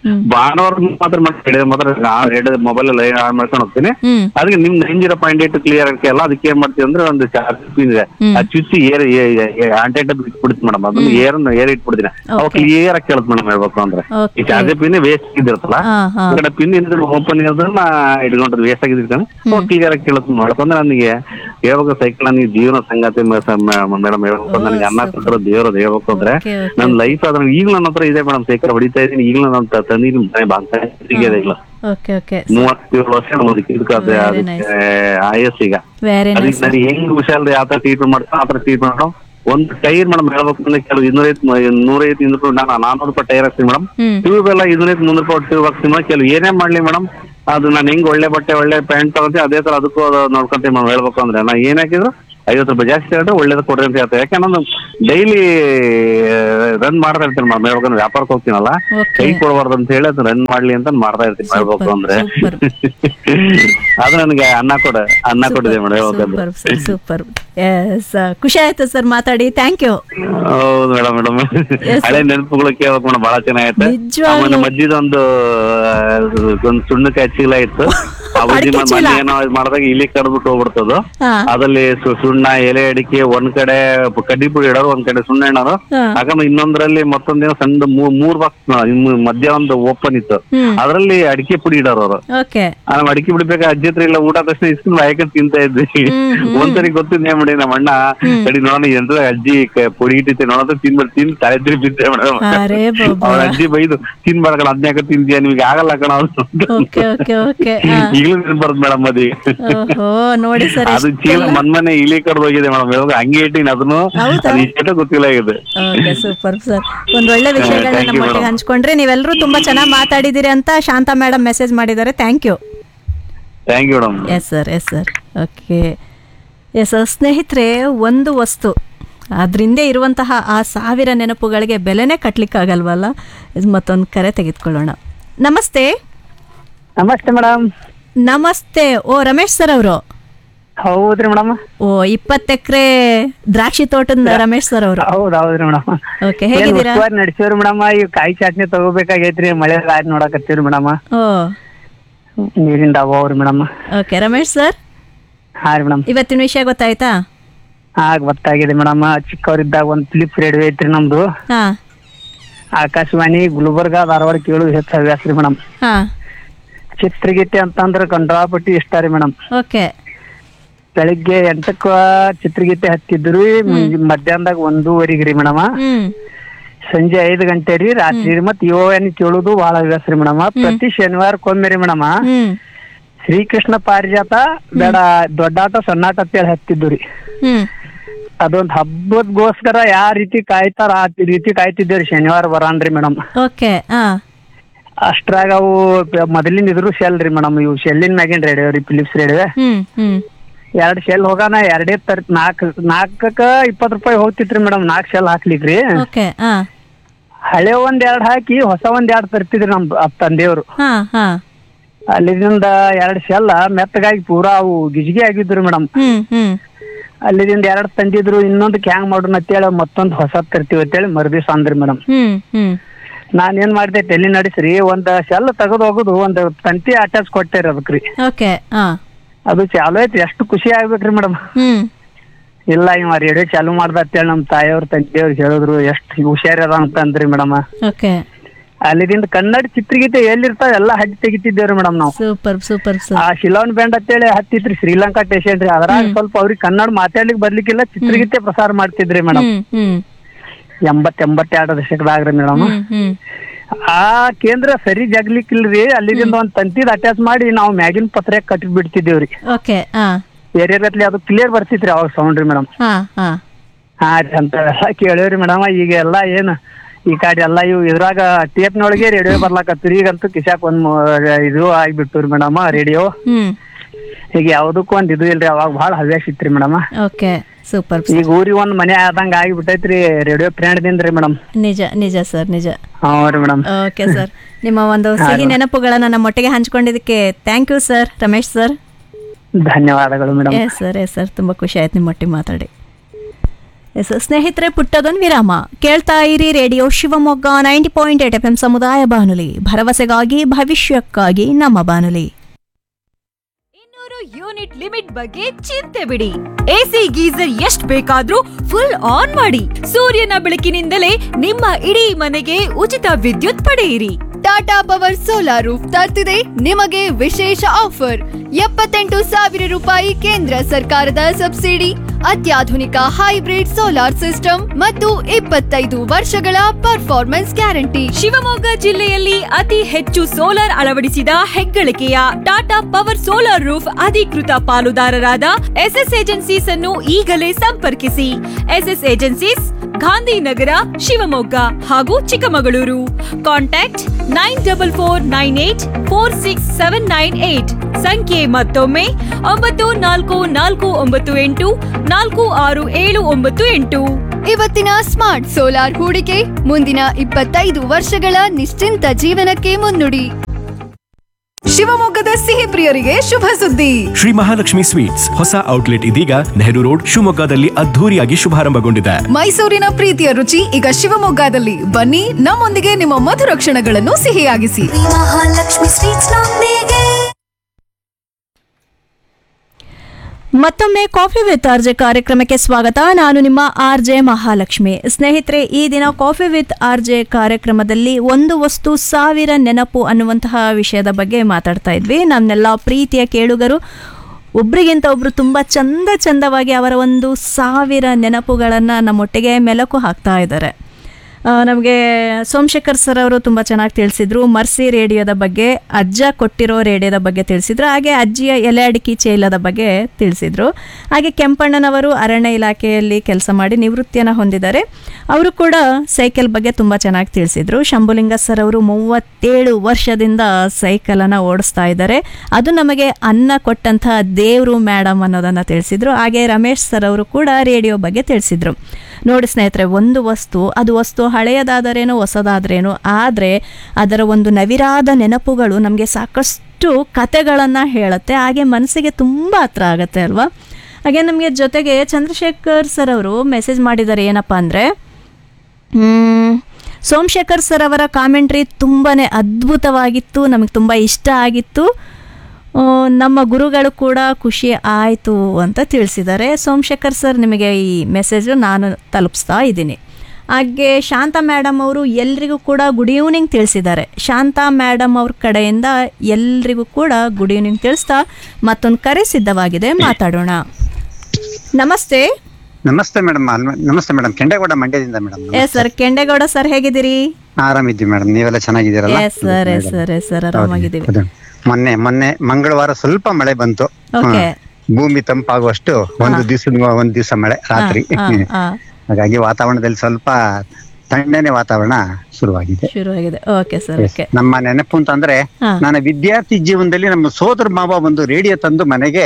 ಭಾನುವಾರ ಮಾತ್ರ ರೇಡಿಯೋ ಮಾತ್ರ ರೇಡಿಯೋ ಮೊಬೈಲ್ ಲೈನ್ ಆನ್ ಮಾಡ್ಕೊಂಡು ಹೋಗ್ತೀನಿ ಹ್ಮ್ ಅದಕ್ಕೆ ನಿಮ್ nine zero point eight clear ಆಗಿ ಅಲ್ಲ ಅದಕ್ಕೆ ಏನ್ ಮಾಡ್ತೀವಿ ಅಂದ್ರೆ ಒಂದು ಚಾರ್ಜ್ ಪಿನ್ ಇದೆ ಹ್ಮ್. ಆ ಚುಚ್ಚಿ ಏರ್ ಆಂಟೆಂಟ್ ಇಟ್ಬಿಡ್ತೀನಿ ಮೇಡಮ್ ಅದನ್ನ ಹ್ಮ್. ಏರ್ ಏರ್ ಇಟ್ಬಿಡ್ತೀನಿ ಅವು Okay. ಕ್ಲಿಯರ್ ಆಗಿ ಕೇಳುತ್ತೆ ಮೇಡಮ್ ಹೇಳ್ಬೇಕು ಅಂದ್ರೆ ಈ Okay. ಚಾರ್ಜ್ ಪಿನ್ ವೇಸ್ಟ್ ಇದಿರುತ್ತಲ್ಲ ಹಾ ಹಾ ಈ ಕಡೆ ಪಿನ್ ಇದ್ರೆ ಓಪನ್ ಇರೋದನ್ನ ಇಟ್ಕೊಂಡ್ರೆ ವೇಸ್ಟ್ ಆಗಿರ್ತಾನೆ ಕ್ಲಿಯರ್ ಆಗಿ ಕೇಳುತ್ತೆ ಮಾಡ್ಕೊಂಡ್ರೆ ನನಗೆ ಹೇಳ್ಬೇಕು ಸೈಕಲ್ ನನಗೆ ಜೀವನ ಸಂಗಾತಿ ಮೇಡಮ್ ಹೇಳ್ಬೇಕು ನನಗೆ ಅನ್ನ ಕೊಟ್ಟರು ದೇವ್ರದ್ದು ಹೇಳ್ಬೇಕು ಅಂದ್ರೆ Okay, okay. ನನ್ನ ಲೈಫ್ ಅದ್ರ ಈಗಲೂ ನನ್ನ ಹತ್ರ ಇದೆ ಮೇಡಮ್ ಸೈಕಲ್ ಹೊಡಿತಾ ಇದ್ದೀನಿ ಈಗಲೂ ನನ್ನ ತಂದಿದ್ದೀನಿ ಮನೆ ಬಾಗ್ತಾ ಸಿಗೋದೇ ಇಲ್ಲ ಓಕೆ ಓಕೆ ಮೂವತ್ತೇಳು ವರ್ಷ ಅದಕ್ಕೆ ಇದಕ್ಕೆ ಅದು Very ಅದಕ್ಕೆ ಆಯಸ್ ಈಗ ವೆರಿ ಅದಕ್ಕೆ ನೈಸ್ ನನಗೆ ಹೆಂಗ್ ಹುಷಾರಿಲ್ಲ ಯಾವ ತರ ಟ್ರೀಟ್ಮೆಂಟ್ ಮಾಡ್ತಾನೆ ಆ ತರ ಟ್ರೀಟ್ಮೆಂಟ್ ಮಾಡೋ ಒಂದು ಟೈರ್ ಮೇಡಮ್ ಹೇಳ್ಬೇಕು ಅಂದ್ರೆ ಕೆಲವು ಇನ್ನೂರೈತ್ ನೂರೈವತ್ತು ಇನ್ನೂರು ರೂಪಾಯಿ ನಾನು ನಾನೂರು ರೂಪಾಯಿ ಟೈರ್ ಹಾಕ್ತೀನಿ ಮೇಡಮ್ ಹ್ಮ್ ಟ್ಯೂಬ್ ಎಲ್ಲ ಇನ್ನೂರೈತ್ ಮುನ್ನೂರು ರೂಪಾಯಿ ಟ್ಯೂಬ್ ಹಾಕ್ತೀನಿ ಮೇಡಮ್ ಕೆಲವು ಏನೇ ಮಾಡ್ಲಿ ಮೇಡಮ್ ಅದು ನಾನು ಹೆಂಗ್ ಒಳ್ಳೆ ಬಟ್ಟೆ ಒಳ್ಳೆ ಪ್ಯಾಂಟ್ ತಗೊಂತೀನಿ ಅದೇ ತರ ಅದಕ್ಕೂ ಅದು ನೋಡ್ಕೊಂತೀನಿ ಮೇಡಮ್ ಹೇಳ್ಬೇಕು ಅಂದ್ರೆ ನಾ ಏನ್ ಹಾಕಿದ್ರು ಐವತ್ತು ರೂಪಾಯಿ ಜಾಸ್ತಿ ಹೇಳಿದ್ರೆ ಒಳ್ಳೇದು ಕೊಡ್ರಿ ಅಂತ ಹೇಳ್ತಾರೆ ಯಾಕೆ ನಾನು ಡೈಲಿ ರನ್ ಮಾಡ್ತಾ ಇರ್ತೀನಿ ಮೇಡಮ್ ಹೇಳ್ಬೇಕಂದ್ರೆ ವ್ಯಾಪಾರಕ್ಕೆ ಹೋಗ್ತೀನಲ್ಲ Okay. ಕೈ ಕೊಡಬಾರ್ದು ಅಂತ ಹೇಳಿ ಅದು ರನ್ ಮಾಡ್ಲಿ ಅಂತ ಮಾಡ್ತಾ ಇರ್ತೀನಿ ಹೇಳ್ಬೇಕು ಅಂದ್ರೆ ಅದು ನನಗೆ ಅನ್ನ ಕೊಡ ಅನ್ನ ಕೊಟ್ಟಿದೆ ಮೇಡಮ್ ಹೇಳ್ಬೇಕಂದ್ರೆ ಸೂಪರ್ ಸರ್ ಸೂಪರ್ ಎಸ್ ಖುಷಿ ಆಯ್ತು ಸರ್ ಮಾತಾಡಿ ಥ್ಯಾಂಕ್ ಯು ಹೌದು ಮೇಡಮ್ ಮೇಡಮ್ ಹಳೆ ನೆನಪುಗಳು ಕೇಳ್ಬೇಕು ಮೇಡಮ್ ಬಹಳ ಚೆನ್ನಾಗೈತೆ ನಿಜವಾಗ್ಲೂ. ಆಮೇಲೆ ಮಜ್ಜಿದೊಂದು ಒಂದು ಸುಣ್ಣಕಾಯಿ ಚೀಲ ಇತ್ತು ಆ ಬಜ್ಜಿ ಅಡಿಕೆ ಚೀಲ? ಮನೆ ಏನೋ ಇದ್ ಮಾಡಿದಾಗ ಇಲ್ಲಿ ಕಡ್ಬಿಟ್ಟು ಹೋಗ್ಬಿಡ್ತದು ಹಾ. ಅದ್ರಲ್ಲಿ ಸು- ಸುಣ್ಣ ಎಲೆ ಅಡಿಕೆ ಒಂದ್ ಕಡೆ ಕಡ್ಡಿ ಪುಡಿ ಇಡೋರು ಒಂದ್ ಕಡೆ ಸುಣ್ಣ ಇಡೋರು ಹಾ. ಯಾಕಂದ್ರೆ ಇನ್ನೊಂದ್ರಲ್ಲಿ ಮತ್ತೊಂದೇನೋ ಸಣ್ಣ ಮೂ- ಮೂರ್ ಬಾಕ್ಸ್ ಮಧ್ಯ ಒಂದು ಓಪನ್ ಇತ್ತು ಹ್ಮ್. ಅದ್ರಲ್ಲಿ ಅಡಿಕೆ ಪುಡಿ ಇಡೋರು ಅವರು ಓಕೆ ನಾವು ಅಡಿಕೆ ಬಿಡ್ಬೇಕಾ ಅಜ್ಜಿ ಹತ್ರ ಇಲ್ಲ ಊಟ ತಕ್ಷಣ ಇಸ್ಕೊಂಡು ಬಾಯಕಂತ ತಿಂತಾ ಇದ್ವಿ ಒಂದ್ಸರಿ ಗೊತ್ತಿದ್ದೆ ಮಾಡಿ ನಮ್ಮ ಅಣ್ಣ ತಡಿ ನೋಡೋಣ ಎಂತ ಅಜ್ಜಿ ಕ- ಪುಡಿ ಇಟ್ಟಿತ್ತೆ ನೋಡೋದು ತಿನ್ಬಿಟ್ಟು ತಿಂದು ತಲೆ ತಿರಿ ಬಿದ್ದೆ ಮೇಡಮ್ ಅರೇ ಬಾಬಾ. ಅವ್ರ ಅಜ್ಜಿ ಬೈದು ತಿನ್ಬಾರ ಕಣ ಅದ್ನ್ಯಾಕ ತಿಂತೀಯ ನಿಮ್ಗೆ ಆಗಲ್ಲ ಕಣ ಓಕೆ ಓಕೆ ಓಕೆ ಹಾ ಈಗಲೂ ತಿನ್ಬಾರ್ದು ಮೇಡಮ್ ಅದು ಓಹೋ ನೋಡಿ ಸರ್ ಅದು ಚೀಲ ಮನ್ಮನೆ ಇಲಿ ಕಡ್ದು ಹೋಗಿದೆ ಮೇಡಮ್ ಇವಾಗ ಹಂಗೆ ಇಟ್ಟಿನಿ ಅದನ್ನು ಹೌದಾ? ಅದು ಇಷ್ಟೇ ಗೊತ್ತಿಲ್ಲ ಇದೆ ಓಕೆ ಸೂಪರ್ ಸರ್ ಒಂದ್ ಒಳ್ಳೆ ವಿಷಯಗಳನ್ನ thank you, ನಮ್ಮ ಒಟ್ಟಿಗೆ madam. ಹಂಚ್ಕೊಂಡ್ರೆ ನೀವೆಲ್ಲರೂ ತುಂಬಾ ಚೆನ್ನಾಗಿ ಮಾತಾಡಿದಿರಿ ಅಂತ ಶಾಂತ ಮೇಡಮ್ ಮೆಸೇಜ್ ಮಾಡಿದ್ದಾರೆ thank you thank you madam yes sir yes sir okay yes sir ಸ್ನೇಹಿತರೆ ಒಂದು ವಸ್ತು ಅದರಿಂದ ಇರುವಂತಹ ಆ ಸಾವಿರ ನೆನಪುಗಳಿಗೆ ಬೆಲೆನೇ ಕಟ್ಲಿಕ್ಕಾಗಲ್ವಲ್ಲ ಇದು ಮತ್ತೊಂದು ಕರೆ ತೆಗೆದುಕೊಳ್ಳೋಣ ನಮಸ್ತೆ ನಮಸ್ತೆ ಮೇಡಮ್ ನಮಸ್ತೆ ಓ ರಮೇಶ್ ಸರ್ ಅವರು ಹೌದ್ರಿ ಮೇಡಮ್ ಓ ಇಪ್ಪತ್ತು ಎಕರೆ ದ್ರಾಕ್ಷಿ ತೋಟದ ರಮೇಶ್ ಸರ್ ಅವರು ಹೌದ್ ಹೌದ್ರಿ ಮೇಡಮ್ ಓಕೆ ಹೇಗಿದ್ದೀರಾ ನಡ್ಸಿವ್ರಿ ಮೇಡಮ್ ಈ ಕಾಯಿ ಚಟ್ನಿ ತಗೋಬೇಕಾಗೈತ್ರಿ ಮಳೆ ಆಯ್ತು ನೋಡಕತ್ತೀವ್ರಿ ಮೇಡಮ್ ಓ ನೀರಿಂದ ಅವಾವ್ರಿ ಮೇಡಮ್ ಓಕೆ ರಮೇಶ್ ಸರ್ ಹಾ ರೀ ಮೇಡಮ್ ಇವತ್ತಿನ ವಿಷಯ ಗೊತ್ತಾಯ್ತಾ ಆಗ ಗೊತ್ತಾಗಿದೆ ಮೇಡಮ್ ಚಿಕ್ಕವರಿದ್ದಾಗ ಒಂದ್ ಫಿಲಿಪ್ಸ್ ರೇಡಿಯೋ ಐತ್ರಿ ನಮ್ದು ಹಾ ಆಕಾಶವಾಣಿ ಗುಲ್ಬರ್ಗ ಧಾರವಾಡ ಕೇಳೋದು ಹೆಚ್ಚು ಹವ್ಯಾಸ ರೀ ಮೇಡಮ್ ಹಾ ಚಿತ್ರಗೀತೆ ಅಂತಂದ್ರ ಕಂಡ್ರಾಪಟ್ಟಿ ಇಷ್ಟ ರೀ ಮೇಡಮ್ ಓಕೆ ಬೆಳಿಗ್ಗೆ ಎಂಟಕ್ಕ ಚಿತ್ರಗೀತೆ ಹತ್ತಿದ್ರು ಮಧ್ಯಾಹ್ನದಾಗ ಒಂದೂವರೆಗೆ ರೀ ಮೇಡಮ್ ಹ್ಮ್ ಸಂಜೆ ಐದು ಗಂಟೆ ರೀ ರಾತ್ರಿ ರೀ ಮತ್ ಯೋಗನಿ ಕೇಳೋದು ಬಹಳ ಹವ್ಯಾಸ ರೀ ಮೇಡಮ್ ಪ್ರತಿ ಶನಿವಾರಕ್ಕೊಮ್ಮೆ ರೀ ಮೇಡಮ್ ಹ್ಮ್ ಶ್ರೀಕೃಷ್ಣ ಪಾರಿಜಾತ ಬೇಡ ದೊಡ್ಡಾಟ ಸಣ್ಣಾಟ ಅಂತೇಳಿ ಹತ್ತಿದ್ದು ರೀ ಹ್ಮ್ ಅದೊಂದ್ ಹಬ್ಬದಗೋಸ್ಕರ ಯಾವ ರೀತಿ ಕಾಯ್ತಾರ ಆ ರೀತಿ ಕಾಯ್ತಿದ್ದೇವ್ರಿ ಶನಿವಾರ ಬರಾನ್ರಿ ಮೇಡಮ್ ಓಕೆ ಹಾ ಅಷ್ಟ್ರಾಗ ಅವು ಪ- ಮೊದಲಿನ ಇದ್ರು ಶೆಲ್ ರೀ ಮೇಡಮ್ ಇವು ಶೆಲ್ಲಿನ ಮ್ಯಾಗಿನ ರೇಡಿಯೋ ರೀ ಫಿಲಿಪ್ಸ್ ರೇಡಿಯೋ ಹ್ಮ್ ಹ್ಮ್ ಎರಡ್ ಶೆಲ್ ಹೋಗಾನ ಎರಡೇ ತರ್ ನಾಲ್ಕ್ ನಾಲ್ಕಕ್ಕ ಇಪ್ಪತ್ ರೂಪಾಯಿ ಹೋಗ್ತಿತ್ರಿ ಮೇಡಮ್ ನಾಲ್ಕ್ ಶೆಲ್ ಹಾಕ್ಲಿಕ್ರಿ ಓಕೆ ಹಾ ಹಳೆ ಒಂದ್ ಎರಡ್ ಹಾಕಿ ಹೊಸ ಒಂದ್ ಎರಡ್ ತರ್ತಿದ್ರಿ ನಮ್ ಅಪ್ ತಂದೆಯವ್ರು ಹಾ ಹಾ ಅಲ್ಲಿದಿಂದ ಎರಡ್ ಶೆಲ್ ಮೆತ್ತಗಾಗಿ ಪೂರಾ ಅವು ಗಿಜ್ಗಿ ಆಗಿದ್ರು ಮೇಡಮ್ ಹ್ಮ್ ಹ್ಮ್ ಅಲ್ಲಿದಿಂದ ಎರಡ್ ತಂದಿದ್ರು ಇನ್ನೊಂದು ಕ್ಯಾಂಗ್ ಮಾಡೋಣ ಅಂತೇಳಿ ಮತ್ತೊಂದ್ ಹೊಸ ತರ್ತೀವಿ ಅಂತೇಳಿ ಮರುದಿವ್ಸ ಅಂದ್ರಿ ಮೇಡಮ್ ಹ್ಮ್ ಹ್ಮ್ ನಾನ್ ಏನ್ ಮಾಡಿದೆ ತಲೆ ನಡೆಸ್ರಿ ಒಂದ್ ಶೆಲ್ ತೆಗೆದು ಹೋಗುದು ಒಂದ್ ತಂತಿ ಅಟ್ಯಾಚ್ ಕೊಟ್ಟೇರಿ ಅದಕ್ರಿ ಓಕೆ ಹಾ ಅದು ಚಾಲು ಐತಿ ಎಷ್ಟು ಖುಷಿ ಆಗ್ಬೇಕ್ರಿ ಮೇಡಮ್ ಹ್ಮ್ ಇಲ್ಲ ಇವ ರೇಡಿಯೋ ಚಾಲು ಮಾಡ್ದ ಅಂತೇಳಿ ನಮ್ ತಾಯಿಯವ್ರ ತಂದೆಯವ್ರು ಹೇಳಿದ್ರು ಎಷ್ಟು ಹುಷಾರದ ಅಂತ ಅಂದ್ರಿ ಮೇಡಮ್ ಓಕೆ ಅಲ್ಲಿದಿಂದ ಕನ್ನಡ ಚಿತ್ರಗೀತೆ ಎಲ್ಲಿರ್ತಾವ ಎಲ್ಲಾ ಹಡ್ಡಿ ತೆಗಿತಿದ್ದೇವ್ರಿ ಮೇಡಮ್ ನಾವು ಸೂಪರ್ ಸೂಪರ್ ಆ ಶಿಲೋನ್ ಬ್ಯಾಂಡ್ ಅಂತೇಳಿ ಹತ್ತಿತ್ರಿ ಶ್ರೀಲಂಕಾ ಸ್ಟೇಷನ್ ರೀ ಅದ್ರಾಗ ಸ್ವಲ್ಪ ಅವ್ರಿಗೆ ಕನ್ನಡ ಮಾತಾಡ್ಲಿಕ್ಕೆ ಬರ್ಲಿಕ್ಕಿಲ್ಲ ಚಿತ್ರಗೀತೆ ಪ್ರಸಾರ ಮಾಡ್ತಿದ್ರಿ ಮೇಡಮ್ ಹ್ಮ್ ಹ್ಮ್ ಎಂಬತ್ ಎಂಬತ್ತೆರಡು ದಶಕದಾಗ್ರಿ ಮೇಡಮ್ ಹ್ಮ್ ಹ್ಮ್ ಆ ಕೇಂದ್ರ ಸರಿ ಜಗ್ಲಿಕ್ಕಿಲ್ರಿ ಅಲ್ಲಿದಿಂದ ಒಂದ್ ತಂತಿದ್ ಅಟ್ಯಾಚ್ ಮಾಡಿ ನಾವು ಮ್ಯಾಗಿನ ಪತ್ರ ಕಟ್ಟಿ ಬಿಡ್ತಿದ್ದೇವ್ರಿ ಓಕೆ ಹಾ ಬೇರೆ ಗತ್ಲಿ ಅದು ಕ್ಲಿಯರ್ ಬರ್ತಿತ್ರಿ ಅವಾಗ ಸೌಂಡ್ ರೀ ಮೇಡಮ್ ಹಾ ಹಾ ಹಾ ರೀ ಅಂತ ಎಲ್ಲ ಕೇಳೇವ್ರಿ ಮೇಡಮ್ ಈಗ ಎಲ್ಲ ಏನ್ ಈ ಕಾಡಿ ಎಲ್ಲ ಇವು ಇದ್ರಾಗ ಟೇಪ್ನೊಳಗೆ ರೇಡಿಯೋ ಬರ್ಲಾಕತ್ತೀರಿ ಈಗಂತೂ ಕಿಶಾಕ್ ಒಂದ್ ಮೂ- ಇದು ಆಗ್ಬಿಟ್ಟು ರೀ ಮೇಡಮ್ ರೇಡಿಯೋ ಹ್ಮ್ ಈಗ ಯಾವ್ದಕ್ಕೂ ಒಂದ್ ಇದು ಇಲ್ರಿ ಅವಾಗ ಬಹಳ ಹವ್ಯಾಸ ಇತ್ರಿ ಮೇಡಮ್ ಓಕೆ ಸೂಪರ್ ಈಗ ಊರಿಗೆ ಒಂದ್ ಮನೆ ಆದಂಗ ಆಗಿಬಿಟ್ಟೈತ್ರಿ ರೇಡಿಯೋ ಫ್ರೆಂಡ್ ದಿಂದ ರೀ ಮೇಡಮ್ ನಿಜ ನಿಜ ಸರ್ ನಿಜ ಹ್ಞೂ ರೀ ಮೇಡಮ್ ಓಕೆ ಸರ್ ನಿಮ್ಮ ಒಂದು ಹಾ, ಸಿಹಿ madam. ನೆನಪುಗಳನ್ನ ನಮ್ಮೊಟ್ಟಿಗೆ ಹಂಚ್ಕೊಂಡಿದ್ದಕ್ಕೆ thank you sir Ramesh sir ಧನ್ಯವಾದಗಳು madam yes sir yes sir ತುಂಬ ಖುಷಿ ಆಯ್ತು ನಿಮ್ಮೊಟ್ಟಿಗೆ ಮಾತಾಡಿ ಎಸ್ ಸ್ನೇಹಿತರೆ ಪುಟ್ಟದೊಂದು ವಿರಾಮ ಕೇಳ್ತಾ ಇರಿ radio Shivamogga ninety point eight F M ಸಮುದಾಯ ಬಾನುಲಿ ಭರವಸೆಗಾಗಿ ಭವಿಷ್ಯಕ್ಕಾಗಿ ನಮ್ಮ ಬಾನುಲಿ ಯೂನಿಟ್ ಲಿಮಿಟ್ ಬಗ್ಗೆ ಚಿಂತೆ ಬಿಡಿ ಎಸಿ ಗೀಸರ್ ಎಷ್ಟ್ ಬೇಕಾದ್ರೂ ಫುಲ್ ಆನ್ ಮಾಡಿ ಸೂರ್ಯನ ಬೆಳಕಿನಿಂದಲೇ ನಿಮ್ಮ ಇಡೀ ಮನೆಗೆ ಉಚಿತ ವಿದ್ಯುತ್ ಪಡೆಯಿರಿ ಟಾಟಾ ಪವರ್ ಸೋಲಾರ್ ರೂಫ್ ತರ್ತಿದೆ ನಿಮಗೆ ವಿಶೇಷ ಆಫರ್ ಎಪ್ಪತ್ತೆಂಟು ಸಾವಿರ ರೂಪಾಯಿ ಕೇಂದ್ರ ಸರ್ಕಾರದ ಸಬ್ಸಿಡಿ ಅತ್ಯಾಧುನಿಕ ಹೈಬ್ರಿಡ್ ಸೋಲಾರ್ ಸಿಸ್ಟಮ್ ಮತ್ತು ಇಪ್ಪತ್ತೈದು ವರ್ಷಗಳ ಪರ್ಫಾರ್ಮೆನ್ಸ್ ಗ್ಯಾರಂಟಿ ಶಿವಮೊಗ್ಗ ಜಿಲ್ಲೆಯಲ್ಲಿ ಅತಿ ಹೆಚ್ಚು ಸೋಲಾರ್ ಅಳವಡಿಸಿದ ಹೆಗ್ಗಳಿಕೆಯ ಟಾಟಾ ಪವರ್ ಸೋಲಾರ್ ರೂಫ್ ಅಧಿಕೃತ ಪಾಲುದಾರರಾದ ಎಸ್ಎಸ್ ಏಜೆನ್ಸೀಸ್ ಅನ್ನು ಈಗಲೇ ಸಂಪರ್ಕಿಸಿ ಎಸ್ಎಸ್ ಏಜೆನ್ಸೀಸ್ ಗಾಂಧಿನಗರ ಶಿವಮೊಗ್ಗ ಹಾಗೂ Chikkamagaluru contact nine double four nine eight four six seven nine eight ಸಂಖ್ಯೆ ಮತ್ತೊಮ್ಮೆ ಒಂಬತ್ತು ನಾಲ್ಕು ನಾಲ್ಕು ಒಂಬತ್ತು ಎಂಟು ನಾಲ್ಕು ಆರು ಏಳು ಒಂಬತ್ತು ಎಂಟು ಇವತ್ತಿನ ಸ್ಮಾರ್ಟ್ ಸೋಲಾರ್ ಹೂಡಿಕೆ ಮುಂದಿನ ಇಪ್ಪತ್ತೈದು ವರ್ಷಗಳ ನಿಶ್ಚಿಂತ ಜೀವನಕ್ಕೆ ಮುನ್ನುಡಿ ಶಿವಮೊಗ್ಗದ ಸಿಹಿ ಪ್ರಿಯರಿಗೆ ಶುಭ ಸುದ್ದಿ ಶ್ರೀ ಮಹಾಲಕ್ಷ್ಮಿ ಸ್ವೀಟ್ಸ್ ಹೊಸ ಔಟ್ಲೆಟ್ ಇದೀಗ ನೆಹರು ರೋಡ್ ಶಿವಮೊಗ್ಗದಲ್ಲಿ ಅದ್ಧೂರಿಯಾಗಿ ಶುಭಾರಂಭಗೊಂಡಿದೆ ಮೈಸೂರಿನ ಪ್ರೀತಿಯ ರುಚಿ ಈಗ ಶಿವಮೊಗ್ಗದಲ್ಲಿ ಬನ್ನಿ ನಮ್ಮೊಂದಿಗೆ ನಿಮ್ಮ ಮಧುರ ಕ್ಷಣಗಳನ್ನು ಸಿಹಿಯಾಗಿಸಿ ಮಹಾಲಕ್ಷ್ಮಿ ಸ್ವೀಟ್ಸ್ ನೊಂದಿಗೆ ಮತ್ತೊಮ್ಮೆ ಕಾಫಿ ವಿತ್ ಆರ್ಜೆ ಕಾರ್ಯಕ್ರಮಕ್ಕೆ ಸ್ವಾಗತ ನಾನು ನಿಮ್ಮ ಆರ್ ಜೆ ಮಹಾಲಕ್ಷ್ಮಿ ಸ್ನೇಹಿತರೆ ಈ ದಿನ ಕಾಫಿ ವಿತ್ ಆರ್ ಜೆ ಕಾರ್ಯಕ್ರಮದಲ್ಲಿ ಒಂದು ವಸ್ತು ಸಾವಿರ ನೆನಪು ಅನ್ನುವಂತಹ ವಿಷಯದ ಬಗ್ಗೆ ಮಾತಾಡ್ತಾ ಇದ್ವಿ ನಮ್ಮೆಲ್ಲ ಪ್ರೀತಿಯ ಕೇಳುಗರು ಒಬ್ರಿಗಿಂತ ಒಬ್ರು ತುಂಬ ಚಂದ ಚಂದವಾಗಿ ಅವರ ಒಂದು ಸಾವಿರ ನೆನಪುಗಳನ್ನು ನಮ್ಮೊಟ್ಟಿಗೆ ಮೆಲುಕು ಹಾಕ್ತಾ ಇದ್ದಾರೆ ನಮಗೆ ಸೋಮಶೇಖರ್ ಸರ್ ಅವರು ತುಂಬ ಚೆನ್ನಾಗಿ ತಿಳಿಸಿದ್ರು ಮರ್ಸಿ ರೇಡಿಯೋದ ಬಗ್ಗೆ ಅಜ್ಜ ಕೊಟ್ಟಿರೋ ರೇಡಿಯೋದ ಬಗ್ಗೆ ತಿಳಿಸಿದ್ರು ಹಾಗೆ ಅಜ್ಜಿಯ ಎಲೆ ಅಡಿಕೆ ಚೇಲದ ಬಗ್ಗೆ ತಿಳಿಸಿದ್ರು ಹಾಗೆ ಕೆಂಪಣ್ಣನವರು ಅರಣ್ಯ ಇಲಾಖೆಯಲ್ಲಿ ಕೆಲಸ ಮಾಡಿ ನಿವೃತ್ತಿಯನ್ನು ಹೊಂದಿದ್ದಾರೆ ಅವರು ಕೂಡ ಸೈಕಲ್ ಬಗ್ಗೆ ತುಂಬ ಚೆನ್ನಾಗಿ ತಿಳಿಸಿದ್ರು ಶಂಭುಲಿಂಗ ಸರ್ ಅವರು ಮೂವತ್ತೇಳು ವರ್ಷದಿಂದ ಸೈಕಲನ್ನು ಓಡಿಸ್ತಾ ಇದ್ದಾರೆ ಅದು ನಮಗೆ ಅನ್ನ ಕೊಟ್ಟಂತಹ ದೇವರು ಮೇಡಮ್ ಅನ್ನೋದನ್ನು ತಿಳಿಸಿದ್ರು ಹಾಗೆ ರಮೇಶ್ ಸರ್ ಅವರು ಕೂಡ ರೇಡಿಯೋ ಬಗ್ಗೆ ತಿಳಿಸಿದ್ರು ನೋಡಿ ಸ್ನೇಹಿತರೆ ಒಂದು ವಸ್ತು ಅದು ವಸ್ತು ಹಳೆಯದಾದರೇನೋ ಹೊಸದಾದ್ರೇನೋ ಆದರೆ ಅದರ ಒಂದು ನವಿರಾದ ನೆನಪುಗಳು ನಮಗೆ ಸಾಕಷ್ಟು ಕತೆಗಳನ್ನು ಹೇಳುತ್ತೆ ಹಾಗೆ ಮನಸ್ಸಿಗೆ ತುಂಬ ಹತ್ರ ಆಗುತ್ತೆ ಅಲ್ವಾ ಹಾಗೆ ನಮಗೆ ಜೊತೆಗೆ ಚಂದ್ರಶೇಖರ್ ಸರ್ ಅವರು ಮೆಸೇಜ್ ಮಾಡಿದ್ದಾರೆ ಏನಪ್ಪ ಅಂದರೆ ಸೋಮಶೇಖರ್ ಸರ್ ಅವರ ಕಾಮೆಂಟ್ರಿ ತುಂಬಾ ಅದ್ಭುತವಾಗಿತ್ತು ನಮಗೆ ತುಂಬ ಇಷ್ಟ ಆಗಿತ್ತು ಆ, ನಮ್ಮ ಗುರುಗಳು ಕೂಡ ಖುಷಿ ಆಯಿತು ಅಂತ ತಿಳಿಸಿದ್ದಾರೆ ಸೋಮಶೇಖರ್ ಸರ್ ನಿಮಗೆ ಈ ಮೆಸೇಜು ನಾನು ತಲುಪಿಸ್ತಾ ಇದ್ದೀನಿ ಹಾಗೆ ಶಾಂತಾ ಮೇಡಮ್ ಅವರು ಎಲ್ರಿಗೂ ಕೂಡ ಗುಡ್ ಈವ್ನಿಂಗ್ ತಿಳಿಸಿದ್ದಾರೆ ಶಾಂತಾ ಮೇಡಮ್ ಅವ್ರ ಕಡೆಯಿಂದ ಎಲ್ರಿಗೂ ಕೂಡ ಗುಡ್ ಈವ್ನಿಂಗ್ ತಿಳಿಸ್ತಾ ಮತ್ತೊಂದು ಕರೆ ಸಿದ್ಧವಾಗಿದೆ ಮಾತಾಡೋಣ ನಮಸ್ತೆ ನಮಸ್ತೆ ಮೇಡಮ್ ನಮಸ್ತೆ ಮೇಡಮ್ ಕೆಂಡೇಗೌಡ ಮಂಡ್ಯದಿಂದ madam yes sir Kendegowda sir ಹೇಗಿದ್ದೀರಿ ಆರಾಮಿದ್ದೀವಿ ಮೇಡಮ್ ನೀವೆಲ್ಲ ಚೆನ್ನಾಗಿದ್ದೀರಲ್ಲ yes sir yes sir yes sir ಆರಾಮಾಗಿದ್ದೀವಿ ಹೌದು. ಮೊನ್ನೆ ಮೊನ್ನೆ ಮಂಗಳವಾರ ಸ್ವಲ್ಪ ಮಳೆ ಬಂತು Okay. ಹ್ಮ್. ಭೂಮಿ ತಂಪಾಗುವಷ್ಟು ಒಂದು ದಿವಸದ ಒಂದ್ ದಿವಸ ಮಳೆ ರಾತ್ರಿ ಹಾ, ಹಾ. ಹಾಗಾಗಿ ವಾತಾವರಣದಲ್ಲಿ ಸ್ವಲ್ಪ ತಣ್ಣನೆ ವಾತಾವರಣ ಶುರುವಾಗಿದೆ ಶುರುವಾಗಿದೆ ಓಕೆ ಸರ್ Yes. ಓಕೆ ನಮ್ಮ ನೆನಪು ಅಂತಂದ್ರೆ ಹಾ. ನನ್ನ ವಿದ್ಯಾರ್ಥಿ ಜೀವನದಲ್ಲಿ ನಮ್ಮ ಸೋದರ ಮಾವ ಒಂದು ರೇಡಿಯೋ ತಂದು ಮನೆಗೆ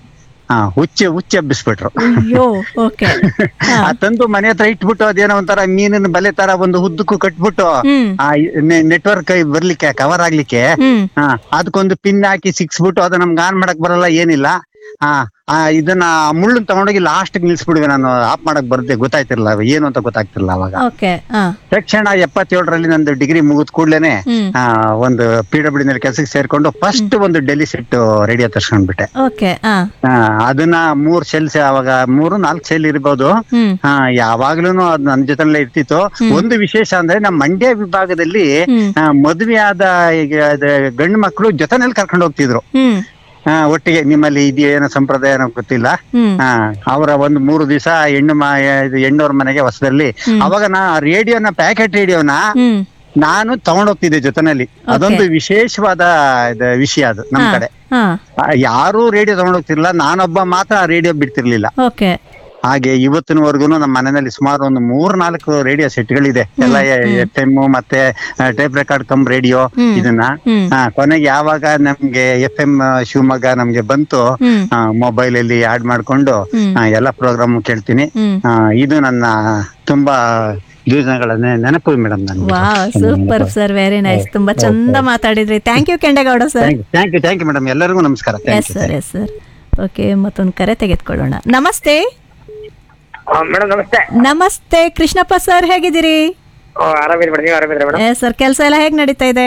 ಹಾ ಹುಚ್ಚೆ ಹುಚ್ಚೆ ಹಬ್ಬಿಸ್ಬಿಟ್ರು ಅಯ್ಯೋ ಓಕೆ ಆ ತಂದು ಮನೆ ಹತ್ರ ಇಟ್ಬಿಟ್ಟು ಅದೇನೋ ಒಂಥರ ಮೀನಿನ ಬಲೆ ತರ ಒಂದು ಉದ್ದಕ್ಕೂ ಕಟ್ಬಿಟ್ಟು ಹ್ಮ್. ಆ ನೆಟ್ವರ್ಕ್ ಬರ್ಲಿಕ್ಕೆ ಕವರ್ ಆಗ್ಲಿಕ್ಕೆ ಹ್ಮ್. ಹಾ ಅದಕ್ಕೊಂದು ಪಿನ್ ಹಾಕಿ ಸಿಕ್ಸ್ಬಿಟ್ಟು ಅದು ನಮ್ಗೆ ಆನ್ ಮಾಡಕ್ ಬರಲ್ಲ ಏನಿಲ್ಲ ಹಾ ಆ ಇದನ್ನ ಮುಳ್ಳನ್ ತಗೊಂಡೋಗಿ ಲಾಸ್ಟ್ ನಿಲ್ಸ್ಬಿಡುವೆ ನಾನು ಆಫ್ ಮಾಡಕ್ ಬರುತ್ತೆ ಗೊತ್ತಾಯ್ತಿರ್ಲಿಲ್ಲ ಅದು ಏನು ಅಂತ ಗೊತ್ತಾಗ್ತಿರ್ಲಿಲ್ಲ ಅವಾಗ ಓಕೆ ಹಾ ತಕ್ಷಣ ಎಪ್ಪತ್ತೇಳರಲ್ಲಿ ನಂದು ಡಿಗ್ರಿ ಮುಗಿದ ಕೂಡ್ಲೇನೆ ಹ್ಮ್. ಆ ಒಂದು ಪಿ ಡಬ್ಲ್ಯೂ ನಲ್ಲಿ ಕೆಲಸಕ್ಕೆ ಸೇರ್ಕೊಂಡು ಫಸ್ಟ್ ಒಂದು ಡೆಲ್ಲಿ ಸೆಟ್ ರೇಡಿಯೋ ತರ್ಸ್ಕೊಂಡ್ಬಿಟ್ಟೆ ಓಕೆ ಹಾ ಆ, ಅದನ್ನ ಮೂರ್ ಸೆಲ್ಸ್ ಅವಾಗ ಮೂರು ನಾಲ್ಕು ಸೆಲ್ ಇರ್ಬೋದು ಹ್ಮ್. ಹಾ ಯಾವಾಗ್ಲೂನು ಅದ್ ನನ್ ಜೊತೆಲೇ ಇರ್ತಿತ್ತು ಒಂದು ವಿಶೇಷ ಅಂದ್ರೆ ನಮ್ಮ ಮಂಡ್ಯ ವಿಭಾಗದಲ್ಲಿ ಹ್ಮ್. ಆ, ಮದುವೆ ಆದ ಈಗ ಅದ್ ಗಂಡು ಮಕ್ಕಳು ಜೊತೆನಲ್ಲಿ ಕರ್ಕೊಂಡು ಹೋಗ್ತಿದ್ರು ಹ್ಮ್ ಆ, ಒಟ್ಟಿಗೆ ನಿಮ್ಮಲ್ಲಿ ಇದೇನೋ ಸಂಪ್ರದಾಯ ಏನೋ ಗೊತ್ತಿಲ್ಲ ಹ್ಮ್. ಹಾ ಅವರ ಒಂದು ಮೂರು ದಿವಸ ಹೆಣ್ಣು ಮ ಇದು ಹೆಣ್ಣವ್ರ ಮನೆಗೆ ಹೊಸದಲ್ಲಿ ಅವಾಗ ನಾ ರೇಡಿಯೋನ ಪ್ಯಾಕೆಟ್ ರೇಡಿಯೋನ ಹ್ಮ್ ನಾನು ತಗೊಂಡೋಗ್ತಿದ್ದೆ ಜೊತೆನಲ್ಲಿ ಅದೊಂದು ವಿಶೇಷವಾದ ಇದು ವಿಷಯ ಅದು ನಮ್ ಹಾ. ಕಡೆ ಹಾ ಆ, ಯಾರೂ ರೇಡಿಯೋ ತಗೊಂಡೋಗ್ತಿರ್ಲಿಲ್ಲ ನಾನೊಬ್ಬ ಮಾತ್ರ ರೇಡಿಯೋ ಬಿಡ್ತಿರ್ಲಿಲ್ಲ ಓಕೆ ಹಾಗೆ ಇವತ್ತಿನವರೆಗೂ ನಮ್ಮ ಮನೆಯಲ್ಲಿ ಸುಮಾರು ಒಂದು ಮೂರ್ ನಾಲ್ಕು ರೇಡಿಯೋ ಸೆಟ್ಗಳಿದೆ ಎಲ್ಲ ಎಫ್ ಎಂ ಮತ್ತೆ ಟೇಪ್ ರೆಕಾರ್ಡ್ ಕಮ್ ರೇಡಿಯೋ ಹ್ಮ್. ಇದನ್ನ ಹ್ಮ್. ಆ, ಕೊನೆಗೆ ಯಾವಾಗ ನಮ್ಗೆ ಎಫ್ ಎಂ ಶಿವಮೊಗ್ಗ ನಮ್ಗೆ ಬಂತು ಹ್ಮ್. ಮೊಬೈಲ್ ಅಲ್ಲಿ ಆಡ್ ಮಾಡ್ಕೊಂಡು ಹ್ಮ್. ಆ, ಎಲ್ಲ ಪ್ರೋಗ್ರಾಮ್ ಕೇಳ್ತೀನಿ ಹ್ಮ್. ಆ, ಇದು ನನ್ನ ತುಂಬಾ ದಿವಸಗಳ ನೆ- ನೆನಪು ಮೇಡಮ್ ನನ್ಗೆ ವಾ ಸೂಪರ್ ಸರ್ ವೆರಿ ನೈಸ್ ತುಂಬಾ ಚಂದ ಮಾತಾಡಿದ್ರಿ thank you Kendegowda sir thank you thank you madam ಎಲ್ಲರಿಗೂ ನಮಸ್ಕಾರ yes sir yes sir okay ಮತ್ತೊಂದು ಕರೆ ತೆಗೆದುಕೊಳ್ಳೋಣ ನಮಸ್ತೆ ಮೇಡಮ್ ನಮಸ್ತೆ ನಮಸ್ತೆ ಕೃಷ್ಣಪ್ಪ ಸರ್ ಹೇಗಿದ್ದೀರಿ ಆರಾಮಿರಿ ಮೇಡಮ್ ನೀವು ಆರಾಮಿದ್ರಿ ಮೇಡಮ್ ಏ ಸರ್ ಕೆಲಸ ಎಲ್ಲ ಹೇಗೆ ನಡೀತಾ ಇದೆ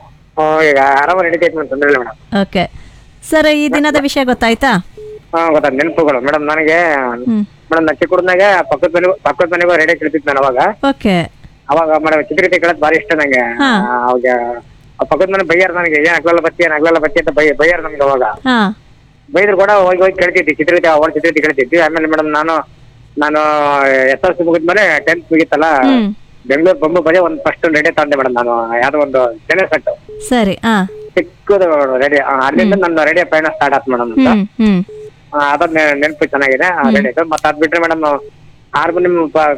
ಈಗ ಆರಾಮ ನಡೀತೈತೆ ಮೇಡಮ್ ತೊಂದ್ರೆ ಇಲ್ಲ ಮೇಡಮ್ ಓಕೆ ಸರ್ ಈ ದಿನದ ವಿಷಯ ಗೊತ್ತಾಯ್ತಾ ಹಾ ಗೊತ್ತಾಯ್ತು ನೆನಪುಗಳು ಮೇಡಮ್ ನನಗೆ ಮೇಡಮ್ ನಾ ಚಿಕ್ಕ ಹುಡುಗನಾಗ ಪಕ್ಕದ ಮನೆ ಪಕ್ಕದ ಮನೆಗೂ ರೇಡಿಯೋ ಕೇಳ್ತಿತ್ತು ನಾನು ಅವಾಗ ಓಕೆ ಅವಾಗ ಮೇಡಮ್ ಚಿತ್ರಗೀತೆ ಕೇಳೋದು ಭಾರಿ ಇಷ್ಟ ನಂಗೆ ಹಾ. ಆ, ಅವಾಗ ಆ ಪಕ್ಕದ ಮನೆ ಬೈಯಾರ ನನಗೆ ಏನ್ ಆಗ್ಲಲ್ಲ ಬತ್ತಿ ಏನ್ ಆಗ್ಲಲ್ಲ ಬತ್ತಿ ಅಂತ ಬೈ ಬೈಯಾರ ನಮ್ಗೆ ಅವಾಗ ಹಾ ಬೈದ್ರು ಕೂಡ ಹೋಗಿ ಹೋಗಿ ಕೇಳ್ತಿದ್ವಿ ಚಿತ್ರಗೀತೆ ಅವಳ ಚಿತ್ರಗೀತೆ ಕೇಳ್ತಿದ್ವಿ ಆಮೇಲೆ ಮೇಡಮ್ ನಾನು ನಾನು ಎಸ್ ಎಲ್ ಸಿ ಮುಗಿದ್ಮೇಲೆ ಟೆಂತ್ ಮುಗಿತಲ್ಲ ಹ್ಮ್. ಬೆಂಗಳೂರು ಬೊಂಬು ಬಜೆ ಒಂದು ಫಸ್ಟ್ ರೇಡಿಯೋ ತಗೊಂಡೆ ಮೇಡಮ್ ನಾನು ಯಾವ್ದೋ ಒಂದು ಚೆನ್ನೈ ಸೆಟ್ ಸರಿ ಹಾ ಚಿಕ್ಕದು ರೇಡಿಯೋ ಅಲ್ಲಿಂದ ನನ್ನ ರೇಡಿಯೋ ಪ್ರಯಾಣ ಸ್ಟಾರ್ಟ್ ಆಯ್ತು ಮೇಡಮ್ ಹ್ಮ್ ಹ್ಮ್ ಅದ್ ನೆನಪು ಚೆನ್ನಾಗಿದೆ ಆ ರೇಡಿಯೋ ಮತ್ತೆ ಅದ್ ಬಿಟ್ರೆ ಮೇಡಮ್ ಹಾರ್ಮೋನಿಯಂ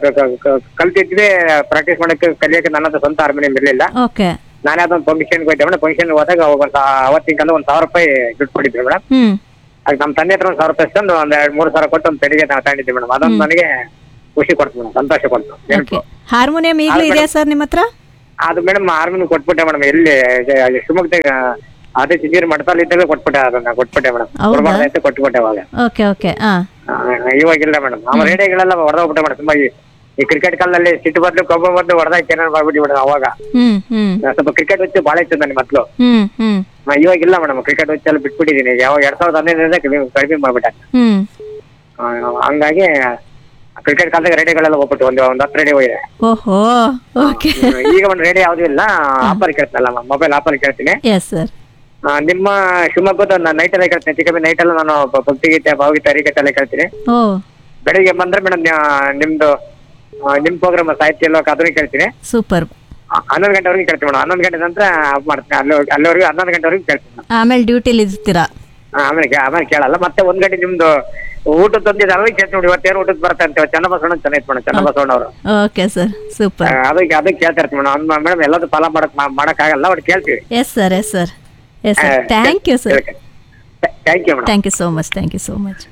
ಕಲ್ತಿದ್ವಿ ಪ್ರಾಕ್ಟೀಸ್ ಮಾಡಕ್ಕೆ ಕಲಿಯಕ್ಕೆ ನನ್ನ ಹತ್ರ ಸ್ವಂತ ಹಾರ್ಮೋನಿಯಂ ಇರ್ಲಿಲ್ಲ ಓಕೆ ನಾನೇ ಅದೊಂದು ಫಂಕ್ಷನ್ ಹೋಯ್ತೆ ಮೇಡಮ್ ಫಂಕ್ಷನ್ ಹೋದಾಗ ಅವಾಗ ಒಂದ್ ಸಾ- ಅವತ್ತಿನ ಕಾಲ ಒಂದ್ ಸಾವಿರ ರೂಪಾಯಿ ದುಡ್ಡು ಕೊಟ್ಟಿದ್ವಿ ಮೇಡಮ್ ಹ್ಮ್ ಆಗ ನಮ್ಮ ತಂದೆ ಹತ್ರ ಒಂದ್ ಸಾವಿರ ರೂಪಾಯಿ ಇಸ್ಕೊಂಡು ಒಂದ್ ಎರಡ್ ಮೂರು ಸಾವಿರ ಕೊಟ್ಟು ಒಂದು ಪೆಟ್ಟಿಗೆ ನಾವು ತಗೊಂಡಿದ್ವಿ ಮೇಡಮ್ ಅದೊಂದು ನನಗೆ ಖುಷಿ ಕೊಡ್ತು ಮೇಡಮ್ ಸಂತೋಷ ಕೊಡ್ತು ನೆನಪು ಹಾರ್ಮೋನಿಯಂ ಈಗಲೂ ಇದೆಯಾ ಸರ್ ನಿಮ್ಮ ಹತ್ರ ಅದು ಮೇಡಮ್ ಹಾರ್ಮೋನಿಯಂ ಕೊಟ್ಬಿಟ್ಟೆ ಮೇಡಮ್ ಎಲ್ಲಿ ಇದು ಶಿವಮೊಗ್ಗದಾಗ ಅದೇ ಚಿಜಿರ್ ಮಠದಲ್ಲಿ ಇದ್ದಾಗ ಕೊಟ್ಬಿಟ್ಟೆ ಅದನ್ನ ಕೊಟ್ಬಿಟ್ಟೆ ಮೇಡಮ್ ಹೌದಾ? ಕೊಡ್ಬಾರ್ದಾಯ್ತು ಕೊಟ್ಬಿಟ್ಟೆ ಅವಾಗ ಓಕೆ ಓಕೆ ಹಾ ಆ, ಇವಾಗಿಲ್ಲ ಮೇಡಮ್ ನಮ್ಮ ರೇಡಿಯೋಗಳೆಲ್ಲ ಹೊಡೆದೋಗ್ಬಿಟ್ಟೆ ಮೇಡಮ್ ತುಂಬಾ ಈ- ಈ ಕ್ರಿಕೆಟ್ ಕಾಲದಲ್ಲಿ ಸಿಟ್ಟು ಬದಲು ಕೊಬ್ಬ ಬದಲು ಹೊಡೆದಾಕ ಏನಾರು ಮಾಡ್ಬಿಟ್ಟು ಮೇಡಮ್ ಅವಾಗ ಹ್ಮ್ ಹ್ಮ್ ನಾನ್ ಸ್ವಲ್ಪ ಕ್ರಿಕೆಟ್ ಹುಚ್ಚು ಭಾಳ ಇತ್ತು ನನಗೆ ಮೊದಲು ಹ್ಮ್ ಹ್ಮ್ ಇವಾಗಿಲ್ಲ ಮೇಡಮ್ ಕ್ರಿಕೆಟ್ ಹುಚ್ಚೆಲ್ಲ ಬಿಟ್ಬಿಟ್ಟಿದ್ದೀನಿ ಯಾವ ಎರಡ್ ಸಾವಿರದ ಹದಿನೈದರಿಂದ ಕಡಿಮೆ ಕಡಿಮೆ ಮಾಡ್ಬಿಟ್ಟೆ ಹ್ಮ್ ಆ, ಹಂಗಾಗಿ ಕ್ರಿಕೆಟ್ ಕಾಲದಾಗ ರೇಡಿಯೋಗಳೆಲ್ಲ ಹೋಗ್ಬಿಟ್ಟು ಒಂದು ಒಂದು ಹತ್ತು ರೇಡಿಯೋ ಇದೆ ಓಹೋ ಓಕೆ ಈಗ ಒಂದು ರೇಡಿಯೋ ಯಾವುದೂ ಇಲ್ಲ ಆಫರ್ ಕೇಳ್ತೀನಲ್ಲ ಮೊಬೈಲ್ ಆಫರ್ ಕೇಳ್ತೀನಿ ಎಸ್ ಸರ್ ಆ, ನಿಮ್ಮ ಶಿವಮೊಗ್ಗದ ನೈಟ್ ಎಲ್ಲ ಕೇಳ್ತೀನಿ ಚಿಕ್ಕಮ್ಮಿ ನೈಟ್ ಎಲ್ಲ ನಾನು ಭ- ಭಕ್ತಿಗೀತೆ ಭಾವಗೀತೆ ಹರಿಗೀತೆ ಎಲ್ಲ ಕೇಳ್ತೀನಿ ಓ ಬೆಳಿಗ್ಗೆ ಬಂದ್ರೆ ಮೇಡಮ್ ನಿಮ್ದು ಆ, ನಿಮ್ ಪ್ರೋಗ್ರಾಮ್ ಸಾಹಿತ್ಯ ಎಲ್ಲ ಅದನ್ನ ಕೇಳ್ತೀನಿ ಸೂಪರ್ ಆ, ಹನ್ನೊಂದು ಗಂಟೆವರೆಗೆ ಕೇಳ್ತೀನಿ ಮೇಡಮ್ ಹನ್ನೊಂದು ಗಂಟೆ ನಂತರ ಆಫ್ ಮಾಡ್ತೀನಿ ಅಲ್ಲಿ ಅಲ್ಲಿವರೆಗೂ ಹನ್ನೊಂದು ಗಂಟೆವರೆಗೆ ಕೇಳ್ತೀನಿ madam. ಆಮೇಲೆ ಡ್ಯೂಟಿಲಿ ಇರ್ತೀರಾ ಆ, ಆಮೇಲೆ ಕೇ- ಆಮೇಲೆ ಕೇಳಲ್ಲ ಮತ್ತೆ ಒಂದ್ ಗಂಟೆ ನಿಮ್ದು ಊಟದ ತಂದಿದ್ದು ಅವಾಗ ಕೇಳ್ತೀನಿ ನೋಡಿ ಇವತ್ತೇನು ಊಟದ ಬರ್ತಾ ಅಂತ ಚನ್ನಬಸವಣ್ಣ ಚೆನ್ನಾಗಿತ್ತು ಮೇಡಮ್ ಚನ್ನಬಸವಣ್ಣ ಅವರು ಓಕೆ ಸರ್ ಸೂಪರ್ ಅದಕ್ಕೆ ಅದಕ್ಕೆ ಕೇಳ್ತಾ ಇರ್ತೀನಿ ಮೇಡಮ್ ಮೇಡಮ್ ಎಲ್ಲದೂ ಫಾಲೋ ಮಾಡಕ್ ಮಾಡಕ್ ಆಗಲ್ಲ ಬಟ್ ಕೇಳ್ತೀವಿ yes sir yes sir yes sir thank you sir thank you madam thank you so much thank you so much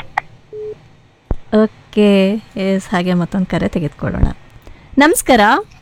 okay yes ಹಾಗೆ ಮತ್ತೊಂದು ಕರೆ ತೆಗೆದುಕೊಳ್ಳೋಣ ನಮಸ್ಕಾರ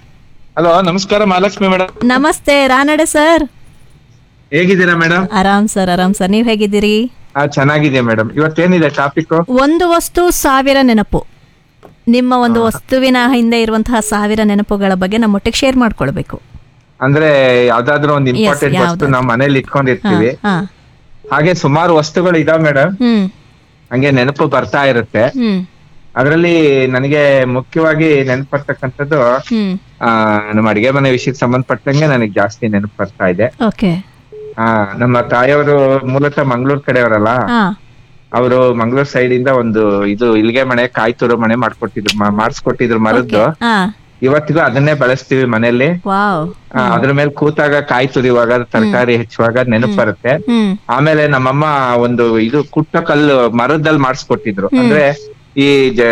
ಹಲೋ ನಮಸ್ಕಾರ ಮಹಾಲಕ್ಷ್ಮಿ ಮೇಡಮ್ ನಮಸ್ತೆ ರಾನಡೆ ಸರ್ ಹೇಗಿದ್ದೀರಾ ಮೇಡಮ್ ಆರಾಮ್ ಸರ್ ಆರಾಮ್ ಸರ್ ನೀವು ಹೇಗಿದ್ದೀರಿ ಹಾ ಚೆನ್ನಾಗಿದೆ ಮೇಡಮ್ ಇವತ್ತೇನಿದೆ ಟಾಪಿಕ್ ಒಂದು ವಸ್ತು ಸಾವಿರ ನೆನಪು ನಿಮ್ಮ ಒಂದು ವಸ್ತುವಿನ ಹಿಂದೆ ಇರುವಂತಹ ಸಾವಿರ ನೆನಪುಗಳ ಬಗ್ಗೆ ನಮ್ಮೊಟ್ಟಿಗೆ ಶೇರ್ ಮಾಡ್ಕೊಳ್ಬೇಕು ಅಂದ್ರೆ ಯಾವ್ದಾದ್ರು ಒಂದು Yes, ಇಂಪಾರ್ಟೆಂಟ್ ವಸ್ತು ಯಾವ್ದಾದ್ರು. ನಾವು ಮನೇಲಿ ಇಟ್ಕೊಂಡಿರ್ತೀವಿ ಹಾ ಹಾಗೆ ಸುಮಾರು ವಸ್ತುಗಳು ಇದಾವೆ ಮೇಡಮ್ ಹ್ಮ್ ಹಂಗೆ ನೆನಪು ಬರ್ತಾ ಇರುತ್ತೆ ಹ್ಮ್ ಅದರಲ್ಲಿ ನನಗೆ ಮುಖ್ಯವಾಗಿ ನೆನಪು ಬರ್ತಕ್ಕಂಥದ್ದು ಹ್ಮ್ ಆ ನಮ್ಮ ಅಡಿಗೆ ಮನೆ ವಿಷಯಕ್ಕೆ ಸಂಬಂಧಪಟ್ಟಂಗೆ ನನಗೆ ಜಾಸ್ತಿ ನೆನಪು ಬರ್ತಾ ಇದೆ ಓಕೆ ಆ ನಮ್ಮ ತಾಯಿಯವರು ಮೂಲತಃ ಮಂಗಳೂರು ಕಡೆಯವರಲ್ಲ ಹಾ ಅವರು ಮಂಗಳೂರು ಸೈಡ್ ಇಂದ ಒಂದು ಇದು ಇಲ್ಗೆ ಮನೆ ಕಾಯ್ತುರು ಮನೆ ಮಾಡ್ಕೊಟ್ಟಿದ್ರು ಮಾ- ಮಾಡಿಸ್ಕೊಟ್ಟಿದ್ರು ಮರದ್ದು ಹಾ ಇವತ್ತಿಗೂ ಅದನ್ನೇ ಬಳಸ್ತೀವಿ ಮನೆಯಲ್ಲಿ ವಾವ್ ಆ, ಅದ್ರ ಮೇಲೆ ಕೂತಾಗ ಕಾಯಿ ತುರಿಯುವಾಗ ತರಕಾರಿ ಹೆಚ್ಚುವಾಗ ನೆನಪು ಬರುತ್ತೆ ಹ್ಮ್ ಆಮೇಲೆ ನಮ್ಮಮ್ಮ ಒಂದು ಇದು ಕುಟ್ಟ ಕಲ್ಲು ಮರದಲ್ಲಿ ಮಾಡಿಸ್ಕೊಟ್ಟಿದ್ರು ಹ್ಮ್. ಅಂದ್ರೆ ಈ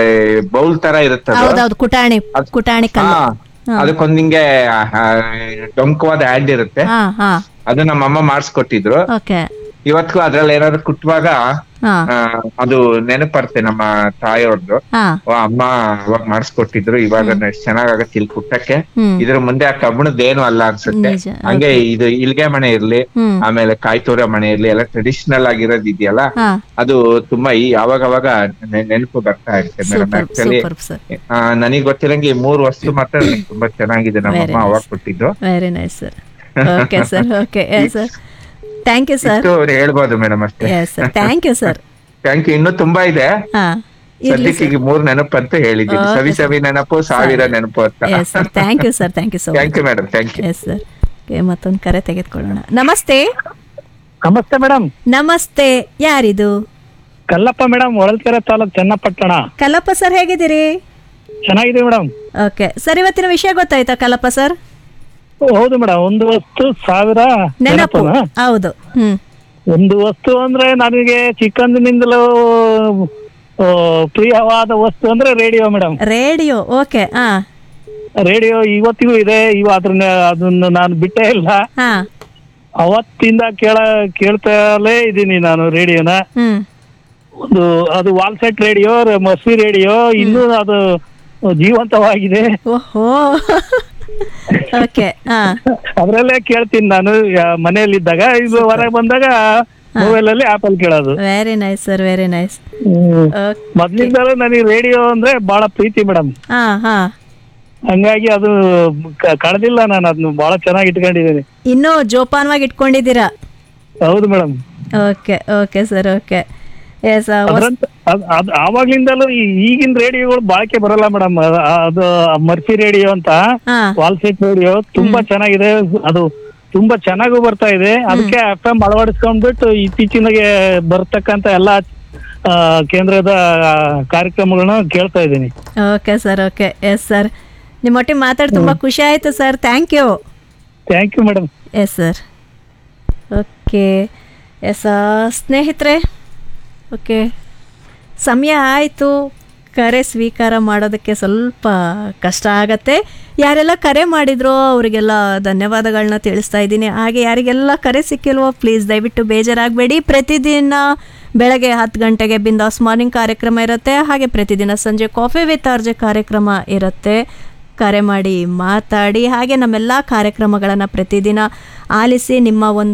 ಬೌಲ್ ತರ ಇರುತ್ತದು ಹೌದೌದು ಕುಟಾಣಿ ಕುಟಾಣಿ ಕಲ್ಲು ಹಾ ಅದಕ್ಕೊಂದ್ ಹಿಂಗೆ ಆ, ಡೊಂಕವಾದ ಹ್ಯಾಂಡ್ ಇರುತ್ತೆ ಹಾ ಹಾ ಅದು ನಮ್ಮಮ್ಮ ಮಾಡಿಸ್ಕೊಟ್ಟಿದ್ರು ಓಕೆ ಇವತ್ತಿಗೂ ಅದ್ರಲ್ಲಿ ಏನಾದ್ರು ಕುಟ್ಟುವಾಗ ಹಾ ಆ, ಅದು ನೆನಪು ಬರುತ್ತೆ ನಮ್ಮ ತಾಯಿಯವ್ರದ್ದು ಹಾ ಓ, ಅಮ್ಮ ಅವಾಗ ಮಾಡಿಸ್ಕೊಟ್ಟಿದ್ರು ಇವಾಗ ಎಷ್ಟ್ ಚೆನ್ನಾಗತ್ತೆ ಇಲ್ಲಿ ಕುಟ್ಟಕ್ಕೆ ಹ್ಮ್. ಇದ್ರ ಮುಂದೆ ಆ ಕಬ್ಬಣದ ಏನು ಅಲ್ಲ ಅನ್ಸುತ್ತೆ ನಿಜ, ಹಂಗೆ ಇದು ಇಲ್ಗೆ ಮನೆ ಇರ್ಲಿ ಹ್ಮ್. ಆಮೇಲೆ ಕಾಯ್ತೂರ ಮನೆ ಇರ್ಲಿ ಎಲ್ಲ ಟ್ರೆಡಿಷನಲ್ ಆಗಿರೋದ್ ಇದೆಯಲ್ಲ ಹಾ ಅದು ತುಂಬಾ ಈ ಯಾವಾಗ ಅವಾಗ ನೆನಪು ಬರ್ತಾ ಇರುತ್ತೆ madam super actually super sir ನನಗ್ ಗೊತ್ತಿರಂಗೆ ಈ ಮೂರು ವಸ್ತು ಮಾತ್ರ ನಂಗೆ ತುಂಬಾ ಚೆನ್ನಾಗಿದೆ Very ನಮ್ಮಮ್ಮ nice. ಅವಾಗ ಕೊಟ್ಟಿದ್ದು very nice sir okay sir okay sir thank you sir ಇಷ್ಟು ಹೇಳ್ಬೋದು ಮೇಡಮ್ ಅಷ್ಟೇ yes sir thank you sir thank you ಇನ್ನೂ ತುಂಬಾ ಇದೆ ಹಾ ಇರ್ಲಿ ಸದ್ಯಕ್ಕೆ ಈಗ ಮೂರ್ ನೆನಪು ಅಂತ ಹೇಳಿದ್ದೀನಿ Okay, ಸವಿ sir. ಸವಿ ನೆನಪು ಸಾವಿರ ನೆನಪು ಅಂತ yes sir thank you sir thank you so thank you madam thank you yes sir okay ಮತ್ತೊಂದು ಕರೆ ತೆಗೆದುಕೊಳ್ಳೋಣ ನಮಸ್ತೆ ನಮಸ್ತೆ ಮೇಡಮ್ ನಮಸ್ತೆ ಯಾರಿದು ಕಲ್ಲಪ್ಪ ಮೇಡಮ್ ಹೊಳಲ್ಕೆರೆ ತಾಲೂಕ್ ಚನ್ನಪಟ್ಟಣ ಕಲ್ಲಪ್ಪ ಸರ್ ಹೇಗಿದ್ದೀರಿ ಚೆನ್ನಾಗಿದೆ ಮೇಡಮ್ ಓಕೆ ಸರ್ ಇವತ್ತಿನ ವಿಷಯ ಗೊತ್ತಾಯ್ತಾ ಕಲ್ಲಪ್ಪ ಸರ್ ಹೌದು ಮೇಡಮ್ ಒಂದು ವಸ್ತು ಸಾವಿರ ನೆನಪು ನೆನಪುನಾ? ಹೌದು ಹ್ಮ್ ಒಂದು ವಸ್ತು ಅಂದ್ರೆ ನನಗೆ ಚಿಕ್ಕಂದಿನಿಂದಲೂ ಆ, ಪ್ರಿಯವಾದ ವಸ್ತು ಅಂದ್ರೆ ರೇಡಿಯೋ ಮೇಡಮ್ ರೇಡಿಯೋ ಓಕೆ ಹಾ ರೇಡಿಯೋ ಇವತ್ತಿಗೂ ಇದೆ ಇವ ಅದ್ರನ್ನ ಅದನ್ನ ನಾನು ಬಿಟ್ಟೇ ಇಲ್ಲ ಹಾ ಅವತ್ತಿಂದ ಕೇಳ ಕೇಳ್ತಲೇ ಇದ್ದೀನಿ ನಾನು ರೇಡಿಯೋನ ಹ್ಮ್ ಒಂದು ಅದು ವಾಲ್ಸೆಟ್ ರೇಡಿಯೋ ಮಸ್ವಿ ರೇಡಿಯೋ ಇನ್ನೂ ಅದು ಜೀವಂತವಾಗಿದೆ ಓಹೋ ಓಕೆ ಹಾ ಅದ್ರಲ್ಲೇ ಕೇಳ್ತೀನಿ ನಾನು ಯಾ- ಮನೆಯಲ್ಲಿದ್ದಾಗ ಇದು ಹೊರಗೆ ಬಂದಾಗ ಮೊಬೈಲ್ ಅಲ್ಲಿ ಆಪ್ ಅಲ್ಲಿ ಕೇಳೋದು very nice sir very nice ಮೊದ್ಲಿಂದಲೂ ನನಗೆ ರೇಡಿಯೋ ಅಂದ್ರೆ ಬಹಳ ಪ್ರೀತಿ ಮೇಡಮ್ ಹಾ ಹಾ ಹಂಗಾಗಿ ಅದು ಕ- ಕಳ್ದಿಲ್ಲ ನಾನು ಅದನ್ನ ಬಹಳ ಚೆನ್ನಾಗಿ ಇಟ್ಕೊಂಡಿದ್ದೀನಿ ಇನ್ನೂ ಜೋಪಾನವಾಗಿ ಇಟ್ಕೊಂಡಿದ್ದೀರಾ ಹೌದು madam okay okay sir okay yes ಅದ್ರಂತ ಅದ್- ಅದ್ ಆವಾಗ್ಲಿಂದಲೂ ಈ ಈಗಿನ ರೇಡಿಯೋಗಳು ಬಾಳಿಕೆ ಬರಲ್ಲ ಮೇಡಮ್ ಅದು ಮರ್ಫಿ ರೇಡಿಯೋ ಅಂತ ವಾಲ್ಸೆಟ್ ರೇಡಿಯೋ ತುಂಬಾ ಚೆನ್ನಾಗಿದೆ ಅದು ತುಂಬಾ ಚೆನ್ನಾಗೂ ಬರ್ತಾ ಇದೆ ಅದಕ್ಕೆ ಎಫ್ ಎಂ ಅಳವಡಿಸ್ಕೊಂಡ್ಬಿಟ್ಟು ಇತ್ತೀಚಿನಗೆ ಬರ್ತಕ್ಕಂತ ಎಲ್ಲಾ ಆ, ಕೇಂದ್ರದ ಕಾರ್ಯಕ್ರಮಗಳನ್ನ ಕೇಳ್ತಾ ಇದ್ದೀನಿ okay sir okay yes sir ನಿಮ್ಮೊಟ್ಟಿಗೆ ಮಾತಾಡಿ ತುಂಬ ಖುಷಿ ಆಯಿತು sir thank you thank you madam yes sir okay yes ಸ್ನೇಹಿತರೆ ಓಕೆ ಸಮಯ ಆಯಿತು ಕರೆ ಸ್ವೀಕಾರ ಮಾಡೋದಕ್ಕೆ ಸ್ವಲ್ಪ ಕಷ್ಟ ಆಗತ್ತೆ ಯಾರೆಲ್ಲ ಕರೆ ಮಾಡಿದ್ರೋ ಅವರಿಗೆಲ್ಲ ಧನ್ಯವಾದಗಳನ್ನ ತಿಳಿಸ್ತಾ ಇದ್ದೀನಿ ಹಾಗೆ ಯಾರಿಗೆಲ್ಲ ಕರೆ ಸಿಕ್ಕಿಲ್ವೋ ಪ್ಲೀಸ್ ದಯವಿಟ್ಟು ಬೇಜಾರಾಗಬೇಡಿ ಪ್ರತಿದಿನ ಬೆಳಗ್ಗೆ ಹತ್ತು ಗಂಟೆಗೆ ಬಿಂದಾಸ್ ಮಾರ್ನಿಂಗ್ ಕಾರ್ಯಕ್ರಮ ಇರುತ್ತೆ ಹಾಗೆ ಪ್ರತಿದಿನ ಸಂಜೆ ಕಾಫಿ ವಿತ್ ಅರ್ಜೆ ಕಾರ್ಯಕ್ರಮ ಇರುತ್ತೆ ಕರೆ ಮಾಡಿ ಮಾತಾಡಿ ಹಾಗೆ ನಮ್ಮೆಲ್ಲ ಕಾರ್ಯಕ್ರಮಗಳನ್ನು ಪ್ರತಿದಿನ ಆಲಿಸಿ ನಿಮ್ಮ ಒಂದು